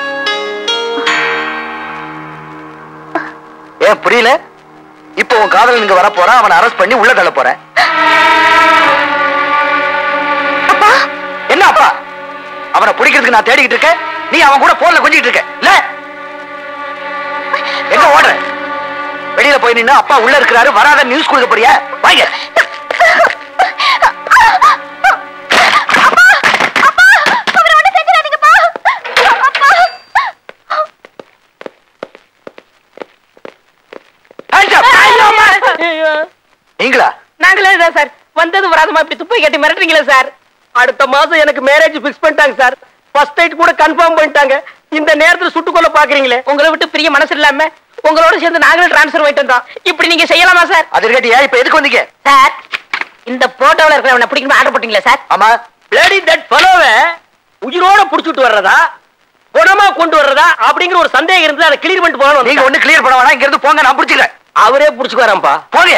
ஏன் புரியல இப்போ உன் காதல் இங்க வர போறான் அவனை அரெஸ்ட் பண்ணி உள்ள தள்ள போறேன் என்ன அப்பா அவனை பிடிக்கிறதுக்கு நான் தேடிக்கிட்டு இருக்கேன் நீ அவன் கூட போன்ல கொஞ்சிட்டு இருக்க இல்ல எங்க ஓடுற வெளியில போய் நின்னா அப்பா உள்ள இருக்கிறாரு வராத நியூஸ் கொடுக்க போறியா வாங்க Hands up! நீங்களா நாங்களே தான் சார் வந்தது வராதமா இப்படி துப்பை கட்டி மிரட்டுறீங்களே சார் அடுத்த மாசம் எனக்கு மேரேஜ் ஃபிக்ஸ் பண்ணிட்டாங்க சார் ஃபர்ஸ்ட் நைட் கூட கன்ஃபார்ம் பண்ணிட்டாங்க இந்த நேரத்துல சுட்டுக்கொள்ள பாக்குறீங்களே உங்களை விட்டு பிரிய மனசு இல்லாம உங்களோட சேர்ந்து நாங்களும் டிரான்ஸ்ஃபர் போயிட்டு வந்தோம் இப்படி நீங்க செய்யலாமா சார் அது இருக்கட்டியா இப்ப எதுக்கு வந்தீங்க சார் இந்த போட்டோல இருக்கிறவனை பிடிக்கணும் ஆர்டர் போட்டீங்களா சார் ஆமா பிளடி தட் ஃபெலோவை உயிரோட புடிச்சிட்டு வர்றதா குணமா கொண்டு வர்றதா அப்படிங்கிற ஒரு சந்தேகம் இருந்து அதை கிளியர் பண்ணிட்டு போகணும் நீங்க ஒண்ணு கிளியர் பண்ண வேணாம் இங்க இருந்து போங்க நான் புடிச்சுக்கிறேன் அவரே புடிச்சுக்குவாராம்பா போங்க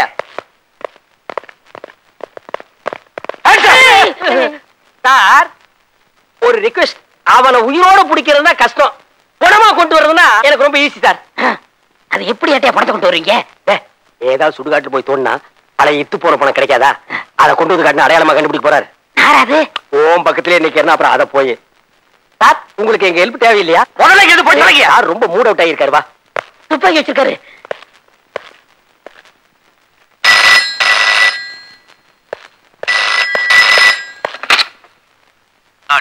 Hands up! சார் ஒரு ரிக்வெஸ்ட் அவனை உயிரோட பிடிக்கிறதுனா கஷ்டம் குணமா கொண்டு வர்றதுன்னா எனக்கு ரொம்ப ஈஸி சார் அது எப்படி ஏட்டையா பணத்தை கொண்டு வருவீங்க ஏ, ஏதாவது சுடுகாட்டுல போய் தோணுனா பழைய இத்து போன பணம் கிடைக்காதா அதை கொண்டு வந்து காட்டின அடையாளமா கண்டுபிடிக்க போறாரு யாராது ஓம் பக்கத்திலே நிக்கிறேன் அப்புறம் அதை போய் சார் உங்களுக்கு எங்க ஹெல்ப் தேவையில்லையா முதல்ல இங்க இருந்து போய் தொலைங்க. சார் ரொம்ப மூட் அவுட் ஆகியிருக்காரு வா துப்பாக்கி வச்சிருக்காரு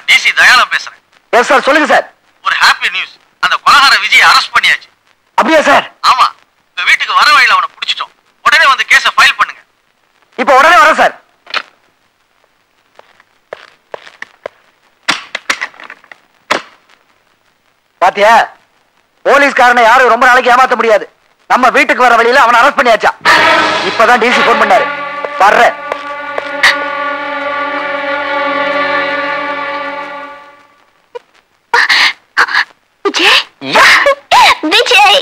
நான் டிசி தயாளம் பேசுறேன் எஸ் சார் சொல்லுங்க சார் ஒரு ஹாப்பி நியூஸ் அந்த கொலகார விஜய் அரெஸ்ட் பண்ணியாச்சு அப்படியா சார் ஆமா உங்க வீட்டுக்கு வர வழியில அவனை பிடிச்சிட்டோம் உடனே வந்து கேஸ ஃபைல் பண்ணுங்க இப்போ உடனே வரேன் சார் பாத்தியா போலீஸ்காரனை யாரும் ரொம்ப நாளைக்கு ஏமாத்த முடியாது நம்ம வீட்டுக்கு வர வழியில அவனை அரெஸ்ட் பண்ணியாச்சா இப்பதான் டிசி போன் பண்ணாரு வர்றேன் விஜய் விஜய்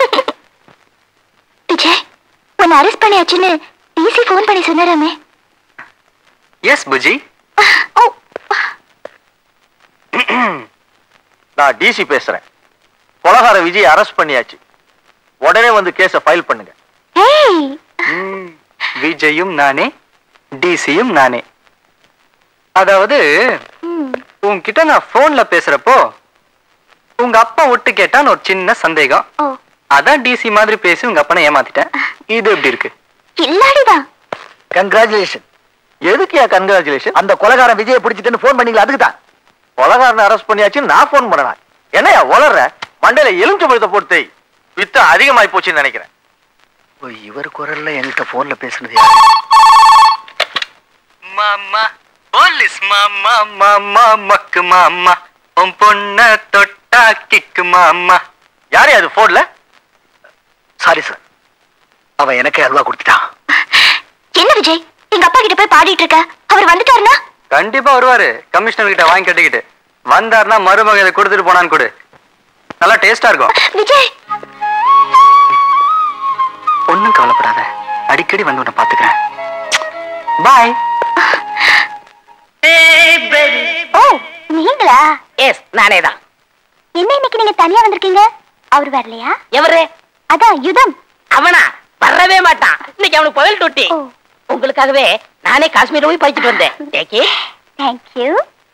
விஜய் உன்னை அரெஸ்ட் பண்ணியாச்சுன்னு டிசி ஃபோன் பண்ணி சொன்னாராமே எஸ் புஜி ஓ நான் டிசி பேசுறேன் கொலகார விஜய் அரெஸ்ட் பண்ணியாச்சு உடனே வந்து கேஸ ஃபைல் பண்ணுங்க ஹேய் விஜயும் நானே டிசியும் நானே அதாவது உன்கிட்ட நான் போன்ல பேசுறப்போ உங்க அப்பா ஒட்டு கேட்டான்னு ஒரு சின்ன சந்தேகம் ஓ அதான் டிசி மாதிரி பேசி உங்க அப்பனை ஏமாத்திட்டேன் இது எப்படி இருக்கு கில்லாடிதான் கங்க்ராச்சுலேஷன் எதுக்குயா கங்க்ராச்சுலேஷன் அந்த கொலகாரன் விஜயை பிடிச்சிட்டுன்னு ஃபோன் பண்ணீங்களா அதுக்கு தான் கொலகாரனை அரெஸ்ட் பண்ணியாச்சு நான் ஃபோன் பண்ணனா என்னையா வளர்ற மண்டையில எலுமிச்சை பழத்தை போட்டு வித்தம் அதிகமாயி போச்சுன்னு நினைக்கிறேன் ஓ, இவர் குரல்ல என்கிட்ட போன்ல பேசுனது மாமா போலீஸ் மாமா மாமா மக்கு மாமா உன் பொண்ண தொட்டா கிக்கு மாமா யாரு அது போன்ல சாரி சார் அவன் எனக்கே அல்வா கொடுத்துட்டான் என்ன விஜய் எங்க அப்பா கிட்ட போய் பாடிட்டு இருக்க அவர் வந்துட்டாருன்னா கண்டிப்பா வருவாரு கமிஷனர் கிட்ட வாங்கி கட்டிக்கிட்டு வந்தாருன்னா மருமக இதை கொடுத்துட்டு போனான்னு கொடு நல்லா டேஸ்டா இருக்கும் விஜய் ஒண்ணும் கவலைப்படாத அடிக்கடி வந்து உன்னை பாத்துக்கிறேன் பாய் ஓ நீங்களா எஸ் நானே தான் என்ன இன்னைக்கு நீங்க தனியா வந்திருக்கீங்க அவர் வரலையா எவரு அதான் யுதம் அவனா வரவே மாட்டான் இன்னைக்கு அவனுக்கு புயல் தொட்டி ஓ உங்களுக்காகவே நானே காஷ்மீர் போய் படிச்சுட்டு வந்தேன் டேக்கி தேங்க்யூ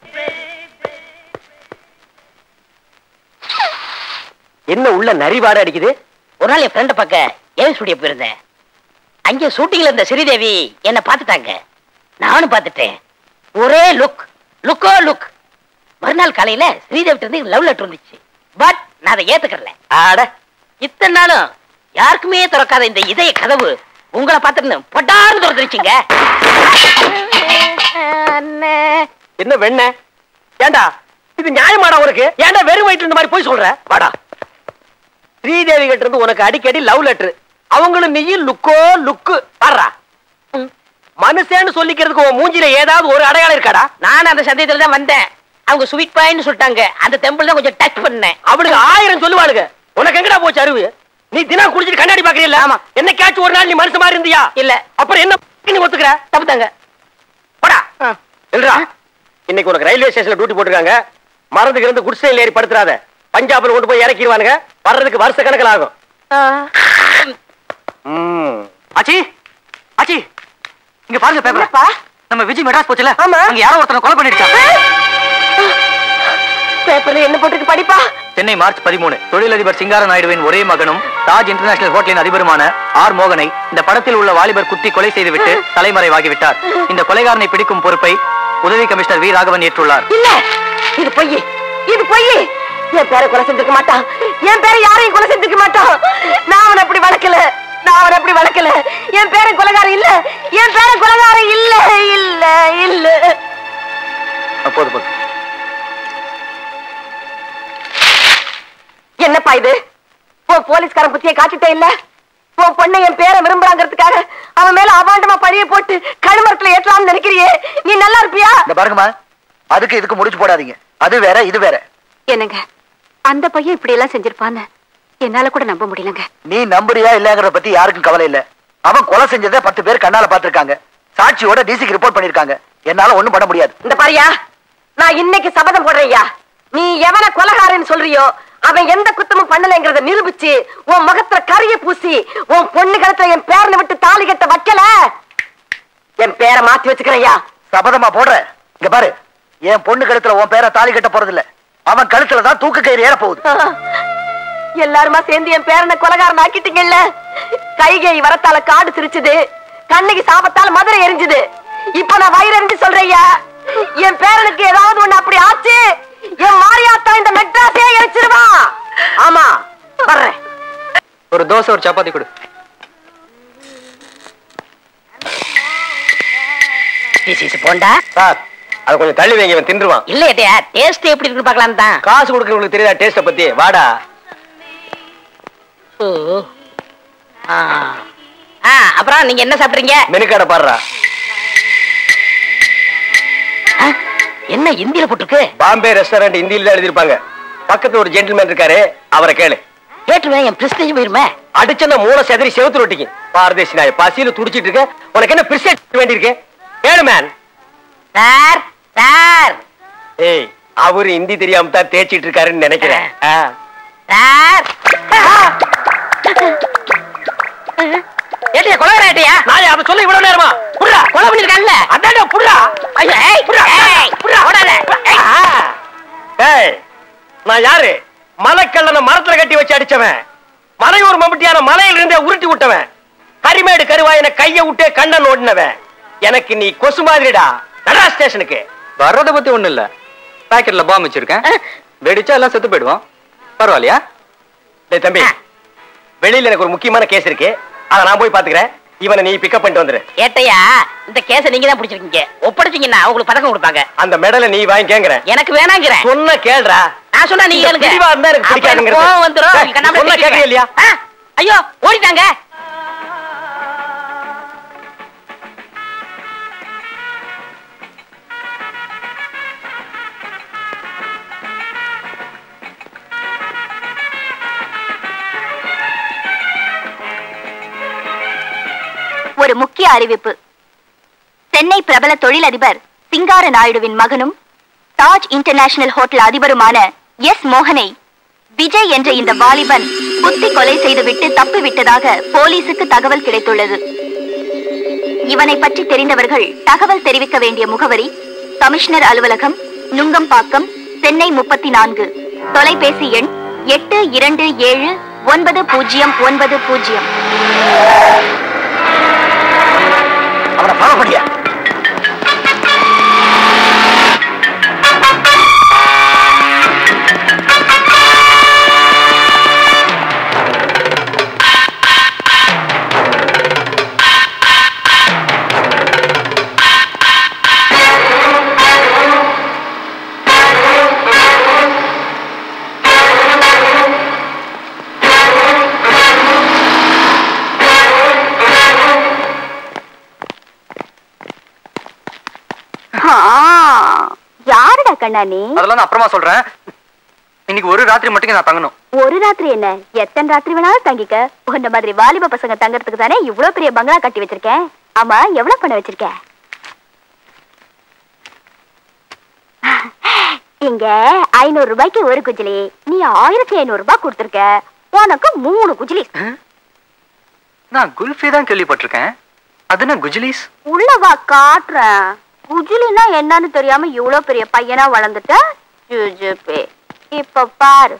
என்ன உள்ள நரிவாட அடிக்குது ஒரு நாள் என் ஃப்ரெண்ட பார்க்க ஏவி ஸ்டுடியோ போயிருந்தேன் அங்கே ஷூட்டிங்ல இருந்த ஸ்ரீதேவி என்ன பார்த்துட்டாங்க நானும் பார்த்துட்டேன் ஒரே லுக் லுக்கோ லுக் மறுநாள் காலையில ஸ்ரீதேவி இருந்து லவ் லெட்டர் இருந்துச்சு பட் நான் அதை ஏத்துக்கறல ஆட இத்தனை நாளும் யாருக்குமே திறக்காத இந்த இதய கதவு உங்களை பார்த்துட்டு பொட்டார்னு திறந்துருச்சுங்க என்ன வெண்ண ஏண்டா இது நியாயமாடா உனக்கு ஏன்டா வெறும் வயிற்று இந்த மாதிரி போய் சொல்ற வாடா ஸ்ரீதேவி கிட்ட இருந்து உனக்கு அடிக்கடி லவ் லெட்டர் அவங்களும் நீயும் லுக்கோ லுக்கு பாடுறா மனுஷன்னு சொல்லிக்கிறதுக்கு உன் மூஞ்சில ஏதாவது ஒரு அடையாளம் இருக்காடா நானும் அந்த சந்தேகத்துல தான் வந்தேன் அவங்க ஸ்வீட் பாயின்னு சொல்லிட்டாங்க அந்த டெம்பிள் தான் கொஞ்சம் டச் பண்ணேன் அவனுக்கு ஆயிரம் சொல்லுவாளுங்க உனக்கு எங்கடா போச்சு அறிவு நீ தினம் குடிச்சிட்டு கண்ணாடி பாக்குறீல்ல ஆமா என்னைக்காச்சும் ஒரு நாள் நீ மனுஷன் மாதிரி இருந்தியா இல்ல அப்புறம் என்ன நீ ஒத்துக்கிற தப்புதாங்க போடா இல்லடா இன்னைக்கு உனக்கு ரயில்வே ஸ்டேஷன்ல டியூட்டி போட்டிருக்காங்க மறந்துக்கு இருந்து குடிசையில் ஏறி படுத்துறாத பஞ்சாப்ல கொண்டு போய் இறக்கிடுவானுங்க வர்றதுக்கு வருஷ கணக்கில் ஆகும் ம். ஆச்சி ஆச்சி இங்க பாருங்க பேப்பர் நம்ம விஜய் மெட்ராஸ் போச்சுல ஆமா. அங்க யாரோ ஒருத்தனை கொலை பண்ணிடுச்சா பேப்பர்ல என்ன போட்டுருக்கு படிப்பா சென்னை மார்ச் பதிமூணு தொழிலதிபர் சிங்கார நாயுடுவின் ஒரே மகனும் தாஜ் இன்டர்நேஷனல் ஹோட்டலின் அதிபருமான ஆர் மோகனை இந்த படத்தில் உள்ள வாலிபர் குத்தி கொலை செய்துவிட்டு தலைமறைவாகிவிட்டார் இந்த கொலைகாரனை பிடிக்கும் பொறுப்பை உதவி கமிஷனர் வி ராகவன் ஏற்றுள்ளார் இல்ல இது பொய் இது பொய் என் பேரை கொலை செஞ்சிருக்க மாட்டான் என் பேரை யாரையும் கொலை செஞ்சிருக்க மாட்டான் நான் அவனை அப்படி வளர்க்கல நான் அவனை அப்படி வளர்க்கல என் பேரன் கொலைகாரன் இல்ல என் பேரன் கொலைகாரன் இல்ல இல்ல இல்ல போதும் போதும் என்னப்பா இது உன் போலீஸ்காரன் புத்திய காட்டுட்டே இல்ல உன் பொண்ணை என் பேரை விரும்புறாங்கிறதுக்காக அவன் மேல அபாண்டமா பழிய போட்டு கழுமரத்துல ஏற்றலாம்னு நினைக்கிறியே நீ நல்லா இருப்பியா இந்த பாருங்கம்மா அதுக்கு இதுக்கு முடிச்சு போடாதீங்க அது வேற இது வேற என்னங்க அந்த பையன் இப்படி எல்லாம் செஞ்சிருப்பான்னு என்னால கூட நம்ப முடியலங்க நீ நம்புறியா இல்லங்கறத பத்தி யாருக்கும் கவலை இல்ல அவன் கொலை செஞ்சதை பத்து பேர் கண்ணால பாத்திருக்காங்க சாட்சியோட டிசிக்கு ரிப்போர்ட் பண்ணிருக்காங்க என்னால ஒண்ணும் பண்ண முடியாது இந்த பாரியா நான் இன்னைக்கு சபதம் போடுறையா நீ எவன கொலகாரன்னு சொல்றியோ அவன் எந்த குத்தமும் பண்ணலைங்கிறத நிரூபிச்சு உன் முகத்துல கரிய பூசி உன் பொண்ணு கழுத்துல என் பேரனை விட்டு தாலி கட்ட வைக்கல என் பேரை மாத்தி வச்சுக்கிறையா சபதமா போடுற இங்க பாரு என் பொண்ணு கழுத்துல உன் பேரை தாலி கட்ட போறது இல்ல அவன் கழுத்துல தான் தூக்கு கயிறு ஏற போகுது எல்லாருமா சேர்ந்து என் பேரனை கொலகாரன் ஆக்கிட்டீங்கல்ல கைகை வரத்தால காடு சிரிச்சுது கண்ணுக்கு சாபத்தால மதுரை எரிஞ்சுது இப்ப நான் வயிறு எரிஞ்சு சொல்றேயா என் பேரனுக்கு ஏதாவது ஒண்ணு அப்படி ஆச்சு தோசை ஒரு சப்பாத்தி கொடு போண்டா சார் அதை கொஞ்சம் தள்ளி வைங்க இவன் தின்றுவான் இல்ல ஏட்டையா டேஸ்ட் எப்படி இருக்குன்னு பார்க்கலாம் தான் காசு கொடுக்கறவங்களுக்கு தெரியாதா டேஸ்ட பத்தி வாடா ஓ. ஆ. ஆ, அப்புறம் நீங்க என்ன சாப்பிடுறீங்க மெனுக்காட பாடுறா ஆ, என்ன இந்தியில போட்டிருக்கு பாம்பே ரெஸ்டாரண்ட் இந்தியில தான் எழுதிருப்பாங்க பக்கத்துல ஒரு ஜென்டில்மேன் இருக்காரு அவரை கேளு கேட்டுருவேன் என் பிரஸ்டேஜ் போயிருமே அடிச்சன மூளை செதறி செவுத்து ரொட்டிக்கு பாரதேசி நாய் பசியில துடிச்சிட்டு இருக்க உனக்கு என்ன பிரிசெட் வேண்டியிருக்கு கேளு மேன் சார் சார் ஏய் அவரு ஹிந்தி தெரியாம தான் தேய்ச்சிட்டு இருக்காருன்னு நினைக்கிறேன் ஆ. சார் ஏட்டையா கொலை ஏட்டையா நாய் அவ சொல்ல இவ்வளவு நேரமா புடுறா கொலை பண்ணிருக்காங்கல்ல அதான்டா புடுறா ஐயோ, ஏய், புடுறா ஏய், புடுறா ஓடாத. ஏய். ஆ. ஏய் நான் யாரு மலைக்கல்லன மரத்துல கட்டி வச்சு அடிச்சவன் மலையூர் மம்பட்டியான மலையில இருந்தே உருட்டி விட்டவன் கரிமேடு கருவாயன கைய விட்டே கண்ணன் ஓடினவன் எனக்கு நீ கொசு மாதிரிடா நடா ஸ்டேஷனுக்கு வர்றத பத்தி ஒண்ணும் இல்ல பாக்கெட்ல பாம் வச்சிருக்கேன் வெடிச்சா எல்லாம் செத்து போயிடுவோம் பரவாயில்லையா டேய் தம்பி வெளியில எனக்கு ஒரு முக்கியமான கேஸ் இருக்கு அத நான் போய் பாத்துக்கிறேன் இவனை நீ பிக்கப் பண்ணிட்டு வந்துரு ஏட்டையா இந்த கேஸ நீங்க தான் பிடிச்சிருக்கீங்க ஒப்படைச்சீங்கன்னா உங்களுக்கு பதக்கம் கொடுப்பாங்க அந்த மெடலை நீ வாங்கி கேக்குறேன் எனக்கு வேணாங்கிறேன் சொன்ன கேள்றா நான் சொன்னா நீங்க நீங்க கேளுங்க பிரிவா இருந்தா எனக்கு அப்ப பிடிக்காதுங்கிறது. கோவம் வந்துரும் டேய், கண்ணாமூச்சி சொன்னா தூக்கிடுவேன். கேக்குறியா இல்லையா? ஆ, ஐயோ ஓடிட்டாங்க ஒரு முக்கிய அறிவிப்பு சென்னை பிரபல தொழிலதிபர் சிங்கார நாயுடுவின் மகனும் தாஜ் இன்டர்நேஷனல் ஹோட்டல் அதிபருமான எஸ் மோகனை விஜய் என்ற இந்த வாலிபன் குத்தி கொலை செய்துவிட்டு தப்பிவிட்டதாக போலீசுக்கு தகவல் கிடைத்துள்ளது இவனை பற்றி தெரிந்தவர்கள் தகவல் தெரிவிக்க வேண்டிய முகவரி கமிஷனர் அலுவலகம் நுங்கம்பாக்கம் சென்னை முப்பத்தி நான்கு தொலைபேசி எண் எட்டு இரண்டு ஏழு ஒன்பது பூஜ்ஜியம் ஒன்பது பூஜ்ஜியம் அவனை ஃபாலோ பண்ணியா யாருடா கண்ணா நீ அதெல்லாம் நான் அப்புறமா சொல்றேன் இன்னைக்கு ஒரு ராத்திரி மட்டும் நான் தங்கணும் ஒரு ராத்திரி என்ன எத்தனை ராத்திரி வேணாலும் தங்கிக்க உன்ன மாதிரி வாலிப பசங்க தங்கறதுக்கு தானே இவ்வளவு பெரிய பங்களா கட்டி வச்சிருக்கேன் ஆமா எவ்வளவு பணம் வச்சிருக்க இங்க ஐநூறு ரூபாய்க்கு ஒரு குஜிலி நீ ஆயிரத்தி ஐநூறு ரூபாய் கொடுத்திருக்க உனக்கு மூணு குஜிலி நான் குல்ஃபி தான் கேள்விப்பட்டிருக்கேன் அது என்ன குஜிலிஸ் உள்ள வா காட்டுறேன் குஜிலினா என்னன்னு தெரியாம இவ்வளவு பெரிய பையனா வளர்ந்துட்ட ஜுஜுபே இப்ப பாரு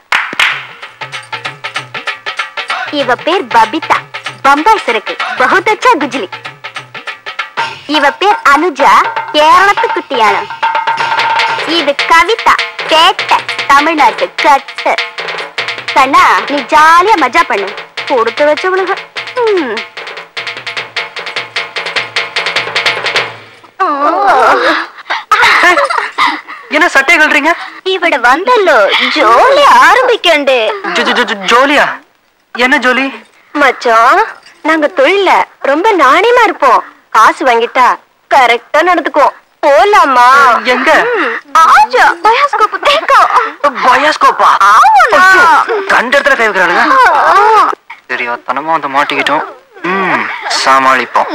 இவ பேர் பபிதா பம்பாய் சரக்கு பகுத் அச்சா குஜிலி இவ பேர் அனுஜா கேரளத்து குட்டியான இது கவிதா கேட்ட தமிழ்நாட்டு கட்டு கண்ணா நீ ஜாலியா மஜா பண்ணு கொடுத்து வச்சவளுக ம். என்ன சட்டை கழுறீங்க ഇവിടെ വന്നല്ലോ ജോലി ആരംഭിക്കണ്ടേ ஜோ- ஜோ- ஜோ- ஜோலியா என்ன ஜோலி மச்சான் நாங்க தொழில ரொம்ப நாணயமா இருப்போம் காசு வாங்கிட்டா கரெக்டா நடந்துக்குவோம் போலாமா எங்க? ம், ஆஜா பயாஸ்கோப் தேக்கோ பயாஸ்கோப்பா ஆமாண்ணா கண்ட இடத்துல கை வைக்கிறானுங்க சரியா தனமா வந்து மாட்டிக்கிட்டோம் ம் சமாளிப்போம்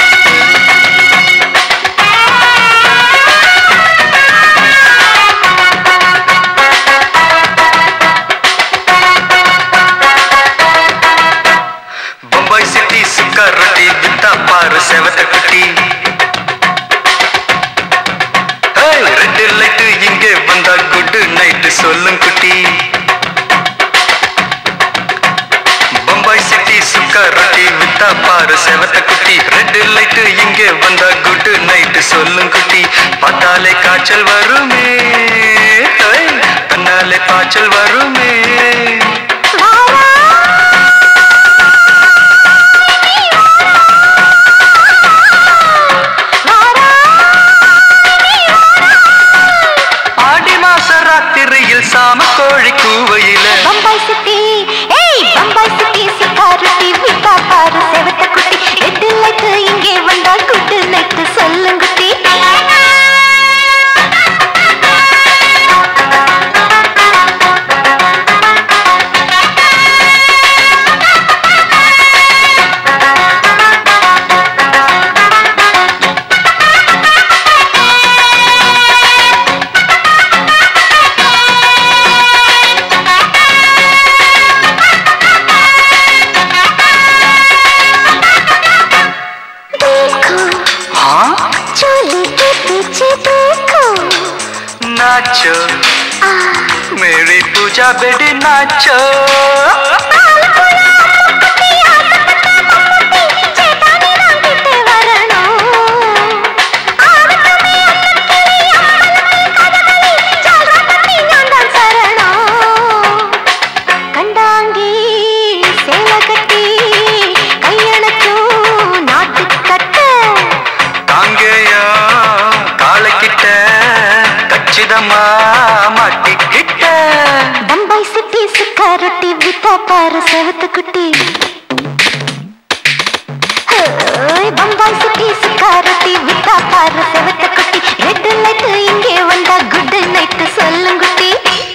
ஆ வித்தா பாரு செவத்த குட்டி ரெட் லைட் இங்கே வந்தா குட் நைட் சொல்லும் குட்டி பார்த்தாலே காய்ச்சல் வருமே ஹை, கண்ணாலே காய்ச்சல் வருமே ஆடி மாச ராத்திரியில் சாம கோழி கூவையில பம்பாய் சிட்டி ஏய் பம்பாய் சிட்டி சிக்காரட்டி விட்டா பாரு செவத்த குட்டி எட்டு லைட்டு இங்கே வந்தா குட்டு நைட்டு சொல்லுங்குட்டி हाँ चोली के पीछे देखो नाचो मेरी पूजा बेटी नाचो கண்டாங்கி சேல கட்டி கையணக்கும் நாட்டு கட்ட தாங்கேயா காலக்கிட்ட கச்சிதமா மாட்டிக்கிட்ட பம்பாய் சிட்டி சுக்கா ரொட்டி வித்தா பாரு செவத்து குட்டி ஓய், பம்பாய் சிட்டி சுக்கா ரொட்டி வித்தா பாரு செவத்த குட்டி ரெட் லைட் இங்கே வந்தா குட் நைட் சொல்லுங்குட்டி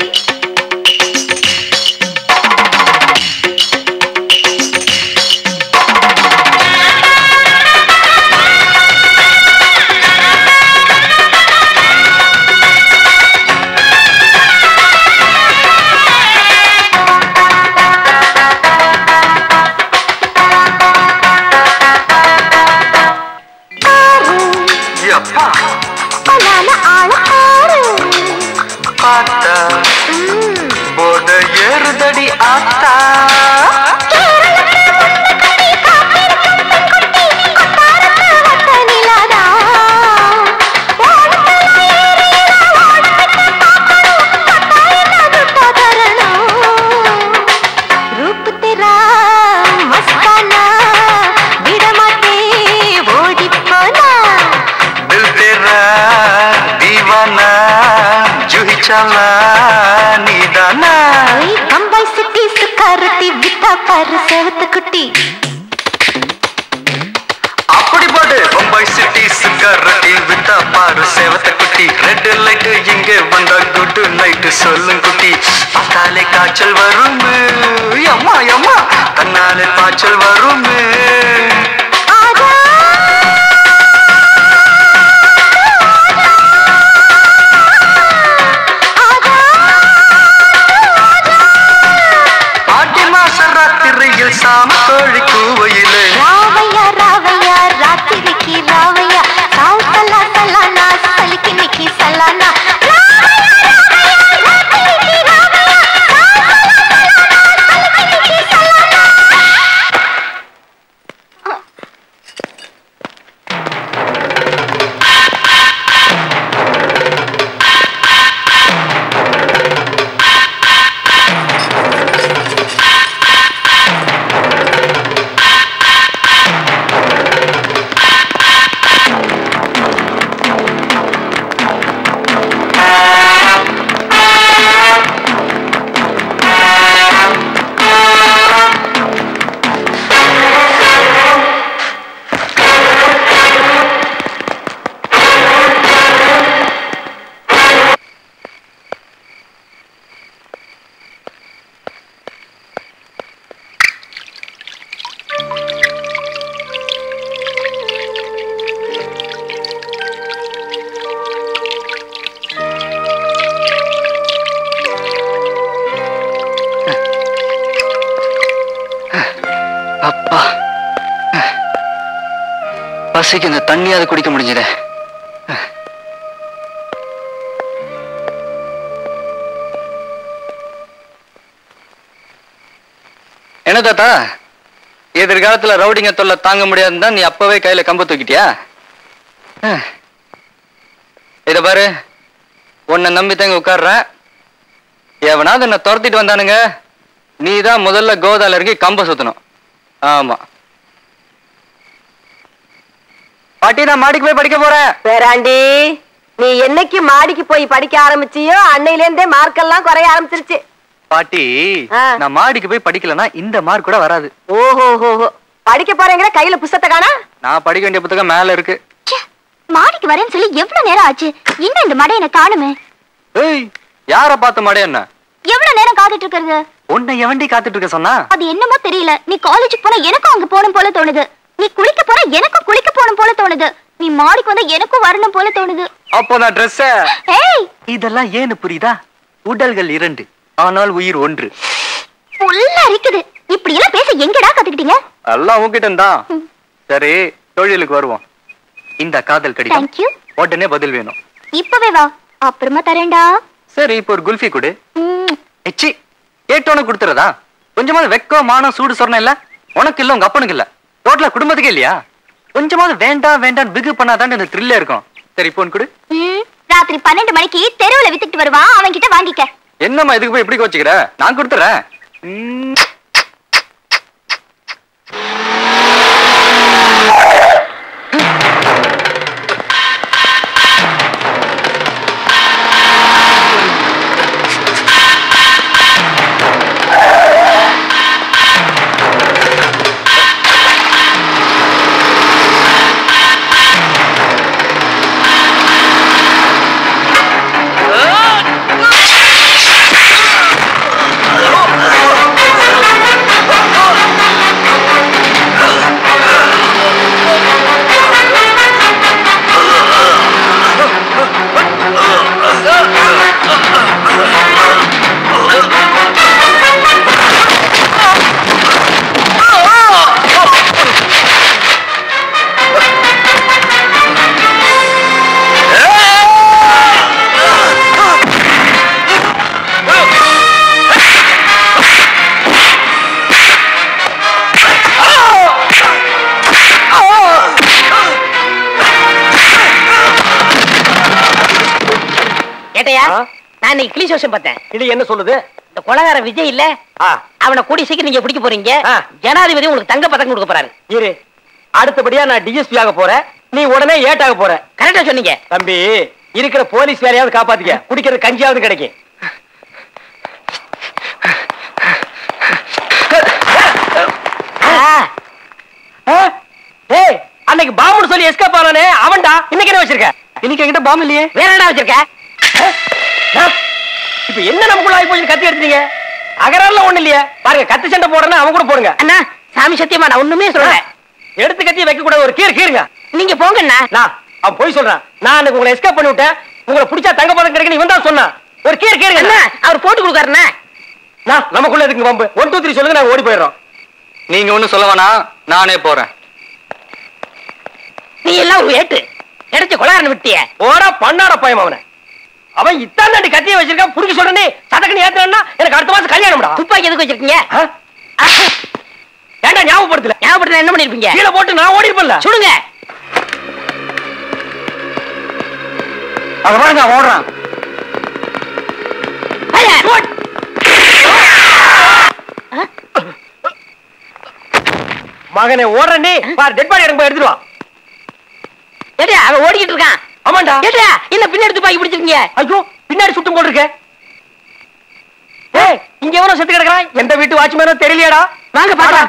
எப்பா பலான ஆள ஆறு பார்த்தா போத ஏறுதடி ஆத்தா रूप तेरा मस्ताना विडमाते ओडी पोना दिल तेरा दीवाना जूही चला नीदाना ओई बम्बई सिटी सुकारती बिता पर सेवत कुटी அப்படி போடு பம்பாய் சிட்டி சிக்கரட்டி வித்தா பாரு சேவத்த குட்டி ரெட் லைட் இங்கே வந்தா குட் நைட் சொல்லும் குட்டி பார்த்தாலே காய்ச்சல் வருமே அம்மா அம்மா கண்ணாலே காய்ச்சல் வருமே ஆடி மாச ராத்திரியில் சாம கோழி கூவையிலே ராவையா ராவையா ராத்திரிக்கு ராவையா சாவு சலா சலானா சலிக்கு நிக்கி சலானா அப்பா பசிக்கு இந்த தண்ணியாவது குடிக்க முடிஞ்சதே என்ன தாத்தா எதிர்காலத்துல ரவுடிங்க தொல்லை தாங்க முடியாதுன்னு தான் நீ அப்பவே கையில கம்பு தூக்கிட்டியா அஹ். இத பாரு உன்னை நம்பி தாங்க உட்கார்றேன் எவனாவது என்ன துரத்திட்டு வந்தானுங்க நீ தான் முதல்ல கோதால இறங்கி கம்ப சுத்தணும் ஆமா பாட்டி நான் மாடிக்கு போய் படிக்க போறேன் பேராண்டி நீ என்னைக்கு மாடிக்கு போய் படிக்க ஆரம்பிச்சியோ அன்னையில இருந்தே மார்க்கெல்லாம் குறைய ஆரம்பிச்சிருச்சு பாட்டி ஆ. நான் மாடிக்கு போய் படிக்கலன்னா இந்த மார்க் கூட வராது ஓஹோ ஹோ படிக்க போறேங்கிற கையில புஸ்தத்தை காணா நான் படிக்க வேண்டிய புத்தகம் மேல இருக்கு மாடிக்கு வரேன்னு சொல்லி எவ்வளவு நேரம் ஆச்சு இன்னும் இந்த மடை எனக்கு காணுமே ஏய் யார பார்த்த மாடே என்ன எவ்வளவு நேரம் காத்துட்டு இருக்கிறது உன்னை எவண்டி காத்துட்டு இருக்க சொன்னா அது என்னமோ தெரியல நீ காலேஜுக்கு போனா எனக்கும் அங்க போகணும் போல தோணுது நீ குளிக்க போனா எனக்கும் குளிக்க போகணும் போல தோணுது நீ மாடிக்கு வந்தா எனக்கும் வரணும் போல தோணுது அப்போ நான் ட்ரெஸ் ஏய் இதெல்லாம் ஏன்னு புரியுதா உடல்கள் இரண்டு ஆனால் உயிர் ஒன்று புல்லா இருக்குது இப்படி எல்லாம் பேச எங்கடா கத்துக்கிட்டீங்க எல்லாம் உன்கிட்ட தான் சரி தொழிலுக்கு வருவோம் இந்த காதல் கடிதம் Thank you. உடனே பதில் வேணும் இப்பவே வா அப்புறமா தரேன்டா சரி இப்போ ஒரு குல்ஃபி கொடு ம், எச்சி கேட்டோன்னு கொடுத்துறதா கொஞ்சமாவது வெக்கம் மானம் சூடு சொரணம் இல்ல உனக்கு இல்ல உங்க அப்பனுக்கு இல்ல டோட்டலா குடும்பத்துக்கே இல்லையா கொஞ்சமாவது வேண்டாம் வேண்டாம் பிகு பண்ணாதான் இந்த த்ரில்ல இருக்கும் சரி போன் கொடு ம், ராத்திரி பன்னெண்டு மணிக்கு தெருவுல வித்துக்கிட்டு வருவான் அவன் கிட்ட வாங்கிக்க என்னம்மா இதுக்கு போய் எப்படி கோச்சுக்கிற நான் கொடுத்துறேன் ம். ஏட்டையா நான் இன்னைக்கு கிளி சோஷம் பார்த்தேன் இது என்ன சொல்லுது இந்த கொலகார விஜய் இல்ல ஆ, அவனை கூடி சீக்கிரம் நீங்க பிடிக்க போறீங்க ஆ. ஜனாதிபதி உங்களுக்கு தங்க பதக்கம் கொடுக்க போறாரு இரு அடுத்தபடியா நான் டிஎஸ்பி ஆக போறேன் நீ உடனே ஏட்டாக போற கரெக்டா சொன்னீங்க தம்பி இருக்கிற போலீஸ் வேலையாவது காப்பாத்திக்க குடிக்கிறது கஞ்சியாவது கிடைக்கும் ஆ, ஆ? ஏய் அன்னைக்கு பாம்புன்னு சொல்லி எஸ்கேப் ஆனானே அவன்டா இன்னைக்கு என்ன வச்சிருக்க இன்னைக்கு என்கிட்ட பாம்பு இல்லையே வேற என்ன வச்சிருக்க ஆ? இப்ப என்ன நமக்குள்ள ஆகி போய் கத்தி எடுத்தீங்க அகரால ஒண்ணு இல்லையே பாருங்க கத்தி சண்டை போடுறேன்னா அவன் கூட போடுங்க அண்ணா சாமி சத்தியமா நான் ஒண்ணுமே சொல்றேன் எடுத்து கத்தி வைக்க கூடாது ஒரு கீர் கீருங்க நீங்க போங்கண்ணா நான் அவன் போய் சொல்றான் நான் அன்னைக்கு உங்களை எஸ்கேப் பண்ணி விட்டேன் உங்களை பிடிச்சா தங்க பதக்கம் கிடைக்கும் இவன் தான் சொன்னான் ஒரு கீர் கீருங்க அண்ணா அவர் போட்டு கொடுக்காருண்ணா நான் நமக்குள்ள இருக்கு பம்பு ஒன் டூ த்ரீ சொல்லுங்க நாங்க ஓடி போயிடுறோம் நீங்க ஒண்ணும் சொல்ல வேணாம் நானே போறேன் நீ எல்லாம் ஒரு ஏட்டு கிடைச்ச கொலகாரன் விட்டிய ஓடா பண்ணாட பயம் அவனை அவன் இத்தான் தாண்டி கத்தியை வச்சிருக்கான் புடிக்க சொல்றனே சதக்கணி ஏத்துறா எனக்கு அடுத்த மாசம் கல்யாணம்டா துப்பாக்கி எதுக்கு வச்சிருக்கீங்க ஆ? ஏன்டா ஞாபகப்படுத்தல ஞாபகப்படுத்த என்ன பண்ணிருப்பீங்க கீழே போட்டு நான் ஓடி இருப்பேன்ல சுடுங்க அத பாருங்க அவன் ஓடுறான் ஐயா, ஓட். மகனே ஓடுறனே பாரு டெட் பாடி எனக்கு போய் எடுத்துட்டு வா ஏட்டியா அவன் ஓடிக்கிட்டு இருக்கான் ஆமாண்டா ஏட்டியா என்ன பின்னாடி துப்பாக்கி பிடிச்சிருக்கீங்க ஐயோ பின்னாடி சுட்டும் போல் இருக்க ஏய் இங்க எவனோ செத்து கிடக்குறான் எந்த வீட்டு வாட்ச்மேனோ தெரியலையாடா வாங்க பாக்கலாம்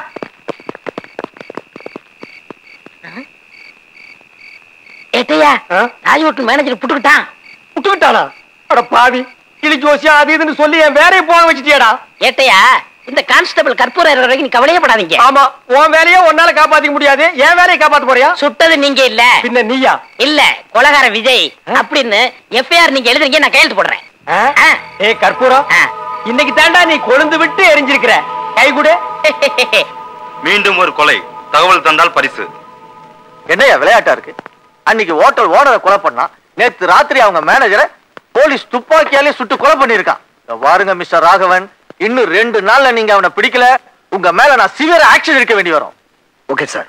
ஏட்டையா ஆ? ராஜ்வோட்டு மேனேஜர் புட்டுக்கிட்டான் விட்டுக்கிட்டானா அட பாவி கிளி ஜோசியா அது இதுன்னு சொல்லி என் வேலையை போக வச்சிட்டியாடா ஏட்டையா இந்த கான்ஸ்டபிள் கற்பூரம் இருக்கிற வரைக்கும் நீ கவலையப்படாதீங்க ஆமா உன் வேலையை உன்னால காப்பாத்திக்க முடியாது என் வேலையை காப்பாத்த போறியா சுட்டது நீங்க இல்ல பின்ன நீயா இல்ல கொலகார விஜய் அப்படின்னு எஃப்ஐஆர் நீங்க எழுதுறீங்க நான் கையெழுத்து போடுறேன் ஆ? ஆ. ஏய் கற்பூரம் ஆ. இன்னைக்கு தாண்டா நீ கொழுந்து விட்டு எரிஞ்சிருக்கிற கை கொடு மீண்டும் ஒரு கொலை தகவல் தந்தால் பரிசு என்னையா விளையாட்டா இருக்கு அன்னைக்கு ஹோட்டல் ஓனரை கொலை பண்ணா நேத்து ராத்திரி அவங்க மேனேஜரை போலீஸ் துப்பாக்கியாலே சுட்டு கொலை பண்ணிருக்கான் இதோ பாருங்க மிஸ்டர் ராகவன் இன்னும் ரெண்டு நாள்ல நீங்க அவனை பிடிக்கல உங்க மேல நான் சிவியர் ஆக்ஷன் எடுக்க வேண்டி வரும் ஓகே சார்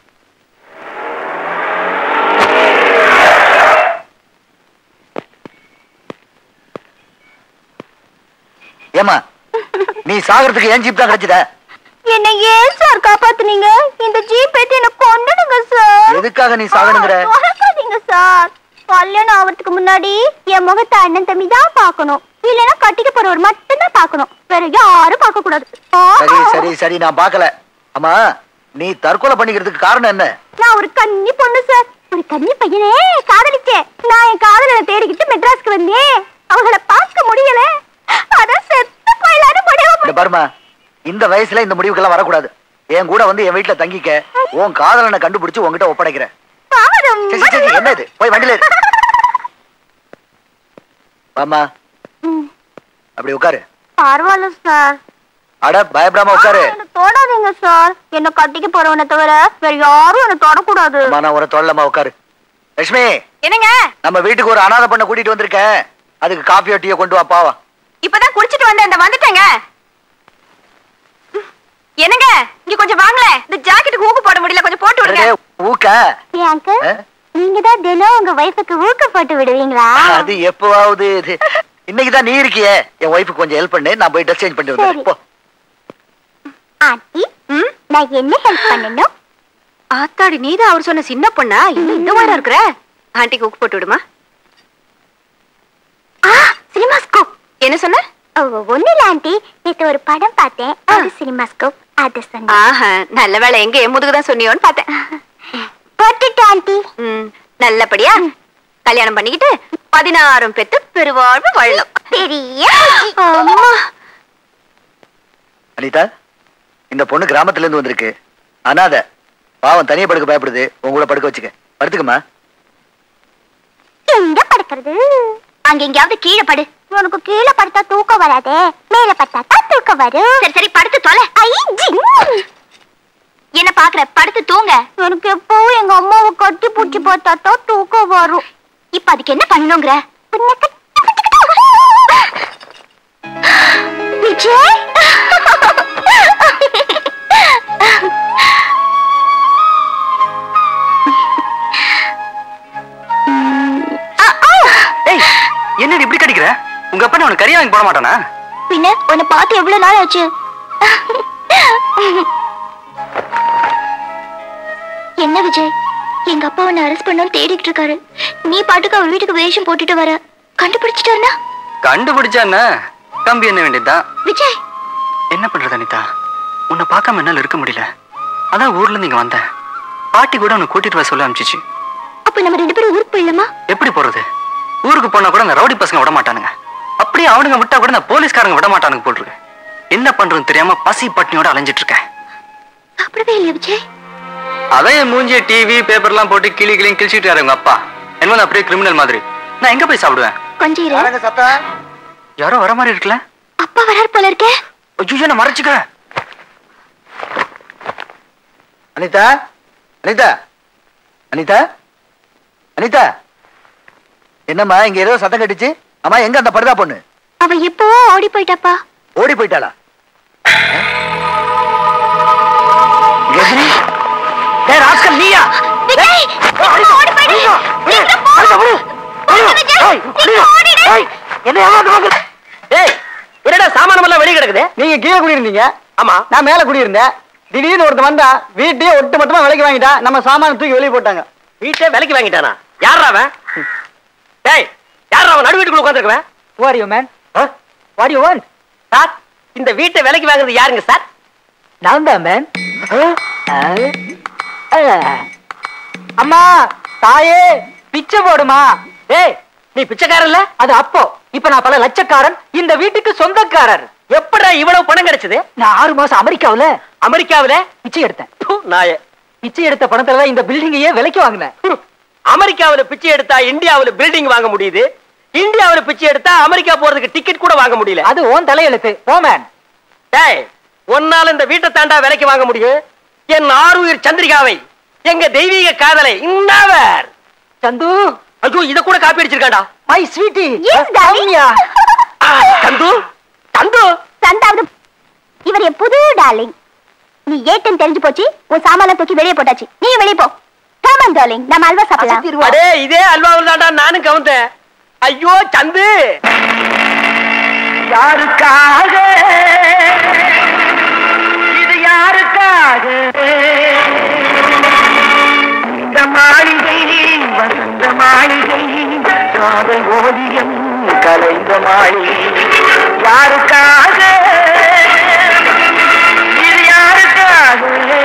ஏமா நீ சாகிறதுக்கு ஏன் ஜீப் தான் கிடைச்சத என்ன ஏன் சார் காப்பாத்துனீங்க இந்த ஜீப் எடுத்து என்ன கொண்டுடுங்க சார் எதுக்காக நீ சாகணுங்கிற துறக்காதீங்க சார் கல்யாணம் ஆவறதுக்கு முன்னாடி என் முகத்தை அண்ணன் தம்பி தான் பார்க்கணும் இல்லைன்னா கட்டிக்க போறவர் மட்டும்தான் பார்க்கணும் வேற யாரும் பார்க்க கூடாது ஆ. சரி சரி சரி நான் பார்க்கல அம்மா நீ தற்கொலை பண்ணிக்கிறதுக்கு காரணம் என்ன நான் ஒரு கன்னி பொண்ணு சார் ஒரு கன்னி பையனே காதலிச்சேன் நான் என் காதலனை தேடிக்கிட்டு மெட்ராஸ்க்கு வந்தேன் அவங்கள பார்க்க முடியல அதான் செத்து போயிலான்னு முடிவு இந்த பாருமா இந்த வயசுல இந்த முடிவுக்கெல்லாம் வரக்கூடாது என் கூட வந்து என் வீட்டுல தங்கிக்க உன் காதலனை கண்டுபிடிச்சு உன்கிட்ட ஒப்படைக்கிறேன் சரி, சரி, சரி, என்ன இது போய் வண்டியில ஏறு. வாம்மா அப்படி உட்காரு பரவாயில்ல சார் அட பயப்படாம உட்காரு என்ன தொடாதீங்க சார் என்ன கட்டிக்க போறவனை தவிர வேற யாரும் என்ன தொடக்கூடாது அம்மா நான் ஒரு தொல்லமா உட்காரு லட்சுமி என்னங்க நம்ம வீட்டுக்கு ஒரு அனாதை பண்ண கூட்டிட்டு வந்திருக்கேன் அதுக்கு காப்பியோ டீயோ கொண்டு வா பாவா இப்பதான் குடிச்சிட்டு வந்தேன் இந்த வந்துட்டேங்க என்னங்க இங்க கொஞ்சம் வாங்களேன் இந்த ஜாக்கெட்டுக்கு ஊக்கு போட முடியல கொஞ்சம் போட்டு விடுங்க அடடே, ஊக்க ஏன் அங்கிள் ஆ? நீங்க தான் தினம் உங்க வைஃபுக்கு ஊக்க போட்டு விடுவீங்களா அது எப்பவாவது இது இன்னைக்கு தான் நீ இருக்கியே என் ஒய்ஃபுக்கு கொஞ்சம் ஹெல்ப் பண்ணு நான் போய் ட்ரெஸ் சேஞ்ச் பண்ணிட்டு சரி. வந்துடுறேன் போ ஆண்டி நான் என்ன ஹெல்ப் பண்ணணும் ஆத்தாடி நீதான் அவர் சொன்ன சின்ன பொண்ணா இன்னும் இந்த மாதிரி இருக்கிற ஆண்டிக்கு ஊக்கு போட்டு விடுமா ஆ சினிமாஸ்கோப் என்ன சொன்ன ஒண்ணு இல்ல ஆண்டி நேத்து ஒரு படம் பார்த்தேன் அது சினிமாஸ்கோப் அது சொன்னேன் ஆஹா நல்ல வேலை எங்க என் முதுகு தான் சொன்னியோன்னு பார்த்தேன் போட்டுட்டு ஆண்டி ம், நல்லபடியா கல்யாணம் பண்ணிக்கிட்டு பதினாறும் பெத்து பெருவாழ்வு வாழலாம் பெரிய அம்மா அனிதா இந்த பொண்ணு கிராமத்துல இருந்து வந்திருக்கு அனாதை பாவம் தனியா படுக்க பயப்படுது உன் கூட படுக்க வச்சுக்க படுத்துக்கம்மா எங்க படுக்கிறது அங்க எங்கயாவது கீழே படு உனக்கு கீழே படுத்தா தூக்கம் வராதே மேல படுத்தா தான் தூக்கம் வரும் சரி சரி படுத்து தொலை ஐ ஜிங் என்ன பாக்குற படுத்து தூங்க எனக்கு எப்பவும் எங்க அம்மாவை கட்டி பூச்சி பார்த்தா தான் தூக்கம் வரும் இப்ப அதுக்கு என்ன பண்ணணுங்கிற உன்னை கட்டி பிடிச்சிக்கிட்டு. விஜய் ஏய் என்னடி இப்படி கடிக்கிற உங்க அப்பா உனக்கு கறியா வாங்கி போட மாட்டானா பின்ன உன்னை பார்த்து எவ்வளவு நாள் ஆச்சு என்ன விஜய் எங்க அப்பா உன்னை அரெஸ்ட் பண்ணணும் தேடிட்டு இருக்காரு நீ பாட்டுக்கு அவர் வீட்டுக்கு வேஷம் போட்டுட்டு வர கண்டுபிடிச்சிட்டாருனா கண்டுபிடிச்சா என்ன கம்பி என்ன வேண்டியதுதான் விஜய் என்ன பண்றது அனிதா உன்னை பார்க்காம என்னால இருக்க முடியல அதான் ஊர்ல இருந்து இங்க வந்தேன் பாட்டி கூட உன்னை கூட்டிட்டு வர சொல்ல அனுப்பிச்சிச்சு அப்ப நம்ம ரெண்டு பேரும் ஊருக்கு போயிடலாமா எப்படி போறது ஊருக்கு போனா கூட இந்த ரவுடி பசங்க விட மாட்டானுங்க அப்படியே அவனுங்க விட்டா கூட இந்த போலீஸ்காரங்க விட மாட்டானுங்க போட்டிருக்கு என்ன பண்றதுன்னு தெரியாம பசி பட்னியோட அலைஞ்சிட்டு இருக்கேன் சாப்பிடவே இல்லையா விஜய் அதான் என் மூஞ்சிய டிவி பேப்பர்லாம் போட்டு கிளி கிளியும் கிழிச்சிட்டு உங்க அப்பா என்ன அப்படியே கிரிமினல் மாதிரி நான் எங்க போய் சாப்பிடுவேன் கொஞ்சம் இரு யாருங்க சத்தம் யாரோ வர மாதிரி இருக்குல்ல அப்பா வராரு போல இருக்கே ஐயோ நான் மறைச்சுக்கிறேன் அனிதா அனிதா அனிதா அனிதா என்னம்மா இங்க ஏதோ சத்தம் கட்டுச்சு அம்மா எங்க அந்த படுதா பொண்ணு அவ எப்போ ஓடி போயிட்டாப்பா ஓடி போயிட்டாளா கஜினி டேய் ராஸ்கல் நீயா விஜய் ஓடி போயிடு சீக்கிரம் போ. ஓடு விஜய், சீக்கிரம் ஓடிடு. என்ன ஏமாந்து ஏய் என்னடா சாமானம் எல்லாம் வெளிய கிடக்குது நீங்க கீழே குடியிருந்தீங்க ஆமா நான் மேல குடியிருந்தேன் திடீர்னு ஒருத்தன் வந்தா வீட்டையே ஒட்டு மொத்தமா விலைக்கு வாங்கிட்டா நம்ம சாமான தூக்கி வெளியே போட்டாங்க வீட்டை விலைக்கு வாங்கிட்டானா யாரா அவன் டேய் யாரா அவன் நடு வீட்டுக்குள்ள உட்காந்துருக்கவன் what you man what you want sir இந்த வீட்டை விலைக்கு வாங்குறது யாருங்க சார் நான் தான் மேன் அம்மா தாயே பிச்சை போடுமா டேய் நீ பிச்சைக்காரன் இல்ல அது அப்போ இப்ப நான் பல லட்சக்காரன் இந்த வீட்டுக்கு சொந்தக்காரர் எப்படா இவ்வளவு பணம் கிடைச்சது நான் ஆறு மாசம் அமெரிக்காவுல அமெரிக்காவுல பிச்சை எடுத்தேன் ப்பு, நாயே பிச்சை எடுத்த பணத்துல தான் இந்த பில்டிங்கையே விலைக்கு வாங்கினேன் ஹம், அமெரிக்காவுல பிச்சை எடுத்தா இந்தியாவுல பில்டிங் வாங்க முடியுது இந்தியாவுல பிச்சை எடுத்தா அமெரிக்கா போறதுக்கு டிக்கெட் கூட வாங்க முடியல அது ஓன் தலையெழுத்து போமேன் டேய் உன்னால இந்த வீட்டை தாண்டா விலைக்கு வாங்க முடியும் என் ஆறுயிர் சந்திரிகாவை எங்க தெய்வீக காதலை இன்னவர் சந்து ஐயோ இத கூட காப்பி அடிச்சிருக்காண்டா மை ஸ்வீட்டி Yes, darling. ஆ, சந்து சந்து சந்தாவது இவர் என் புது டார்லிங் நீ ஏட்டன் தெரிஞ்சு போச்சு உன் சாமான்லாம் தூக்கி வெளியே போட்டாச்சு நீ வெளியே போ காமன் டார்லிங் நம்ம அல்வா சாப்பிடலாம் அடே இதே அல்வாவில் தான்டா நானும் கவுந்தேன் ஐயோ சந்து யாருக்காக இது யாருக்காக இந்த மாளிகை வசந்த மாளிகை காதல் ஓவியம் கலைந்த மாளிகை யாருக்காக இது யாருக்காக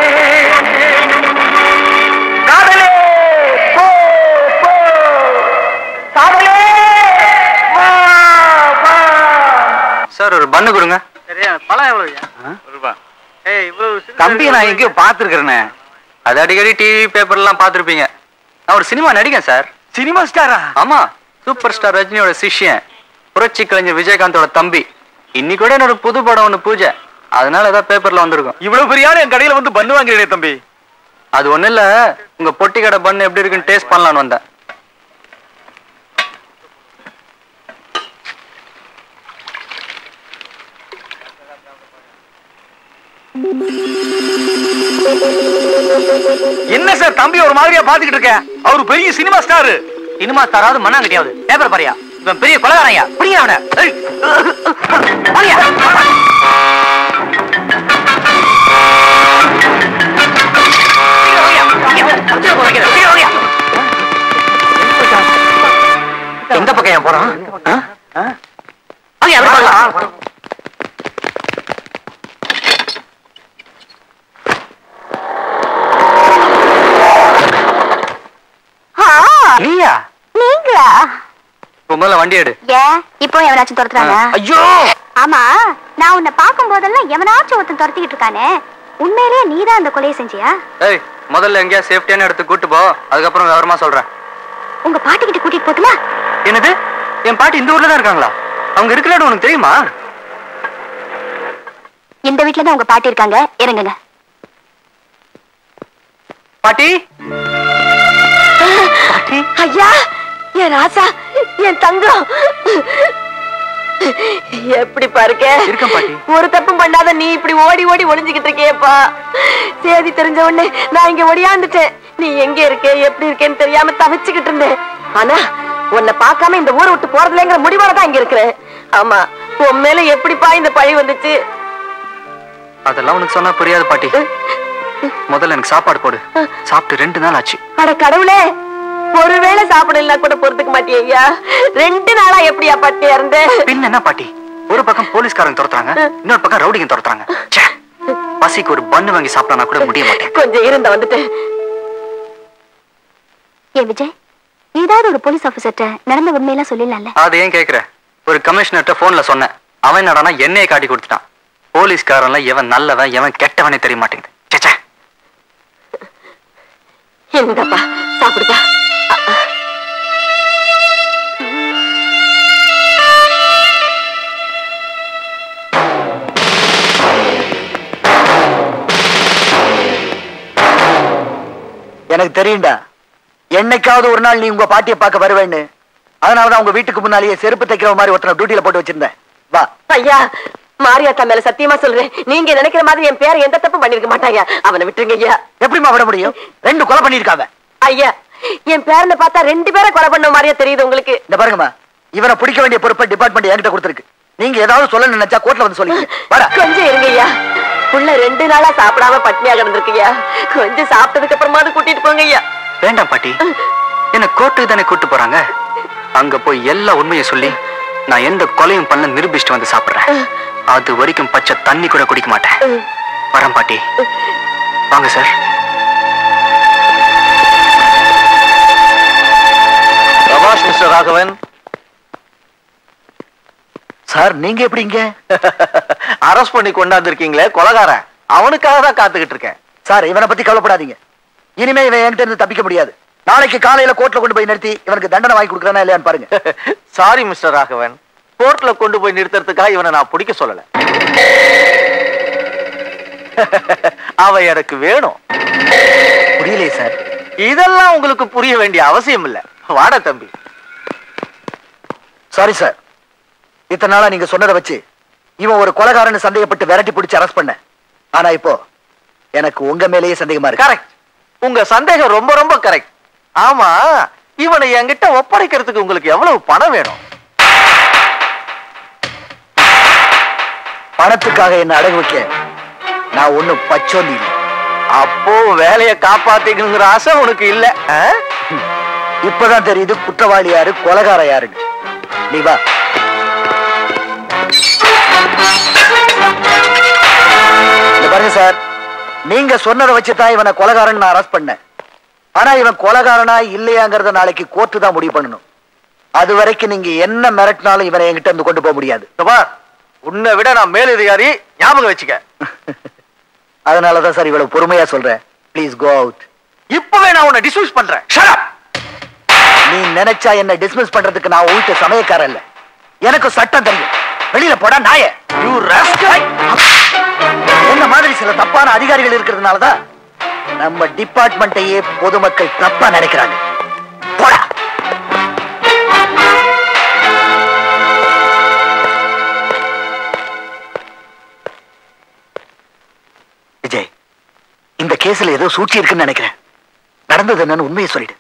காதலே போ போ காதலே வா வா சார் ஒரு பண்ணு கொடுங்க சரியா பழம் எவ்வளவுயா ஒரு ரூபா ஏய் இவ்வளவு தம்பி நான் எங்கேயோ பார்த்துருக்கிறேனே அது அடிக்கடி டிவி பேப்பர்லாம் பார்த்துருப்பீங்க நான் ஒரு சினிமா நடிகன் சார் சினிமா ஸ்டாரா ஆமா சூப்பர் ஸ்டார் ரஜினியோட சிஷ்யன் புரட்சி கலைஞர் விஜயகாந்தோட தம்பி இன்னைக்கு கூட என்னோட புது படம் ஒன்று பூஜை அதனால ஏதாவது பேப்பர்ல வந்திருக்கும் இவ்வளவு பெரிய ஆளு என் கடையில வந்து பண்ணு வாங்கிறீனே தம்பி அது ஒண்ணும் இல்ல உங்க பொட்டி கடை பண்ணு எப்படி இருக்குன்னு டேஸ்ட் பண்ணலாம்னு வந்தேன் என்ன சார் தம்பி ஒரு மாதிரியா பாத்துக்கிட்டு இருக்கேன் அவரு பெரிய சினிமா ஸ்டார் சினிமா தராது மண்ணாங்கட்டியாவது பேப்பர் பாரியா இவன் பெரிய கொலகாரையா புரிய அவன ஏய். வாங்கயா. சீக்கிரம் வாங்கயா. வாங்கயா. அடிச்சு போக வைக்கிறேன். சீக்கிரம் வாங்கயா. எந்த பக்கம் ஏன் போறான் ஆ? ஆ? வாங்கயா, அப்படி போகலாம். நீயா நீங்களா இப்போ முதல்ல வண்டி எடு ஏன் இப்போ எவனாச்சும் துரத்துறாங்க ஐயோ ஆமா நான் உன்னை பார்க்கும் போதெல்லாம் எவனாச்சும் ஒருத்தன் துரத்திக்கிட்டு இருக்கானே உண்மையிலேயே நீதான் அந்த கொலையை செஞ்சியா ஏய் முதல்ல எங்கேயா சேஃப்டியான இடத்துக்கு கூட்டு போ அதுக்கப்புறம் விவரமா சொல்றேன் உங்க பாட்டிக்கிட்ட கூட்டிட்டு போட்டுமா என்னது என் பாட்டி இந்த ஊர்ல தான் இருக்காங்களா அவங்க இருக்கிற இடம் உனக்கு தெரியுமா இந்த வீட்ல தான் உங்க பாட்டி இருக்காங்க இறங்குங்க பாட்டி ஐயா என் ராசா என் தங்கம் எப்படி பாருக்க இருக்கேன் பாட்டி. ஒரு தப்பும் பண்ணாத நீ இப்படி ஓடி ஓடி ஒளிஞ்சுக்கிட்டு இருக்கேப்பா சேதி தெரிஞ்ச உடனே நான் இங்க ஒடியாந்துட்டேன் நீ எங்க இருக்க எப்படி இருக்கேன்னு தெரியாம தவிச்சுக்கிட்டு இருந்தேன் ஆனா உன்னை பார்க்காம இந்த ஊரை விட்டு போறதுலங்கிற முடிவோட தான் இங்க இருக்கிறேன் ஆமா உன் மேல எப்படிப்பா இந்த பழி வந்துச்சு அதெல்லாம் உனக்கு சொன்னா புரியாது பாட்டி முதல்ல எனக்கு சாப்பாடு போடு சாப்பிட்டு ரெண்டு நாள் ஆச்சு அட கடவுளே ஒருவேளை சாப்பிடலனா கூட பொறுத்துக்க மாட்டியா ரெண்டு நாளா எப்படியா பட்டியா இருந்தேன் பின் என்ன பாட்டி ஒரு பக்கம் போலீஸ்காரங்க துரத்துறாங்க இன்னொரு பக்கம் ரவுடிங்க துரத்துறாங்க ச்சே, பசிக்கு ஒரு பண்ணு வாங்கி சாப்பிட்டா கூட முடிய மாட்டேன் கொஞ்சம் இருந்த வந்துட்டேன் ஏன் விஜய் ஏதாவது ஒரு போலீஸ் ஆபீசர்ட்ட நடந்த உண்மையெல்லாம் சொல்லிடலாம்ல அது ஏன் கேக்குற ஒரு கமிஷனர்ட்ட போன்ல சொன்னேன் அவன் என்னடானா என்னைய காட்டி கொடுத்துட்டான் போலீஸ்காரன்ல எவன் நல்லவன் எவன் கெட்டவனே தெரிய மாட்டேங்குது ச்சே, ச்சே. இந்தப்பா சாப்பிடுப்பா எனக்கு தெரியும்டா என்னைக்காவது ஒரு நாள் நீ உங்க பாட்டியை பார்க்க வருவேன்னு அதனாலதான் உங்க வீட்டுக்கு முன்னாலேயே செருப்பு தைக்கிற மாதிரி ஒருத்தனை டியூட்டில போட்டு வச்சிருந்தேன் வா ஐயா மாரியாத்தா மேல சத்தியமா சொல்றேன் நீங்க நினைக்கிற மாதிரி என் பேர் எந்த தப்பு பண்ணிருக்க மாட்டாயா அவனை விட்டுருங்க ஐயா எப்படிம்மா விட முடியும் ரெண்டு கொலை பண்ணிருக்காங்க ஐயா என் பேரனை பார்த்தா ரெண்டு பேரை கொலை பண்ண மாதிரியா தெரியுது உங்களுக்கு இந்த பாருங்கம்மா இவனை பிடிக்க வேண்டிய பொறுப்பை டிபார்ட்மெண்ட் என்கிட்ட கொடுத்துருக்கு நீங்க ஏதாவது சொல்ல நினைச்சா கோர்ட்ல வந்து சொல்லிங்க வாடா கொஞ்சம் இருங்க ஐயா புள்ள ரெண்டு நாளா சாப்பிடாம பட்னியா கிடந்திருக்குயா கொஞ்சம் சாப்பிட்டதுக்கு அப்புறமாவது கூட்டிட்டு போங்க ஐயா வேண்டாம் பாட்டி என்ன கோர்ட்டுக்கு தானே கூட்டு போறாங்க அங்க போய் எல்லா உண்மையும் சொல்லி நான் எந்த கொலையும் பண்ண நிரூபிச்சுட்டு வந்து சாப்பிடுறேன் அது வரைக்கும் பச்சை தண்ணி கூட குடிக்க மாட்டேன் வரேன் பாட்டி வாங்க சார் சபாஷ் மிஸ்டர் ராகவன் சார் நீங்க எப்படிங்க அரெஸ்ட் பண்ணி கொண்டாந்துருக்கீங்களே கொலகாரன் அவனுக்காக தான் காத்துக்கிட்டு இருக்கேன் சார் இவனை பத்தி கவலைப்படாதீங்க இனிமே இவன் என்கிட்ட இருந்து தப்பிக்க முடியாது நாளைக்கு காலையில கோர்ட்ல கொண்டு போய் நிறுத்தி இவனுக்கு தண்டனை வாங்கி கொடுக்குறானா இல்லையான்னு பாருங்க சாரி மிஸ்டர் ராகவன் கோர்ட்ல கொண்டு போய் நிறுத்துறதுக்காக இவனை நான் பிடிக்க சொல்லல அவ எனக்கு வேணும் புரியலையே சார் இதெல்லாம் உங்களுக்கு புரிய வேண்டிய அவசியம் இல்ல வாட தம்பி சாரி சார் இத்தனை நாளா நீங்க சொன்னதை வச்சு இவன் ஒரு கொலைகாரன்னு சந்தேகப்பட்டு விரட்டி பிடிச்சு அரெஸ்ட் பண்ண ஆனா இப்போ எனக்கு உங்க மேலேயே சந்தேகமா இருக்கு கரெக்ட் உங்க சந்தேகம் ரொம்ப ரொம்ப கரெக்ட் ஆமா இவனை என்கிட்ட ஒப்படைக்கிறதுக்கு உங்களுக்கு எவ்வளவு பணம் வேணும் பணத்துக்காக என்ன அடகு வைக்க நான் ஒண்ணும் பச்சோந்தி இல்லை அப்போ வேலையை காப்பாத்திக்கணுங்கிற ஆசை உனக்கு இல்ல ஆ? இப்பதான் தெரியுது குற்றவாளி யாரு கொலகார யாருன்னு நீ வா இங்க பாருங்க சார் நீங்க சொன்னதை வச்சுதான் இவனை கொலகாரன் நான் அரெஸ்ட் பண்ணேன் ஆனா இவன் கொலகாரனா இல்லையாங்கிறத நாளைக்கு கோர்ட்டு தான் முடிவு பண்ணணும் அது வரைக்கும் நீங்க என்ன மிரட்டினாலும் இவனை என்கிட்ட இருந்து கொண்டு போக முடியாது இதோ பார், உன்னை விட நான் மேலதிகாரி ஞாபகம் வச்சுக்க அதனாலதான் சார் இவ்வளவு பொறுமையா சொல்றேன் ப்ளீஸ் கோ அவுட் இப்பவே நான் உன்னை டிஸ்மிஸ் பண்றேன் Shut up. நீ நினைச்சா என்ன டிஸ்மிஸ் பண்றதுக்கு நான் வீட்டு சமயக்காரன் இல்ல எனக்கு சட்டம் தெரியும் வெளியில போடா நாய You rascal. என்ன மாதிரி சில தப்பான அதிகாரிகள் இருக்கிறதுனாலதான் நம்ம டிபார்ட்மெண்ட்டையே பொதுமக்கள் தப்பா நினைக்கிறாங்க போடா விஜய் இந்த கேஸ்ல ஏதோ சூழ்ச்சி இருக்குன்னு நினைக்கிறேன் நடந்தது என்னன்னு உண்மையை சொல்லிடு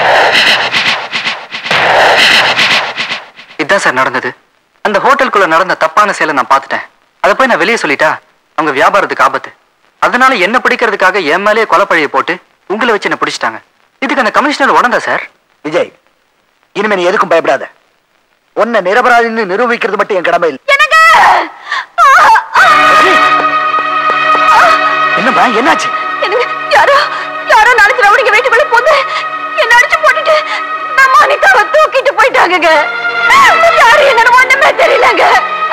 இதுதான் சார் நடந்தது அந்த ஹோட்டலுக்குள்ள நடந்த தப்பான செயலை நான் பார்த்துட்டேன் அதை போய் நான் வெளியே சொல்லிட்டா அவங்க வியாபாரத்துக்கு ஆபத்து அதனால என்ன பிடிக்கிறதுக்காக என் மேலேயே கொலைப்பழியை போட்டு உங்களை வச்சு என்ன பிடிச்சிட்டாங்க இதுக்கு அந்த கமிஷனர் உடந்தா சார் விஜய் இனிமே நீ எதுக்கும் பயப்படாத உன்னை நிரபராதின்னு நிரூபிக்கிறது மட்டும் என் கடமை இல்லை என்னம்மா என்னாச்சு எனக்கு யாரோ யாரோ நாளைக்கு ரவுடிங்க வீட்டுக்குள்ள போந்து என்ன அடிச்சு போட்டுட்டு நம்ம அனிதாவை தூக்கிட்டு போயிட்டாங்கங்க யாரு என்னன்னு ஒண்ணுமே தெரியலங்க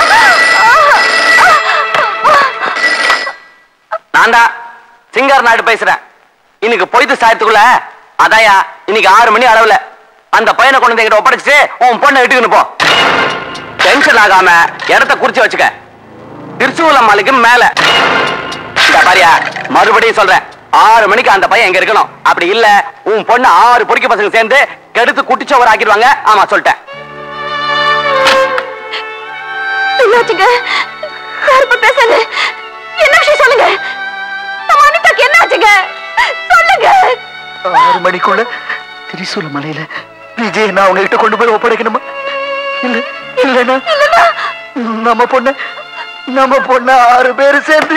நான்டா சிங்கார் நாடு பேசுறேன் இன்னைக்கு பொய்த்து சாயத்துக்குள்ள அதாயா இன்னைக்கு ஆறு மணி அளவுல அந்த பையனை கொண்டு வந்து என்கிட்ட ஒப்படைச்சிட்டு உன் பொண்ணை இட்டுக்கின்னு போ டென்ஷன் ஆகாம இடத்த குறிச்சு வச்சுக்க திருச்சூலம் மலைக்கு மேல இந்த பாரியா மறுபடியும் சொல்றேன் ஆறு மணிக்கு அந்த பையன் எங்க இருக்கணும் அப்படி இல்ல உன் பொண்ணு ஆறு பொறிக்க பசங்க சேர்ந்து கெடுத்து குட்டிச்சவர் ஆக்கிடுவாங்க ஆமா சொல்லிட்டேன் என்னாச்சுங்க யாருப்ப பேசாது என்ன விஷயம் சொல்லுங்க நம்ம அனிதாக்கு என்ன ஆச்சுங்க சொல்லுங்க ஆறு மணிக்குள்ள திரிசூல மலையில விஜய் நான் உங்ககிட்ட கொண்டு போய் ஒப்படைக்கணுமா இல்ல இல்லைன்னா நம்ம பொண்ணு நம்ம பொண்ணு ஆறு பேர் சேர்ந்து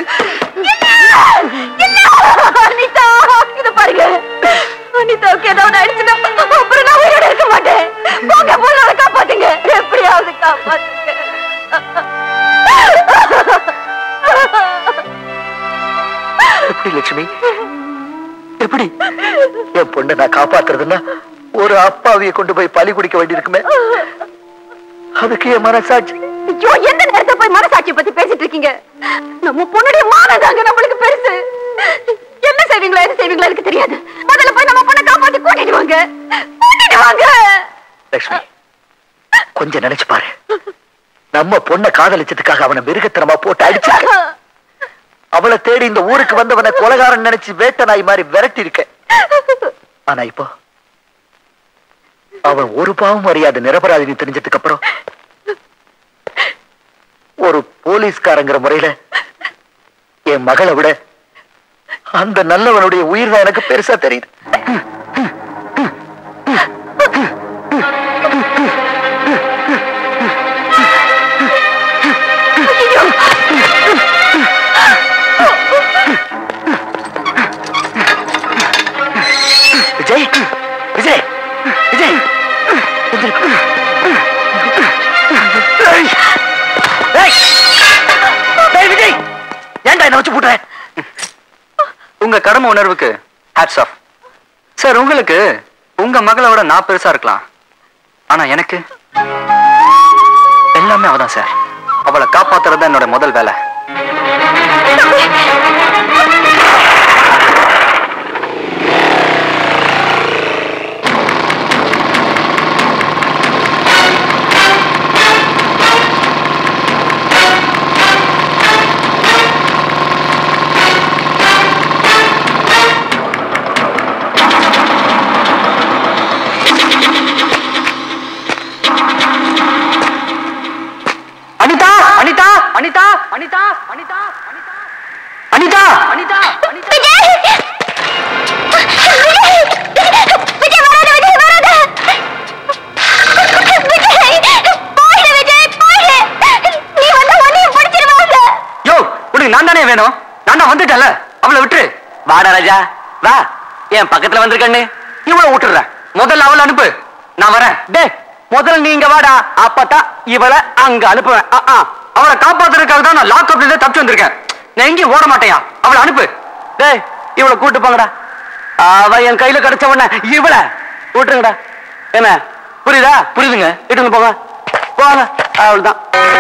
அனிதா இத பாருங்க அனிதாவுக்கு ஏதாவது ஆயிடுச்சுன்னா அப்புறம் நான் உயிரோட இருக்க மாட்டேன் போங்க பொண்ணோட காப்பாத்துங்க எப்படியாவது காப்பாத்துங்க எப்படி லட்சுமி எப்படி என் பொண்ணை நான் காப்பாத்துறதுன்னா ஒரு அப்பாவியை கொண்டு போய் பலி குடிக்க வேண்டியிருக்குமே அதுக்கு என் மனசாட்சி ஐயோ எந்த நேரத்தை போய் மனசாட்சியை பத்தி பேசிட்டு இருக்கீங்க நம்ம பொண்ணுடைய மானம் தாங்க நம்மளுக்கு பெருசு என்ன செய்வீங்களோ எது செய்வீங்களோ எனக்கு தெரியாது முதல்ல போய் நம்ம பொண்ணை காப்பாத்தி கூட்டிட்டு வாங்க கூட்டிட்டு வாங்க லட்சுமி கொஞ்சம் நினைச்சு பாரு நம்ம பொண்ணை காதலிச்சதுக்காக அவனை மிருகத்தனமா போட்டு அடிச்சு அவளை தேடி இந்த ஊருக்கு வந்தவனை கொலகாரன் நினைச்சு வேட்ட நாய் மாதிரி விரட்டி இருக்க ஆனா இப்போ அவன் ஒரு பாவம் அறியாத நிரபராதினி தெரிஞ்சதுக்கு அப்புறம் ஒரு போலீஸ்காரங்கிற முறையில என் மகளை விட அந்த நல்லவனுடைய உயிர் தான் எனக்கு பெருசா தெரியுது விஜய் விஜய் விஜய் எந்திரு. ஏய்! ஏய்! டேய் விஜய் ஏன்டா என்ன வச்சு போட்டுற உங்க கடமை உணர்வுக்கு ஹேட்ஸ் ஆஃப் சார் உங்களுக்கு உங்க மகளை விட நான் பெருசா இருக்கலாம் ஆனா எனக்கு எல்லாமே அவதான் சார் அவளை காப்பாத்துறது தான் என்னோட முதல் வேலை அனிதா அனிதா அனிதா அனிதா அனிதா அனிதா அதான் நான் வந்துட்டேன்ல அவளை விட்டுரு வாடா ராஜா வா என் பக்கத்துல வந்திருக்கண்ணு இவளை விட்டுறேன் முதல்ல அவளை அனுப்பு நான் வரேன் டே முதல்ல நீங்க வாடா அப்பதான் இவளை அங்க அனுப்புவேன் ஆ, ஆ. அவளை காப்பாத்துறதுக்காக தான் நான் லாக்அப்ல இருந்து தப்பிச்சு வந்திருக்கேன் நான் எங்கேயும் ஓட மாட்டேயா அவளை அனுப்பு டேய் இவளை கூட்டு போங்கடா அவ என் கையில கிடைச்ச உடனே இவளை விட்டுருங்கடா என்ன புரியுதா புரியுதுங்க இட்டுங்க போங்க போங்க அவள்தான்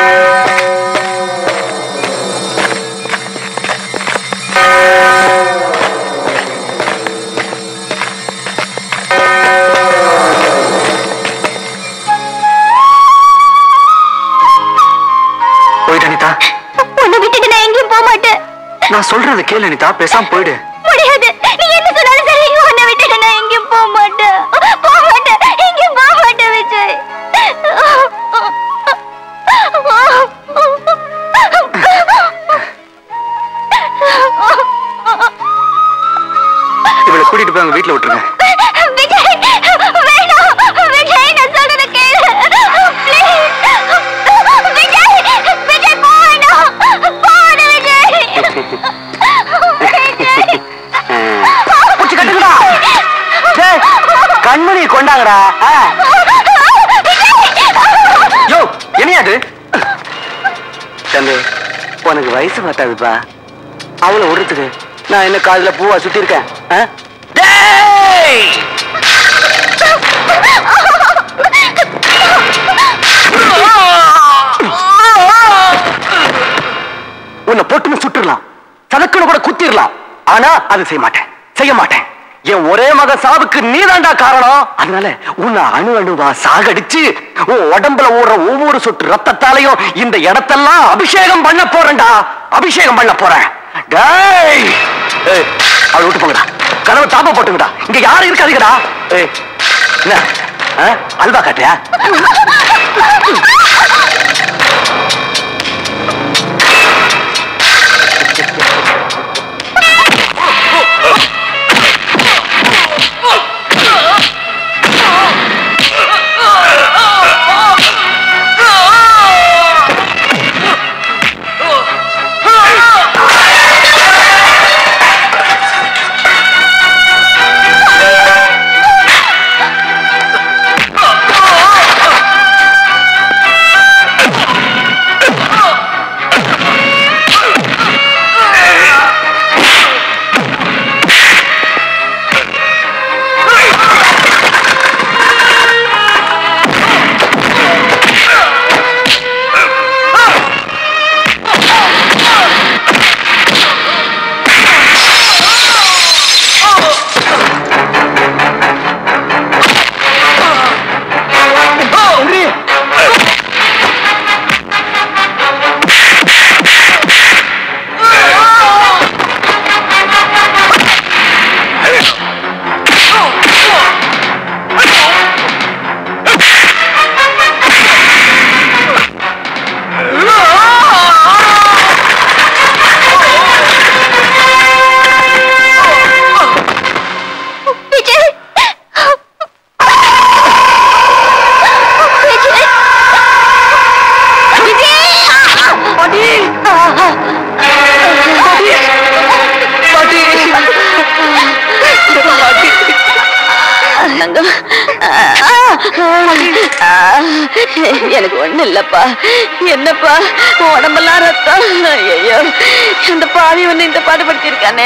போயிட்டு அனிதா உன்னை விட்டுட்டு நான் எங்கேயும் போக மாட்டேன் நான் சொல்றத கேளு அனிதா பேசாம போயிடு முடியாது நீ என்ன சொன்னாலும் சரி உன்னை விட்டுட்டு நான் எங்கேயும் போக மாட்டேன் போக மாட்டேன் எங்கேயும் போக மாட்டேன் விஜய் இவளை கூட்டிட்டு போய் அவங்க வீட்டுல விட்டுருங்க விஜய் வேணாம் விஜய் நான் சொல்றத கேளு ப்ளீஸ் விஜய் விஜய் போ வேணாம் போடு விஜய் விஜய் புடிச்சு கட்டுங்கடா டேய், கண்மணி கொண்டாங்கடா ஆ. யோ என்னையாது தம்பி உனக்கு வயசு பார்த்தாதுப்பா அவளை விடுறதுக்கு நான் என்ன காதுல பூவா சுத்தி இருக்கேன் ஆ? டேய்! உன்னை பொட்டுன்னு சுட்டுறலாம் சதக்குன்னு கூட குத்திரலாம் ஆனா அது செய்ய மாட்டேன் செய்ய மாட்டேன் என் ஒரே மக சாவுக்கு நீதாண்டா காரணம் அதனால உன்னை அணு அணுவா சாகடிச்சு உன் உடம்புல ஓடுற ஒவ்வொரு சொட்டு ரத்தத்தாலையும் இந்த இடத்தெல்லாம் அபிஷேகம் பண்ண போறேன்டா அபிஷேகம் பண்ண போறேன் டேய் ஏய், அவளை விட்டு போங்கடா கனவு தாப்ப போட்டுங்கடா இங்க யாரும் இருக்காதீங்கடா ஏய் என்ன ஆ? அல்வா காட்டியா விஜய் எனக்கு ஒண்ணு இல்லப்பா என்னப்பா உடம்பெல்லாம் ரத்தம் ஐயோ இந்த பாவி வந்து இந்த பாடுபடுத்தி இருக்கானே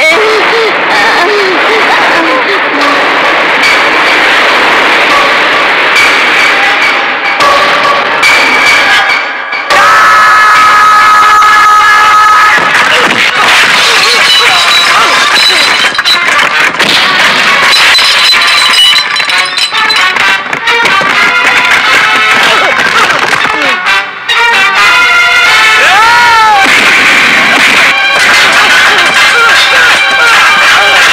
ஆ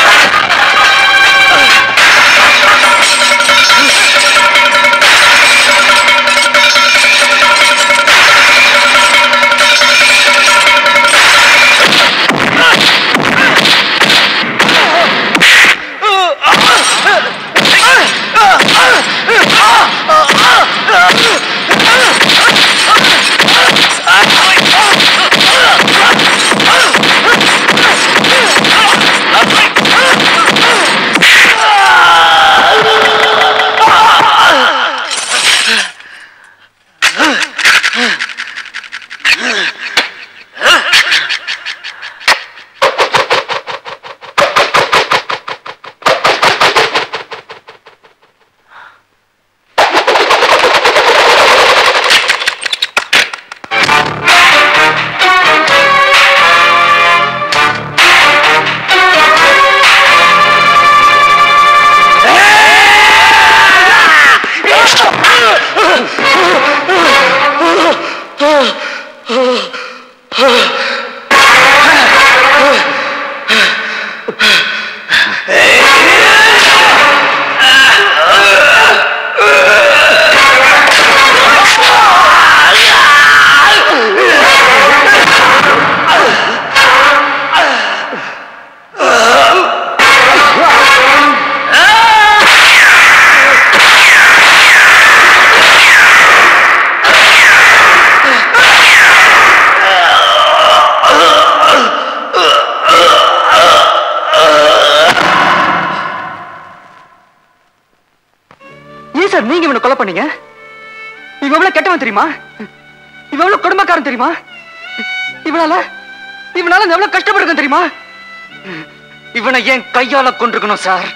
சார் நீங்க இவனை கொலை பண்ணீங்க இவன் எவ்வளவு கெட்டவன் தெரியுமா இவன் எவ்வளவு குடும்பக்காரன் தெரியுமா இவனால இவனால நான் எவ்வளவு கஷ்டப்பட்டிருக்கேன் தெரியுமா இவனை ஏன் கையால கொண்டிருக்கணும் சார்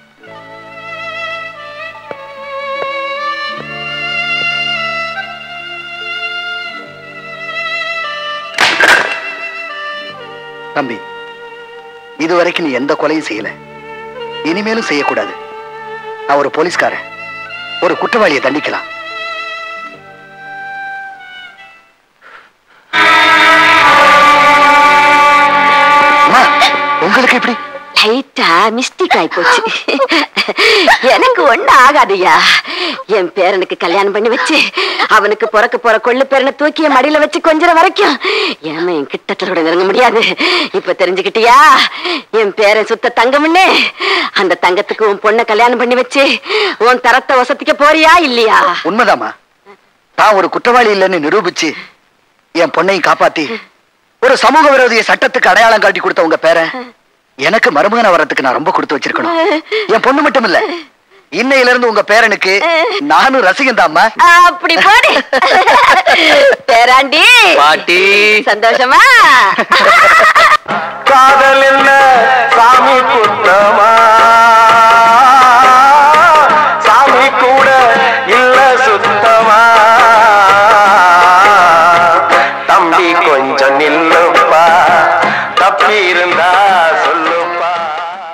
தம்பி இதுவரைக்கும் நீ எந்த கொலையும் செய்யல இனிமேலும் செய்யக்கூடாது நான் ஒரு போலீஸ்காரன் ஒரு குற்றவாளியை தண்டிக்கலாம் அம்மா, உங்களுக்கு எப்படி லைட்டா மிஸ்டேக் ஆயி போச்சு எனக்கு ஒண்ணு ஆகாதுயா என் பேரனுக்கு கல்யாணம் பண்ணி வச்சு அவனுக்கு பிறக்க போற கொள்ளு பேரனை தூக்கி என் மடியில வச்சு கொஞ்சம் வரைக்கும் ஏமா என் கிட்டத்துல கூட நெருங்க முடியாது இப்ப தெரிஞ்சுக்கிட்டியா என் பேரன் சுத்த தங்கம்னு அந்த தங்கத்துக்கு உன் பொண்ணை கல்யாணம் பண்ணி வச்சு உன் தரத்தை வசதிக்க போறியா இல்லையா உண்மைதாம்மா நான் ஒரு குற்றவாளி இல்லைன்னு நிரூபிச்சு என் பொண்ணையும் காப்பாத்தி ஒரு சமூக விரோதிய சட்டத்துக்கு அடையாளம் காட்டி கொடுத்த உங்க பேரன் எனக்கு மருமகன வரத்துக்கு நான் ரொம்ப கொடுத்து வச்சிருக்கணும் என் பொண்ணு மட்டும் இல்ல இன்னையில இருந்து உங்க பேரனுக்கு நானும் ரசிகன் தாம்மா அப்படி போடு பேராண்டி பாட்டி சந்தோஷமா காதல் என்ன